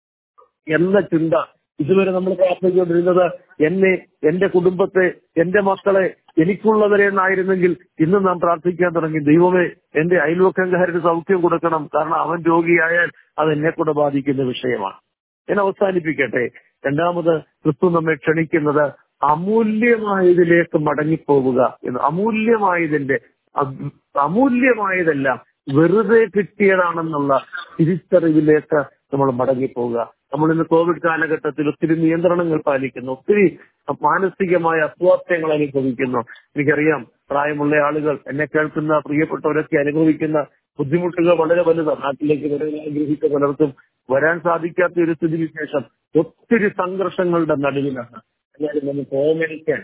എന്ന ചിന്ത ഇതുവരെ നമ്മൾ പ്രാർത്ഥിച്ചുകൊണ്ടിരുന്നത് എന്നെ എന്റെ കുടുംബത്തെ എന്റെ മക്കളെ എനിക്കുള്ളവരെ എന്നായിരുന്നെങ്കിൽ ഇന്ന് നാം പ്രാർത്ഥിക്കാൻ തുടങ്ങി ദൈവമേ എന്റെ അയൽവക്കംകാരന് സൗഖ്യം കൊടുക്കണം കാരണം അവൻ രോഗിയായാൽ അത് എന്നെ കൂടെ ബാധിക്കുന്ന വിഷയമാണ് ഞാൻ അവസാനിപ്പിക്കട്ടെ രണ്ടാമത് ക്രിസ്തു നമ്മെ ക്ഷണിക്കുന്നത് അമൂല്യമായതിലേക്ക് മടങ്ങിപ്പോവുക എന്ന് അമൂല്യമായതിന്റെ അത് അമൂല്യമായതെല്ലാം വെറുതെ കിട്ടിയതാണെന്നുള്ള തിരിച്ചറിവിലേക്ക് നമ്മൾ മടങ്ങിപ്പോവുക നമ്മൾ ഇന്ന് കോവിഡ് കാലഘട്ടത്തിൽ ഒത്തിരി നിയന്ത്രണങ്ങൾ പാലിക്കുന്നു ഒത്തിരി മാനസികമായ അസ്വാസ്ഥ്യങ്ങൾ അനുഭവിക്കുന്നു എനിക്കറിയാം പ്രായമുള്ള ആളുകൾ എന്നെ കേൾക്കുന്ന പ്രിയപ്പെട്ടവരൊക്കെ അനുഭവിക്കുന്ന ബുദ്ധിമുട്ടുകൾ വളരെ വലുതാണ് നാട്ടിലേക്ക് വരാൻ ആഗ്രഹിച്ച പലർക്കും വരാൻ സാധിക്കാത്ത ഒരു സ്ഥിതിവിശേഷം ഒത്തിരി സംഘർഷങ്ങളുടെ നടുവിലാണ് എന്നാലും നമുക്ക് ഓമനിക്കാൻ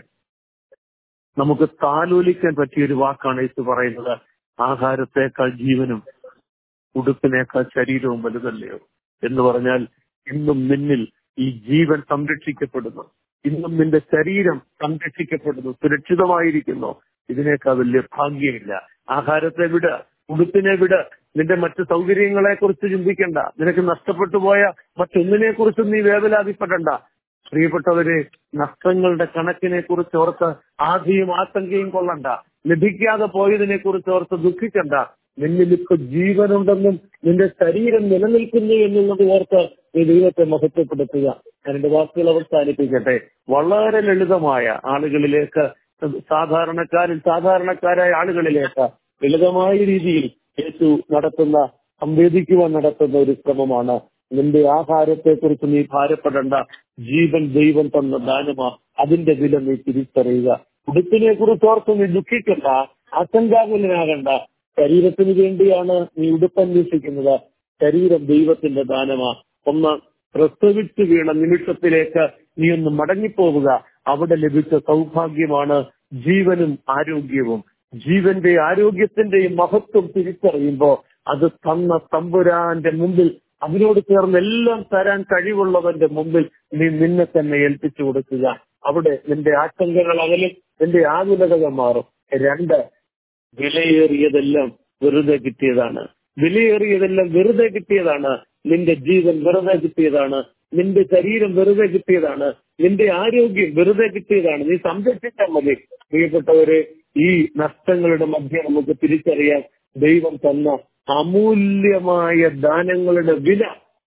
നമുക്ക് താലോലിക്കാൻ പറ്റിയ ഒരു വാക്കാണ് ഇത് പറയുന്നത് ആഹാരത്തേക്കാൾ ജീവനും ഉടുപ്പിനേക്കാൾ ശരീരവും വലുതല്ലയോ എന്ന് പറഞ്ഞാൽ ഇന്നും നിന്നിൽ ഈ ജീവൻ സംരക്ഷിക്കപ്പെടുന്നു ഇന്നും നിന്റെ ശരീരം സംരക്ഷിക്കപ്പെടുന്നു സുരക്ഷിതമായിരിക്കുന്നു ഇതിനേക്കാൾ വലിയ ഭാഗ്യമില്ല ആഹാരത്തെ വിട ഉടുപ്പിനെ വിട നിന്റെ മറ്റു സൗകര്യങ്ങളെ കുറിച്ച് ചിന്തിക്കണ്ട നിനക്ക് നഷ്ടപ്പെട്ടു പോയ മറ്റൊന്നിനെ കുറിച്ചും നീ വേവലാതിപ്പെടണ്ട പ്രിയപ്പെട്ടവരെ നഷ്ടങ്ങളുടെ കണക്കിനെ കുറിച്ച് ഓർത്ത് ആധിയും ആശങ്കയും കൊള്ളണ്ട ലഭിക്കാതെ പോയതിനെ കുറിച്ച് ഓർത്ത് ദുഃഖിക്കണ്ട നിന്നിൽ ഇപ്പൊ ജീവനുണ്ടെന്നും നിന്റെ ശരീരം നിലനിൽക്കുന്നു എന്നുള്ളത് ഓർത്ത് നീ ദൈവത്തെ മഹത്വപ്പെടുത്തുക ഞാൻ എന്റെ വാക്കുകൾ അവസാനിപ്പിക്കട്ടെ വളരെ ലളിതമായ ആളുകളിലേക്ക് സാധാരണക്കാരിൽ സാധാരണക്കാരായ ആളുകളിലേക്ക് ലളിതമായ രീതിയിൽ യേശു നടത്തുന്ന സംവേദിക്കുവാൻ നടത്തുന്ന ഒരു ശ്രമമാണ് നിന്റെ ആഹാരത്തെ കുറിച്ച് നീ ഭാരപ്പെടേണ്ട ജീവൻ ദൈവം തന്ന ദാനമാ അതിന്റെ വില നീ തിരിച്ചറിയുക ഉടുപ്പിനെ കുറിച്ച് ഓർത്ത് നീ ദുഃഖിക്കണ്ട ആശങ്കാകുലനാകണ്ട ശരീരത്തിന് വേണ്ടിയാണ് നീ ഉടുപ്പന്വേഷിക്കുന്നത് ശരീരം ദൈവത്തിന്റെ ദാനമാ ഒന്ന് പ്രസവിച്ചു വീണ നിമിഷത്തിലേക്ക് നീ ഒന്ന് മടങ്ങിപ്പോവുക അവിടെ ലഭിച്ച സൗഭാഗ്യമാണ് ജീവനും ആരോഗ്യവും ജീവന്റെ ആരോഗ്യത്തിന്റെയും മഹത്വം തിരിച്ചറിയുമ്പോ അത് തന്ന തമ്പുരാന്റെ മുമ്പിൽ അതിനോട് ചേർന്ന് എല്ലാം തരാൻ കഴിവുള്ളവന്റെ മുമ്പിൽ നീ നിന്നെ തന്നെ ഏൽപ്പിച്ചു കൊടുക്കുക അവിടെ നിന്റെ ആശങ്കകൾ അകലും നിന്റെ ആകുലതകൾ മാറും രണ്ട് വിലയേറിയതെല്ലാം വെറുതെ കിട്ടിയതാണ് വിലയേറിയതെല്ലാം വെറുതെ കിട്ടിയതാണ് നിന്റെ ജീവൻ വെറുതെ കിട്ടിയതാണ് നിന്റെ ശരീരം വെറുതെ കിട്ടിയതാണ് നിന്റെ ആരോഗ്യം വെറുതെ കിട്ടിയതാണ് നീ സംരക്ഷിച്ചാൽ മതി പ്രിയപ്പെട്ടവരെ ഈ നഷ്ടങ്ങളുടെ മധ്യം നമുക്ക് തിരിച്ചറിയാൻ ദൈവം തന്ന അമൂല്യമായ ദാനങ്ങളുടെ വില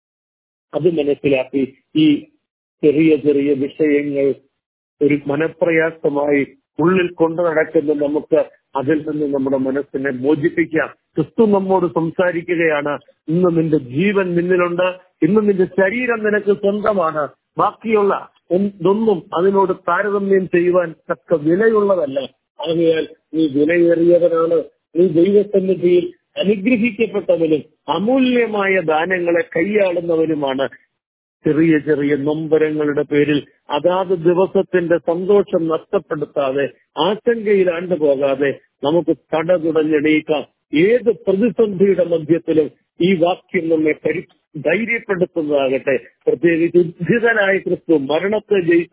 അത് മനസ്സിലാക്കി ഈ ചെറിയ ചെറിയ വിഷയങ്ങൾ ഒരു മനപ്രയാസമായി ഉള്ളിൽ കൊണ്ടു നടക്കുന്ന നമുക്ക് അതിൽ നിന്ന് നമ്മുടെ മനസ്സിനെ മോചിപ്പിക്കാം ക്രിസ്തു നമ്മോട് സംസാരിക്കുകയാണ് ഇന്ന് നിന്റെ ജീവൻ നിന്നിലുണ്ട് ഇന്ന് നിന്റെ ശരീരം നിനക്ക് സ്വന്തമാണ് ബാക്കിയുള്ള ഇതൊന്നും അതിനോട് താരതമ്യം ചെയ്യുവാൻ തക്ക വിലയുള്ളതല്ല ആകയാൽ നീ വിലയേറിയവനാണ് നീ ദൈവസന്നിധിയിൽ അനുഗ്രഹിക്കപ്പെട്ടവനും അമൂല്യമായ ദാനങ്ങളെ കൈയാളുന്നവനുമാണ് ചെറിയ ചെറിയ നൊമ്പരങ്ങളുടെ പേരിൽ അതാത് ദിവസത്തിന്റെ സന്തോഷം നഷ്ടപ്പെടുത്താതെ ആശങ്കയിൽ ആണ്ടുപോകാതെ നമുക്ക് തടതുടഞ്ഞെണീക്കാം ഏത് പ്രതിസന്ധിയുടെ മധ്യത്തിലും ഈ വാക്യം നമ്മെ പരി ധൈര്യപ്പെടുത്തുന്നതാകട്ടെ പ്രത്യേകിച്ച് ഉദ്ധിതനായ ക്രിസ്തു മരണത്തെ ജയിച്ചവൻ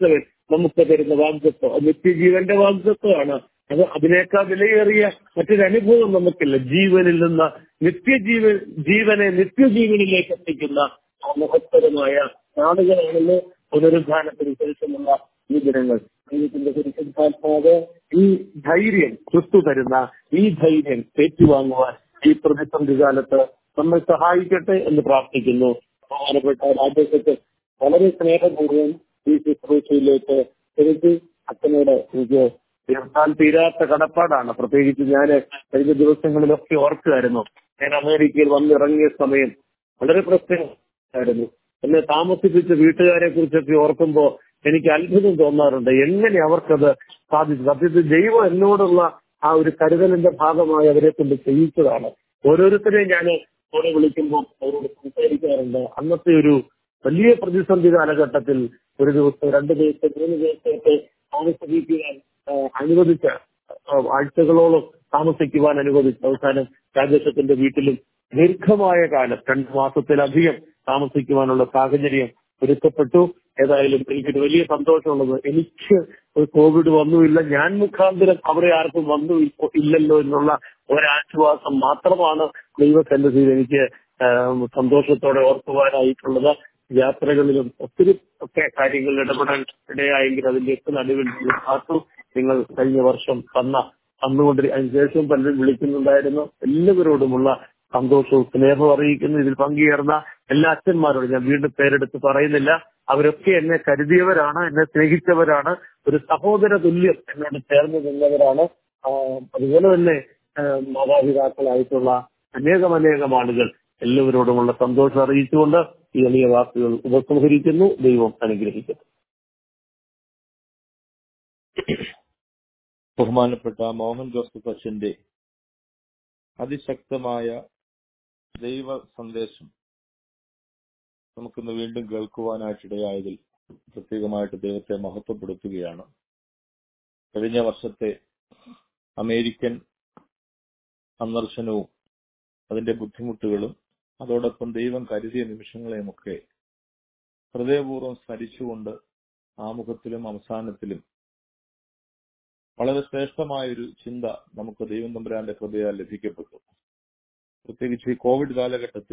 നമുക്ക് തരുന്ന വാഗ്ദത്വം അത് നിത്യജീവന്റെ വാഗ്ദത്വമാണ് അത് അതിനേക്കാൾ വിലയേറിയ മറ്റൊരു അനുഭവം നമുക്കില്ല ജീവനിൽ നിന്ന് നിത്യജീവൻ ജീവനെ നിത്യജീവനിലേക്ക് എത്തിക്കുന്ന ആ മഹത്തരമായ നാടുകളാണെന്ന് പുനരുദ്ധാനത്തിന് ശേഷമുള്ള ഈ ദിനങ്ങൾ ദൈവത്തിന്റെ പരിശുദ്ധാത്മാവ് ഈ ധൈര്യം ക്രിസ്തു തരുന്ന ഈ ധൈര്യം ഏറ്റുവാങ്ങുവാൻ ഈ പ്രതിസന്ധി കാലത്ത് നമ്മെ സഹായിക്കട്ടെ എന്ന് പ്രാർത്ഥിക്കുന്നു ബഹുമാനപ്പെട്ട രാജ്യത്തെ വളരെ സ്നേഹപൂർവ്വം ഈ ശുശ്രൂഷയിലേക്ക് എനിക്ക് അച്ഛനോട് എനിക്ക് തീർത്താൻ തീരാത്ത കടപ്പാടാണ് പ്രത്യേകിച്ച് ഞാൻ കഴിഞ്ഞ ദിവസങ്ങളിലൊക്കെ ഓർക്കുമായിരുന്നു ഞാൻ അമേരിക്കയിൽ വന്നിറങ്ങിയ സമയം വളരെ പ്രശ്നമായിരുന്നു എന്നെ താമസിപ്പിച്ച വീട്ടുകാരെ കുറിച്ചൊക്കെ ഓർക്കുമ്പോ എനിക്ക് അത്ഭുതം തോന്നാറുണ്ട് എങ്ങനെ അവർക്കത് സാധിച്ചു സത്യത്തിൽ ദൈവം എന്നോടുള്ള ആ ഒരു കരുതലിന്റെ ഭാഗമായി അവരെ കൊണ്ട് ചെയ്യിച്ചതാണ് ഓരോരുത്തരെയും ഞാൻ ഫോണിൽ വിളിക്കുമ്പോൾ അവരോട് സംസാരിക്കാറുണ്ട് അന്നത്തെ ഒരു വലിയ പ്രതിസന്ധി കാലഘട്ടത്തിൽ ഒരു ദിവസം രണ്ട് ദിവസം മൂന്ന് ദിവസമൊക്കെ താമസിപ്പിക്കുവാൻ ആ, അനുവദിച്ച ആ, ആഴ്ചകളോളം താമസിക്കുവാൻ അനുവദിച്ച അവസാനം രാജേഷത്തിന്റെ വീട്ടിലും ദീർഘമായ കാലം രണ്ട് മാസത്തിലധികം താമസിക്കുവാനുള്ള സാഹചര്യം ഒരുക്കപ്പെട്ടു ഏതായാലും എനിക്കൊരു വലിയ സന്തോഷമുള്ളത് എനിക്ക് ഒരു കോവിഡ് വന്നുമില്ല ഞാൻ മുഖാന്തരം അവരെ ആർക്കും വന്നു ഇ- ഇല്ലല്ലോ എന്നുള്ള ഒരാശ്വാസം മാത്രമാണ് ദൈവസന്നിധിയിൽ എനിക്ക് ആ, സന്തോഷത്തോടെ ഓർക്കുവാനായിട്ടുള്ളത് യാത്രകളിലും ഒത്തിരി ഒക്കെ കാര്യങ്ങളിൽ ഇടപെടാൻ ഇടയായെങ്കിൽ അതിന്റെ ഒക്കെ നടുവിൽ നിങ്ങൾ കാത്തു നിങ്ങൾ കഴിഞ്ഞ വർഷം തന്ന അന്നുകൊണ്ട് അതിനുശേഷം പലരും വിളിക്കുന്നുണ്ടായിരുന്നു എല്ലാവരോടുമുള്ള സന്തോഷവും സ്നേഹവും അറിയിക്കുന്നു ഇതിൽ പങ്കുചേർന്ന എല്ലാ അച്ഛന്മാരോടും ഞാൻ വീണ്ടും പേരെടുത്ത് പറയുന്നില്ല അവരൊക്കെ എന്നെ കരുതിയവരാണ് എന്നെ സ്നേഹിച്ചവരാണ് ഒരു സഹോദര തുല്യം എന്നോട് ചേർന്ന് നിന്നവരാണ് ആ, അതുപോലെ തന്നെ ആ, മാതാപിതാക്കളായിട്ടുള്ള അനേകം അനേകം ആളുകൾ എല്ലാവരോടുമുള്ള സന്തോഷം അറിയിച്ചുകൊണ്ട് ഈ എളിയ വാക്കുകൾ ഉപസംഹരിക്കുന്നു ദൈവം അനുഗ്രഹിക്കട്ടെ ബഹുമാനപ്പെട്ട മോഹൻ ജോസഫ് അച്ഛന്റെ അതിശക്തമായ ദൈവ സന്ദേശം നമുക്കിന്ന് വീണ്ടും കേൾക്കുവാനായിട്ടിടയായതിൽ പ്രത്യേകമായിട്ട് ദൈവത്തെ മഹത്വപ്പെടുത്തുകയാണ് കഴിഞ്ഞ വർഷത്തെ അമേരിക്കൻ സന്ദർശനവും അതിന്റെ ബുദ്ധിമുട്ടുകളും അതോടൊപ്പം ദൈവം കരുതിയ നിമിഷങ്ങളെയുമൊക്കെ ഹൃദയപൂർവ്വം സ്മരിച്ചുകൊണ്ട് ആമുഖത്തിലും അവസാനത്തിലും വളരെ ശ്രേഷ്ഠമായൊരു ചിന്ത നമുക്ക് ദൈവം തമ്പുരാന്റെ കൃപയാൽ ലഭിക്കപ്പെട്ടു പ്രത്യേകിച്ച് ഈ കോവിഡ് കാലഘട്ടത്തിൽ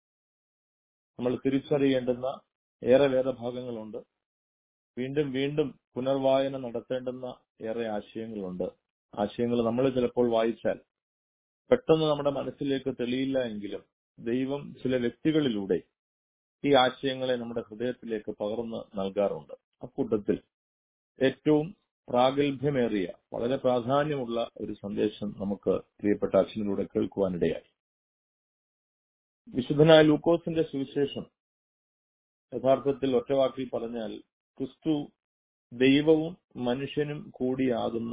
നമ്മൾ തിരിച്ചറിയേണ്ടുന്ന ഏറെ വേദഭാഗങ്ങളുണ്ട് വീണ്ടും വീണ്ടും പുനർവായന നടത്തേണ്ടുന്ന ഏറെ ആശയങ്ങളുണ്ട് ആശയങ്ങൾ നമ്മൾ ചിലപ്പോൾ വായിച്ചാൽ പെട്ടെന്ന് നമ്മുടെ മനസ്സിലേക്ക് തെളിയില്ല എങ്കിലും ദൈവം ചില വ്യക്തികളിലൂടെ ഈ ആശയങ്ങളെ നമ്മുടെ ഹൃദയത്തിലേക്ക് പകർന്ന് നൽകാറുണ്ട് അക്കൂട്ടത്തിൽ ഏറ്റവും പ്രാഗൽഭ്യമേറിയ വളരെ പ്രാധാന്യമുള്ള ഒരു സന്ദേശം നമുക്ക് പ്രിയപ്പെട്ട അച്ഛനിലൂടെ കേൾക്കുവാനിടയായി വിശുദ്ധനായ ലൂക്കോസിന്റെ സുവിശേഷം യഥാർത്ഥത്തിൽ ഒറ്റവാക്കിൽ പറഞ്ഞാൽ ക്രിസ്തു ദൈവവും മനുഷ്യനും കൂടിയാകുന്ന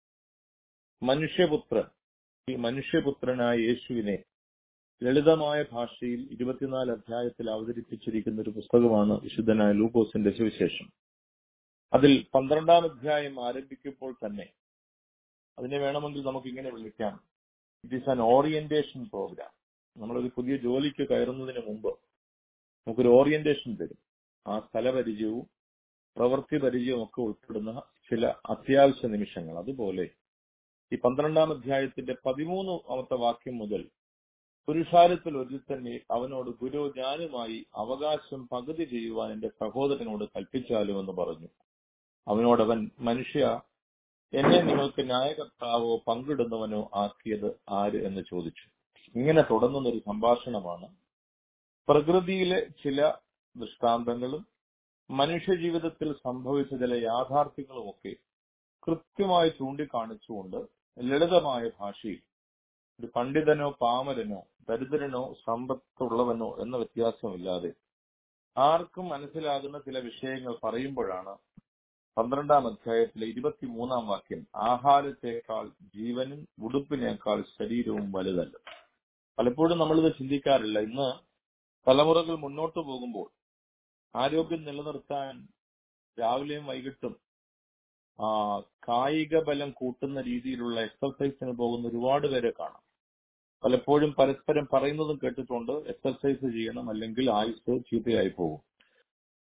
മനുഷ്യപുത്രൻ ഈ മനുഷ്യപുത്രനായ യേശുവിനെ ലളിതമായ ഭാഷയിൽ ഇരുപത്തിനാല് അധ്യായത്തിൽ അവതരിപ്പിച്ചിരിക്കുന്ന ഒരു പുസ്തകമാണ് വിശുദ്ധനായ ലൂക്കോസിന്റെ സുവിശേഷം അതിൽ പന്ത്രണ്ടാം അധ്യായം ആരംഭിക്കുമ്പോൾ തന്നെ അതിനെ വേണമെങ്കിൽ നമുക്ക് ഇങ്ങനെ വിളിക്കാം it is an orientation program നമ്മളൊരു പുതിയ ജോലിക്ക് കയറുന്നതിന് മുമ്പ് നമുക്കൊരു ഓറിയന്റേഷൻ തരും ആ സ്ഥലപരിചയവും പ്രവൃത്തി പരിചയവും ഒക്കെ ഉൾപ്പെടുന്ന ചില അത്യാവശ്യ നിമിഷങ്ങൾ അതുപോലെ ഈ പന്ത്രണ്ടാം അധ്യായത്തിന്റെ പതിമൂന്നാമത്തെ വാക്യം മുതൽ പുരുഷാരത്തിൽ ഒരുത്തന്നെ അവനോട് ഗുരു ഞാനുമായി അവകാശം പകുതി ചെയ്യുവാൻ എന്റെ സഹോദരനോട് കൽപ്പിച്ചാലും എന്ന് പറഞ്ഞു അവനോടവൻ മനുഷ്യ എന്നെ നിങ്ങൾക്ക് ന്യായകർത്താവോ പങ്കിടുന്നവനോ ആക്കിയത് ആര് എന്ന് ചോദിച്ചു ഇങ്ങനെ തുടങ്ങുന്ന ഒരു സംഭാഷണമാണ് പ്രകൃതിയിലെ ചില ദൃഷ്ടാന്തങ്ങളും മനുഷ്യജീവിതത്തിൽ സംഭവിച്ച ചില യാഥാർത്ഥ്യങ്ങളുമൊക്കെ കൃത്യമായി ചൂണ്ടിക്കാണിച്ചുകൊണ്ട് ലളിതമായ ഭാഷയിൽ ഒരു പണ്ഡിതനോ പാമരനോ ദരിദ്രനോ സമ്പത്തുള്ളവനോ എന്ന വ്യത്യാസമില്ലാതെ ആർക്കും മനസ്സിലാകുന്ന ചില വിഷയങ്ങൾ പറയുമ്പോഴാണ് പന്ത്രണ്ടാം അധ്യായത്തിലെ ഇരുപത്തിമൂന്നാം വാക്യം ആഹാരത്തെക്കാൾ ജീവനും ഉടുപ്പിനേക്കാൾ ശരീരവും വലുതല്ല പലപ്പോഴും നമ്മളിത് ചിന്തിക്കാറില്ല ഇന്ന് തലമുറകൾ മുന്നോട്ട് പോകുമ്പോൾ ആരോഗ്യം നിലനിർത്താൻ രാവിലെയും വൈകിട്ടും ആ കായിക ബലം കൂട്ടുന്ന രീതിയിലുള്ള എക്സർസൈസിന് പോകുന്ന ഒരുപാട് പേരെ കാണാം പലപ്പോഴും പരസ്പരം പറയുന്നതും കേട്ടിട്ടുണ്ട് എക്സർസൈസ് ചെയ്യണം അല്ലെങ്കിൽ ആയുസ് ചീത്തയായി പോകും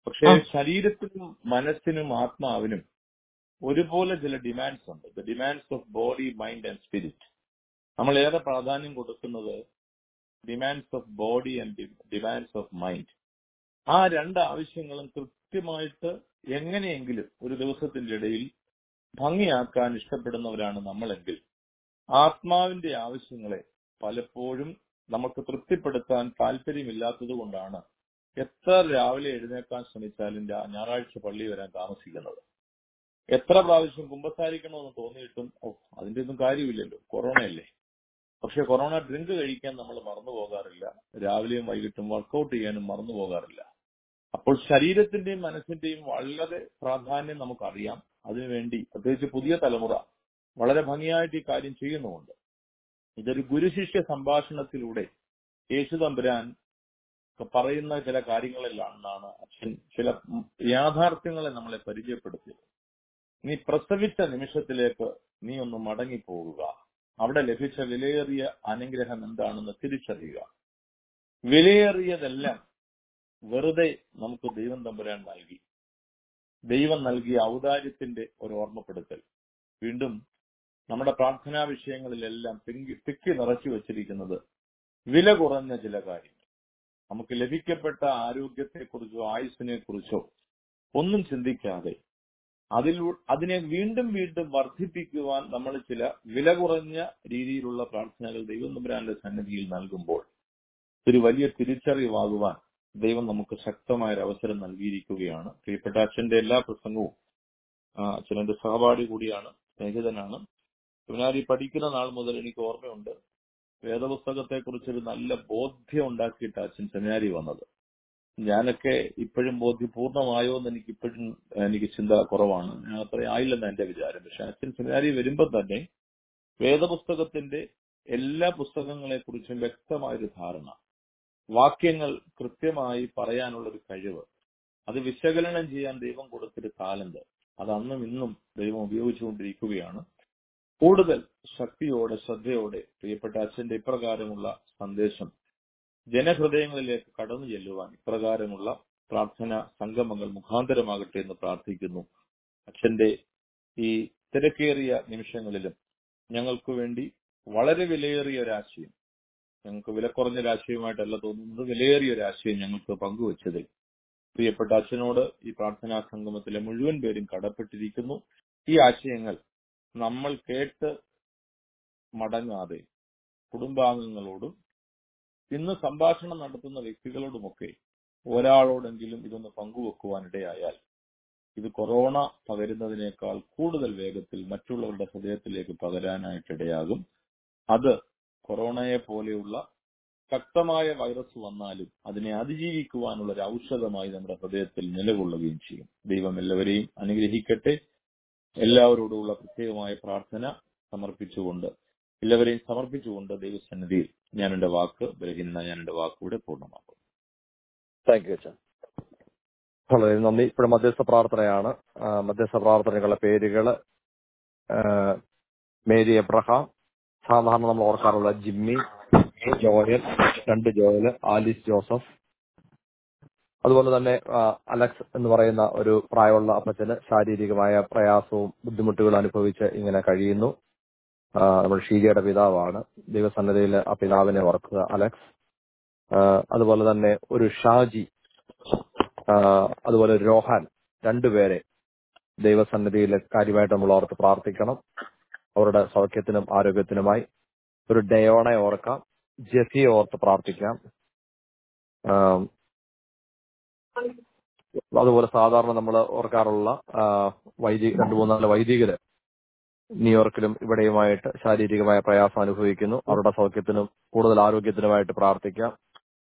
പക്ഷേ ആ. ശരീരത്തിനും മനസ്സിനും ആത്മാവിനും ഒരുപോലെ ചില ഡിമാൻഡ്സ് ഉണ്ട് the demands of body mind and spirit നമ്മൾ ഏറെ പ്രാധാന്യം കൊടുക്കുന്നത് demands of body and demands of mind ആ രണ്ട് ആവശ്യങ്ങളും കൃത്യമായിട്ട് എങ്ങനെയെങ്കിലും ഒരു ദിവസത്തിന്റെ ഇടയിൽ ഭംഗിയാക്കാൻ ഇഷ്ടപ്പെടുന്നവരാണ് നമ്മളെങ്കിൽ ആത്മാവിന്റെ ആവശ്യങ്ങളെ പലപ്പോഴും നമുക്ക് തൃപ്തിപ്പെടുത്താൻ താല്പര്യമില്ലാത്തത് കൊണ്ടാണ് എത്ര രാവിലെ എഴുന്നേക്കാൻ ശ്രമിച്ചാലും രാ- ഞായറാഴ്ച പള്ളി വരാൻ താമസിക്കുന്നത് എത്ര പ്രാവശ്യം കുമ്പസാരിക്കണമെന്ന് തോന്നിയിട്ടും ഓ അതിന്റെ ഒന്നും കാര്യമില്ലല്ലോ കൊറോണയല്ലേ പക്ഷെ കൊറോണ ഡ്രിങ്ക് കഴിക്കാൻ നമ്മൾ മറന്നു പോകാറില്ല രാവിലെയും വൈകിട്ടും വർക്കൗട്ട് ചെയ്യാനും മറന്നു പോകാറില്ല അപ്പോൾ ശരീരത്തിന്റെയും മനസ്സിന്റെയും വളരെ പ്രാധാന്യം നമുക്കറിയാം അതിനുവേണ്ടി പ്രത്യേകിച്ച് പുതിയ തലമുറ വളരെ ഭംഗിയായിട്ട് ഈ കാര്യം ചെയ്യുന്നുമുണ്ട് ഇതൊരു ഗുരുശിഷ്യ സംഭാഷണത്തിലൂടെ യേശു തമ്പുരാൻ പറയുന്ന ചില കാര്യങ്ങളിലാണ് അച്ഛൻ ചില യാഥാർത്ഥ്യങ്ങളെ നമ്മളെ പരിചയപ്പെടുത്തിയത് നീ പ്രസവിച്ച നിമിഷത്തിലേക്ക് നീ ഒന്ന് മടങ്ങിപ്പോകുക അവിടെ ലഭിച്ച വിലയേറിയ അനുഗ്രഹം എന്താണെന്ന് തിരിച്ചറിയുക വിലയേറിയതെല്ലാം വെറുതെ നമുക്ക് ദൈവം തമ്പുരാൻ നൽകി ദൈവം നൽകിയ ഔദാര്യത്തിന്റെ ഒരു ഓർമ്മപ്പെടുത്തൽ വീണ്ടും നമ്മുടെ പ്രാർത്ഥനാ വിഷയങ്ങളിലെല്ലാം തിങ്ങി തിക്കി നിറച്ചു വച്ചിരിക്കുന്നത് വില കുറഞ്ഞ ചില കാര്യങ്ങൾ നമുക്ക് ലഭിക്കപ്പെട്ട ആരോഗ്യത്തെക്കുറിച്ചോ ആയുസ്സിനെ കുറിച്ചോ ഒന്നും ചിന്തിക്കാതെ അതിൽ അതിനെ വീണ്ടും വീണ്ടും വർദ്ധിപ്പിക്കുവാൻ നമ്മൾ ചില വില കുറഞ്ഞ രീതിയിലുള്ള പ്രാർത്ഥനകൾ ദൈവം തമ്പുരാന്റെ സന്നിധിയിൽ നൽകുമ്പോൾ ഒരു വലിയ തിരിച്ചറിവാകുവാൻ ദൈവം നമുക്ക് ശക്തമായ ഒരു അവസരം നൽകിയിരിക്കുകയാണ് പ്രിയപ്പെട്ട അച്ഛന്റെ എല്ലാ പ്രസംഗവും ആ, അച്ഛനെന്റെ സഹപാഠി കൂടിയാണ് സ്നേഹിതനാണ് സെമിനാരി പഠിക്കുന്ന നാൾ മുതൽ എനിക്ക് ഓർമ്മയുണ്ട് വേദപുസ്തകത്തെ കുറിച്ചൊരു നല്ല ബോധ്യം ഉണ്ടാക്കിയിട്ട് അച്ഛൻ സെമിനാരി വന്നത് ഞാനൊക്കെ ഇപ്പോഴും ബോധ്യം പൂർണ്ണമായോ എന്ന് എനിക്ക് ഇപ്പോഴും എനിക്ക് ചിന്ത കുറവാണ് ഞാൻ അത്രയും ആയില്ലെന്ന് എന്റെ വിചാരം പക്ഷെ അച്ഛൻ സെമിനാരി വരുമ്പോൾ തന്നെ വേദപുസ്തകത്തിന്റെ എല്ലാ പുസ്തകങ്ങളെ കുറിച്ചും വ്യക്തമായൊരു ധാരണ വാക്യങ്ങൾ കൃത്യമായി പറയാനുള്ള ഒരു കഴിവ് അത് വിശകലനം ചെയ്യാൻ ദൈവം കൊടുത്തൊരു താലന്ത് അത് അന്നും ഇന്നും ദൈവം ഉപയോഗിച്ചുകൊണ്ടിരിക്കുകയാണ് കൂടുതൽ ശക്തിയോടെ ശ്രദ്ധയോടെ പ്രിയപ്പെട്ട അച്ഛന്റെ ഇപ്രകാരമുള്ള സന്ദേശം ജനഹൃദയങ്ങളിലേക്ക് കടന്നു ചെല്ലുവാൻ ഇപ്രകാരമുള്ള പ്രാർത്ഥന സംഗമങ്ങൾ മുഖാന്തരമാകട്ടെ എന്ന് പ്രാർത്ഥിക്കുന്നു അച്ഛന്റെ ഈ തിരക്കേറിയ നിമിഷങ്ങളിലും ഞങ്ങൾക്ക് വേണ്ടി വളരെ വിലയേറിയ ഒരാശയം ഞങ്ങൾക്ക് വില കുറഞ്ഞ രാശിയുമായിട്ടല്ല തോന്നുന്നത് വിലയേറിയ ഒരു ആശയം ഞങ്ങൾക്ക് പങ്കുവച്ചതിൽ പ്രിയപ്പെട്ട അച്ഛനോട് ഈ പ്രാർത്ഥനാ സംഗമത്തിലെ മുഴുവൻ പേരും കടപ്പെട്ടിരിക്കുന്നു ഈ ആശയങ്ങൾ നമ്മൾ കേട്ട് മടങ്ങാതെ കുടുംബാംഗങ്ങളോടും ഇന്ന് സംഭാഷണം നടത്തുന്ന വ്യക്തികളോടുമൊക്കെ ഒരാളോടെങ്കിലും ഇതൊന്ന് പങ്കുവെക്കുവാനിടയായാൽ ഇത് കൊറോണ പകരുന്നതിനേക്കാൾ കൂടുതൽ വേഗത്തിൽ മറ്റുള്ളവരുടെ ഹൃദയത്തിലേക്ക് പകരാനായിട്ടിടയാകും അത് കൊറോണയെ പോലെയുള്ള ശക്തമായ വൈറസ് വന്നാലും അതിനെ അതിജീവിക്കുവാനുള്ള ഒരു ഔഷധമായി നമ്മുടെ ഹൃദയത്തിൽ നിലകൊള്ളുകയും ചെയ്യും ദൈവം എല്ലാവരെയും അനുഗ്രഹിക്കട്ടെ എല്ലാവരോടുമുള്ള പ്രത്യേകമായ പ്രാർത്ഥന സമർപ്പിച്ചുകൊണ്ട് എല്ലാവരെയും സമർപ്പിച്ചുകൊണ്ട് ദൈവസന്നിധിയിൽ ഞാൻ എന്റെ വാക്ക് ബലഹീന ഞാൻ എന്റെ വാക്കുകൂടെ പൂർണ്ണമാക്കും താങ്ക് യു അച്ഛൻ വളരെ നന്ദി ഇപ്പോൾ മധ്യസ്ഥ പ്രാർത്ഥനയാണ് ആ, മധ്യസ്ഥ പ്രാർത്ഥനകളുടെ പേരുകള് ആ, മേരി എബ്രഹാം സാധാരണ നമ്മൾ ഓർക്കാറുള്ള ജിമ്മി ജോയൽ രണ്ട് ജോയൽ ആലിസ് ജോസഫ് അതുപോലെ തന്നെ ആ, അലക്സ് എന്ന് പറയുന്ന ഒരു പ്രായമുള്ള അപ്പച്ചന് ശാരീരികമായ പ്രയാസവും ബുദ്ധിമുട്ടുകളും അനുഭവിച്ച് ഇങ്ങനെ കഴിയുന്നു ആ, നമ്മുടെ ഷീജയുടെ പിതാവാണ് ദൈവസന്നദ്ധയിൽ ആ പിതാവിനെ ഓർക്കുക അലക്സ് ആ, അതുപോലെ തന്നെ ഒരു ഷാജി ആ, അതുപോലെ ഒരു രോഹാൻ രണ്ടുപേരെ ദൈവസന്നിധിയിൽ കാര്യമായിട്ട് നമ്മൾ ഓർത്ത് പ്രാർത്ഥിക്കണം അവരുടെ സൗഖ്യത്തിനും ആരോഗ്യത്തിനുമായി ഒരു ഡയോണെ ഓർക്കാം ജെസിയെ ഓർത്ത് പ്രാർത്ഥിക്കാം ആ, അതുപോലെ സാധാരണ നമ്മൾ ഓർക്കാറുള്ള ആ, വൈദിക രണ്ടു മൂന്നാല് വൈദികര് ന്യൂയോർക്കിലും ഇവിടെയുമായിട്ട് ശാരീരികമായ പ്രയാസം അനുഭവിക്കുന്നു അവരുടെ സൗഖ്യത്തിനും കൂടുതൽ ആരോഗ്യത്തിനുമായിട്ട് പ്രാർത്ഥിക്കാം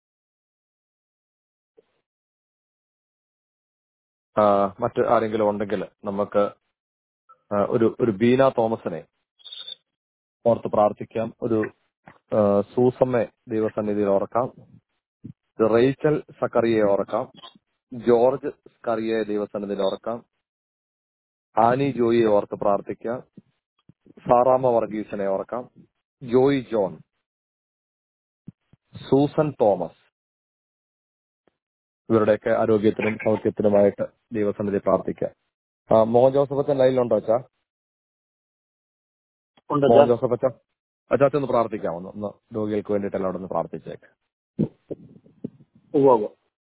ആ, മറ്റ് ആരെങ്കിലും ഉണ്ടെങ്കിൽ നമുക്ക് ആ, ഒരു ഒരു ബീന തോമസിനെ ഓർത്ത് പ്രാർത്ഥിക്കാം ഒരു ആ, സൂസമ്മെ ദൈവസന്നിധിയിൽ ഓർക്കാം റേച്ചൽ സക്കറിയെ ഓർക്കാം ജോർജ് സ്കറിയെ ദൈവസന്നിധിയിൽ ഓർക്കാം ആനി ജോയിയെ ഓർത്ത് പ്രാർത്ഥിക്കാം സാറാമ വർഗീസിനെ ഓർക്കാം ജോയി ജോൺ സൂസൻ തോമസ് ഇവരുടെയൊക്കെ ആരോഗ്യത്തിനും സൗഖ്യത്തിനുമായിട്ട് ദൈവസന്നിധി പ്രാർത്ഥിക്കാം ആ, മോഹൻ ജോസഫ് അച്ഛൻ ലൈനിലുണ്ടോ അച്ഛാ ഉണ്ട് മോഹൻ അച്ഛാ. ജോസഫ് അച്ഛൻ അച്ഛാ ഒന്ന് പ്രാർത്ഥിക്കാം ഒന്ന് ഒന്ന് രോഗികൾക്ക് വേണ്ടിയിട്ട് എല്ലാവരും ഒന്ന് പ്രാർത്ഥിച്ചേക്ക് ഉവ്വ് ഉവ്വ്.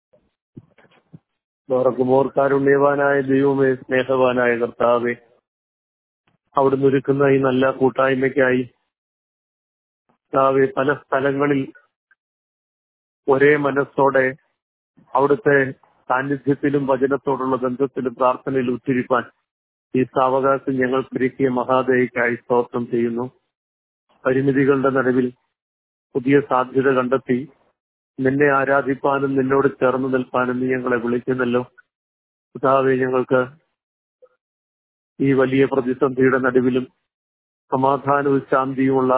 ഓർക്കുമോർ കാരുണ്യവാനായ ദൈവമേ സ്നേഹവാനായ കർത്താവേ അവിടുന്ന് ഒരുക്കുന്ന ഈ നല്ല കൂട്ടായ്മയ്ക്കായി കർത്താവേ പല സ്ഥലങ്ങളിൽ ഒരേ മനസ്സോടെ അവിടുത്തെ സാന്നിധ്യത്തിലും വചനത്തോടുള്ള ബന്ധത്തിലും പ്രാർത്ഥനയിലും ഉറ്റിരിപ്പാൻ ഈ സാവകാശം ഞങ്ങൾ ഒരുക്കിയ മഹാദയക്കായി സ്തോത്രം ചെയ്യുന്നു പരിമിതികളുടെ നടുവിൽ പുതിയ സാധ്യത കണ്ടെത്തി നിന്നെ ആരാധിപ്പാനും നിന്നോട് ചേർന്ന് നിൽപ്പാനും നീ ഞങ്ങളെ വിളിക്കുന്നല്ലോ കർത്താവേ ഞങ്ങൾക്ക് ഈ വലിയ പ്രതിസന്ധിയുടെ നടുവിലും സമാധാനവും ശാന്തിയുമുള്ള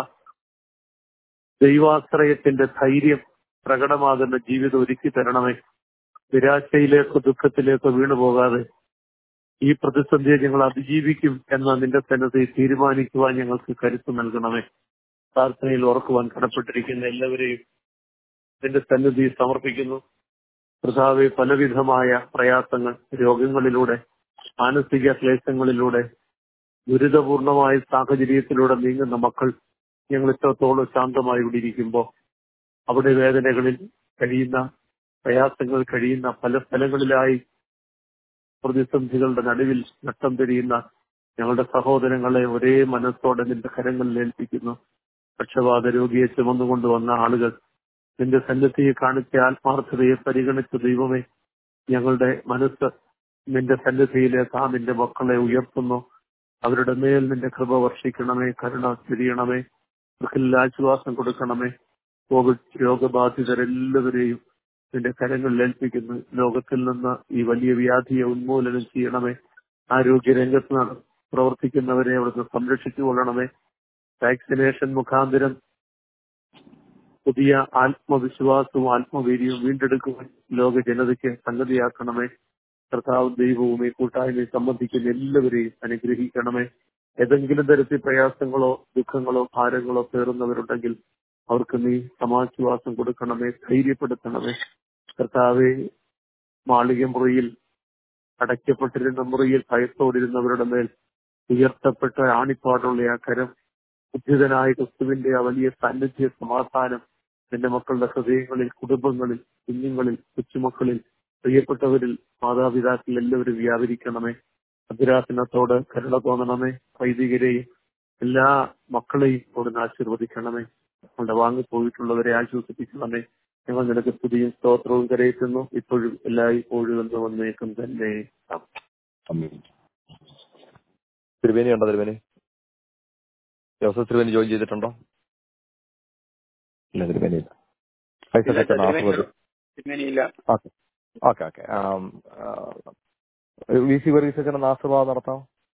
ദൈവാശ്രയത്തിന്റെ ധൈര്യം പ്രകടമാകുന്ന ജീവിതം ഒരുക്കി തരണമേ നിരാശയിലേക്കോ ദുഃഖത്തിലേക്കോ വീണു പോകാതെ ഈ പ്രതിസന്ധിയെ ഞങ്ങൾ അതിജീവിക്കും എന്ന നിന്റെ സന്നദ്ധയിൽ തീരുമാനിക്കുവാൻ ഞങ്ങൾക്ക് കരുത്ത് നൽകണമേ പ്രാർത്ഥനയിൽ ഓർക്കുവാൻ കടപ്പെട്ടിരിക്കുന്ന എല്ലാവരെയും നിന്റെ സന്നിധി സമർപ്പിക്കുന്നു കർത്താവെ പലവിധമായ പ്രയാസങ്ങൾ രോഗങ്ങളിലൂടെ മാനസിക ക്ലേശങ്ങളിലൂടെ ദുരിതപൂർണമായ സാഹചര്യത്തിലൂടെ നീങ്ങുന്ന മക്കൾ ഞങ്ങൾ ഇത്രത്തോളം ശാന്തമായി ഇവിടെ ഇരിക്കുമ്പോൾ അവിടെ വേദനകളിൽ കഴിയുന്ന പ്രയാസങ്ങൾ കഴിയുന്ന പല സ്ഥലങ്ങളിലായി പ്രതിസന്ധികളുടെ നടുവിൽ നഷ്ടം തിരിയുന്ന ഞങ്ങളുടെ സഹോദരങ്ങളെ ഒരേ മനസ്സോടെ നിന്റെ കരങ്ങളിൽ ഏൽപ്പിക്കുന്നു പക്ഷപാത രോഗിയെ ചുമന്നുകൊണ്ട് വന്ന ആളുകൾ നിന്റെ സന്നദ്ധിയെ കാണിച്ച ആത്മാർത്ഥതയെ പരിഗണിച്ച ദൈവമേ ഞങ്ങളുടെ മനസ്സ് നിന്റെ സന്നിധിയിലേക്ക് ആ നിന്റെ മക്കളെ ഉയർത്തുന്നു അവരുടെ മേൽ നിന്റെ കൃപ വർഷിക്കണമേ കരുണ തിരിയണമേ അവർക്ക് ആശ്വാസം കൊടുക്കണമേ കോവിഡ് രോഗബാധിതരെല്ലാവരെയും നിന്റെ കരങ്ങളിൽ ഏൽപ്പിക്കുന്നു ലോകത്തിൽ നിന്ന് ഈ വലിയ വ്യാധിയെ ഉന്മൂലനം ചെയ്യണമേ ആരോഗ്യ രംഗത്ത് നട- പ്രവർത്തിക്കുന്നവരെ അവിടുന്ന് സംരക്ഷിച്ചു കൊള്ളണമേ വാക്സിനേഷൻ മുഖാന്തരം പുതിയ ആത്മവിശ്വാസവും ആത്മവീര്യവും വീണ്ടെടുക്കുവാൻ ലോക ജനതയ്ക്ക് സംഗതിയാക്കണമേ കർത്താവ് ദൈവവും ഈ കൂട്ടായ്മയെ സംബന്ധിക്കുന്ന എല്ലാവരെയും അനുഗ്രഹിക്കണമേ ഏതെങ്കിലും തരത്തിൽ പ്രയാസങ്ങളോ ദുഃഖങ്ങളോ ഭാരങ്ങളോ പേറുന്നവരുണ്ടെങ്കിൽ അവർക്ക് നീ സമാശ്വാസം കൊടുക്കണമേ ധൈര്യപ്പെടുത്തണമേ കർത്താവെ മാളിക മുറിയിൽ അടയ്ക്കപ്പെട്ടിരുന്ന മുറിയിൽ ഭയത്തോടിരുന്നവരുടെ മേൽ ഉയർത്തപ്പെട്ട ആണിപ്പാടുള്ള ആ കരം ഉദ്ധിതനായ ക്രിസ്തുവിന്റെ ആ വലിയ സാന്നിധ്യ സമാധാനം നിന്റെ മക്കളുടെ ഹൃദയങ്ങളിൽ കുടുംബങ്ങളിൽ കുഞ്ഞുങ്ങളിൽ കൊച്ചുമക്കളിൽ പ്രിയപ്പെട്ടവരിൽ മാതാപിതാക്കളിൽ എല്ലാവരും വ്യാപരിക്കണമേ അഭിരാസനത്തോട് കരുണ തോന്നണമേ വൈദികരെയും എല്ലാ മക്കളെയും അവിടുന്ന് ആശീർവദിക്കണമേ ഞങ്ങളുടെ വാങ്ങിപ്പോയിട്ടുള്ളവരെ ആശ്വസിപ്പിക്കണമേ ഞങ്ങൾ നിനക്ക് പുതിയ സ്തോത്രവും കരയറ്റുന്നു ഇപ്പോഴും എല്ലായ്പ്പോഴും എന്ന് വന്നേക്കും തന്നെ ആമേൻ. തിരുവേനി ഉണ്ടോ തിരുവേനി ജോസഫ് തിരുവേനി ജോയിൻ ചെയ്തിട്ടുണ്ടോ ഇല്ല തിരുവേനി ഇല്ല പൈസ ഇല്ല, അച്ഛൻ തിരുവേനി ആസ്വദിച്ചു ഇങ്ങനെയില്ല okay okay okay V C Varghese അച്ഛൻ ആശീർവാദം നടത്താം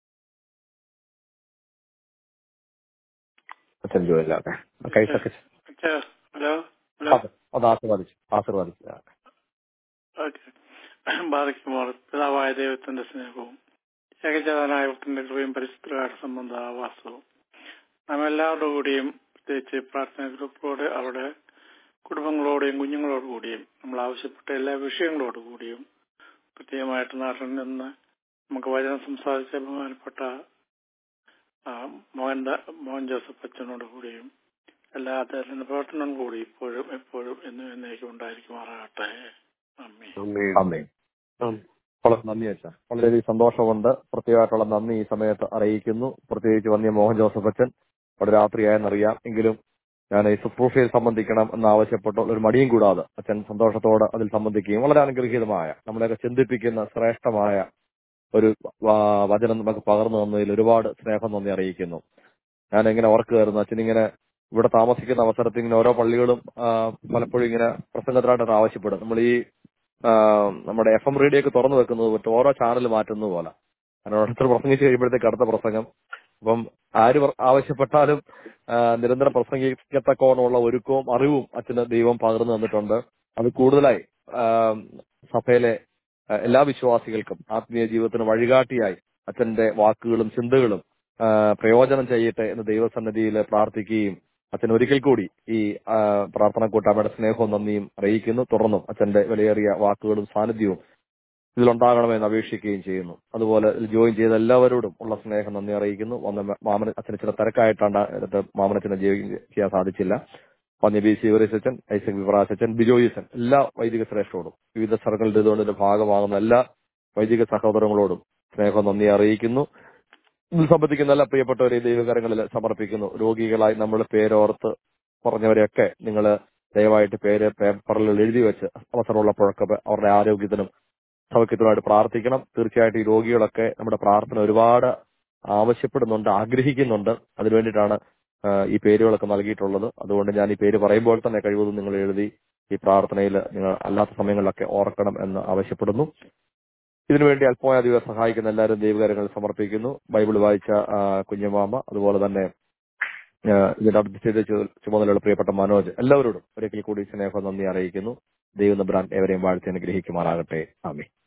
അച്ഛൻ ജോയില്ല ഓക്കെ കൈസൊക്കെ അച്ഛാ, ഹലോ ഹലോ ഓക്കെ അത് ആശീർവാദിച്ചു ആശീർവാദിച്ചു ഓക്കെ ഓക്കെ ബാധിക്കുമ്പോൾ പിതാവായ ദൈവത്തിന്റെ സ്നേഹവും ഏകജാതനായ വൃത്തിന്റെ കൃപയും പരിശുദ്ധമായിട്ട് സംബന്ധ വാസവും നാം എല്ലാവരുടെ കൂടിയും പ്രത്യേകിച്ച് പ്രാർത്ഥന ഗ്രൂപ്പോട് അവിടെ കുടുംബങ്ങളോടെയും കുഞ്ഞുങ്ങളോട് കൂടിയും നമ്മൾ ആവശ്യപ്പെട്ട എല്ലാ വിഷയങ്ങളോട് കൂടിയും പ്രത്യേകമായിട്ട് നാട്ടിൽ നിന്ന് നമുക്ക് വചനം സംസാരിച്ച ബഹുമാനപ്പെട്ട ആ, മോഹൻ ദാ- മോഹൻ ജോസഫ് അച്ഛനോട് കൂടിയും എല്ലാ അദ്ദേഹത്തിന്റെ പ്രവർത്തനം കൂടി ഇപ്പോഴും എപ്പോഴും എന്നും എന്നേക്കും ഉണ്ടായിരിക്കുമാറാകട്ടെ അമ്മേ ആമേൻ. അമ്മേ ആമേൻ. വളരെ നന്ദി അച്ഛൻ വളരെയധികം സന്തോഷമുണ്ട് പ്രത്യേകമായിട്ടുള്ള നന്ദി ഈ സമയത്ത് അറിയിക്കുന്നു പ്രത്യേകിച്ച് വന്നിയ മോഹൻ ജോസഫ് അച്ഛൻ അവിടെ രാത്രിയായെന്നറിയാം എങ്കിലും ഞാൻ ഈ ശുശ്രൂഷയിൽ സംബന്ധിക്കണം എന്ന് ആവശ്യപ്പെട്ട ഒരു മടിയും കൂടാതെ അച്ഛൻ സന്തോഷത്തോടെ അതിൽ സംബന്ധിക്കുകയും വളരെ അനുഗ്രഹീതമായ നമ്മളെയൊക്കെ ചിന്തിപ്പിക്കുന്ന ശ്രേഷ്ഠമായ ഒരു വ- വചനം നമുക്ക് പകർന്നു തന്നതിൽ ഒരുപാട് സ്നേഹം നന്ദി അറിയിക്കുന്നു ഞാൻ ഇങ്ങനെ ഓർക്കുകയായിരുന്നു അച്ഛൻ ഇങ്ങനെ ഇവിടെ താമസിക്കുന്ന അവസരത്തിൽ ഇങ്ങനെ ഓരോ പള്ളികളും ആ, പലപ്പോഴും ഇങ്ങനെ പ്രസംഗത്തിനായിട്ട് ആവശ്യപ്പെടും നമ്മൾ ഈ ആ, നമ്മുടെ എഫ് എം റേഡിയോ ഒക്കെ തുറന്നു വെക്കുന്നത് പറ്റും ഓരോ ചാനൽ മാറ്റുന്നത് പോലെ കാരണം ഓരോരുത്തർ പ്രസംഗിച്ച് കഴിയുമ്പോഴത്തേക്ക് അടുത്ത പ്രസംഗം അപ്പം ആര് പറ- ആവശ്യപ്പെട്ടാലും ആ, നിരന്തരം പ്രസംഗിക്കത്തക്കോണമുള്ള ഒരുക്കവും അറിവും അച്ഛന് ദൈവം പകർന്നു തന്നിട്ടുണ്ട് അത് കൂടുതലായി ആ, സഭയിലെ ആ, എല്ലാ വിശ്വാസികൾക്കും ആത്മീയ ജീവിതത്തിന് വഴികാട്ടിയായി അച്ഛന്റെ വാക്കുകളും ചിന്തകളും ആ, പ്രയോജനം ചെയ്യട്ടെ എന്ന് ദൈവസന്നിധിയിൽ പ്രാർത്ഥിക്കുകയും അച്ഛൻ ഒരിക്കൽ കൂടി ഈ ആ, പ്രാർത്ഥനാ കൂട്ടായ്മയുടെ സ്നേഹവും നന്ദിയും അറിയിക്കുന്നു തുടർന്നും അച്ഛന്റെ വിലയേറിയ വാക്കുകളും സാന്നിധ്യവും ഇതിലുണ്ടാകണമെന്ന് അപേക്ഷിക്കുകയും ചെയ്യുന്നു അതുപോലെ ഇതിൽ ജോയിൻ ചെയ്ത എല്ലാവരോടും ഉള്ള സ്നേഹം നന്ദി അറിയിക്കുന്നു വന്ന മാമന അച്ഛന് ചില തിരക്കായിട്ടാണ് എടുത്ത് മാമനച്ചനെ ജോയിൻ ചെയ്യാൻ സാധിച്ചില്ല പന്നി ബി സി അച്ഛൻ ഐസക് വിപ്രാസ് അച്ഛൻ ബിജോയ് അച്ഛൻ എല്ലാ വൈദിക ശ്രേഷ്ഠരോടും വിവിധ സർക്കിളുടെ ഇതുകൊണ്ടിന്റെ ഭാഗമാകുന്ന എല്ലാ വൈദിക സഹോദരങ്ങളോടും സ്നേഹം നന്ദി അറിയിക്കുന്നു ഇതിൽ സംബന്ധിക്കുന്ന എല്ലാ പ്രിയപ്പെട്ടവരെ ദൈവകരങ്ങളിൽ സമർപ്പിക്കുന്നു രോഗികളായി നമ്മൾ പേരോർത്ത് പറഞ്ഞവരെയൊക്കെ നിങ്ങൾ ദയവായിട്ട് പേര് പേപ്പറിൽ എഴുതി വെച്ച് അവസരമുള്ളപ്പോഴൊക്കെ അവരുടെ ആരോഗ്യത്തിനും സൗഖ്യത്തിനുമായിട്ട് പ്രാർത്ഥിക്കണം തീർച്ചയായിട്ടും ഈ രോഗികളൊക്കെ നമ്മുടെ പ്രാർത്ഥന ഒരുപാട് ആവശ്യപ്പെടുന്നുണ്ട് ആഗ്രഹിക്കുന്നുണ്ട് അതിനുവേണ്ടിയിട്ടാണ് ആ, ഈ പേരുകളൊക്കെ നൽകിയിട്ടുള്ളത് അതുകൊണ്ട് ഞാൻ ഈ പേര് പറയുമ്പോൾ തന്നെ കഴിവതും നിങ്ങൾ എഴുതി ഈ പ്രാർത്ഥനയിൽ നിങ്ങൾ അല്ലാത്ത സമയങ്ങളിലൊക്കെ ഓർക്കണം എന്ന് ആവശ്യപ്പെടുന്നു ഇതിനുവേണ്ടി അല്പമായധികം സഹായിക്കുന്ന എല്ലാവരും ദൈവകാര്യങ്ങൾ സമർപ്പിക്കുന്നു ബൈബിൾ വായിച്ച ആ, കുഞ്ഞമാമ അതുപോലെ തന്നെ ആ, ഇതിന്റെ അഡ്മിനിസ്ട്രേറ്റീവ് ചു- ചുമതലയുള്ള പ്രിയപ്പെട്ട മനോജ് എല്ലാവരോടും ഒരിക്കൽ കൂടി സ്നേഹം നന്ദി അറിയിക്കുന്നു ദൈവം നബ്രാൻ ഏവരെയും വാഴ്ത്തി അനുഗ്രഹിക്കുമാറാകട്ടെ ആമി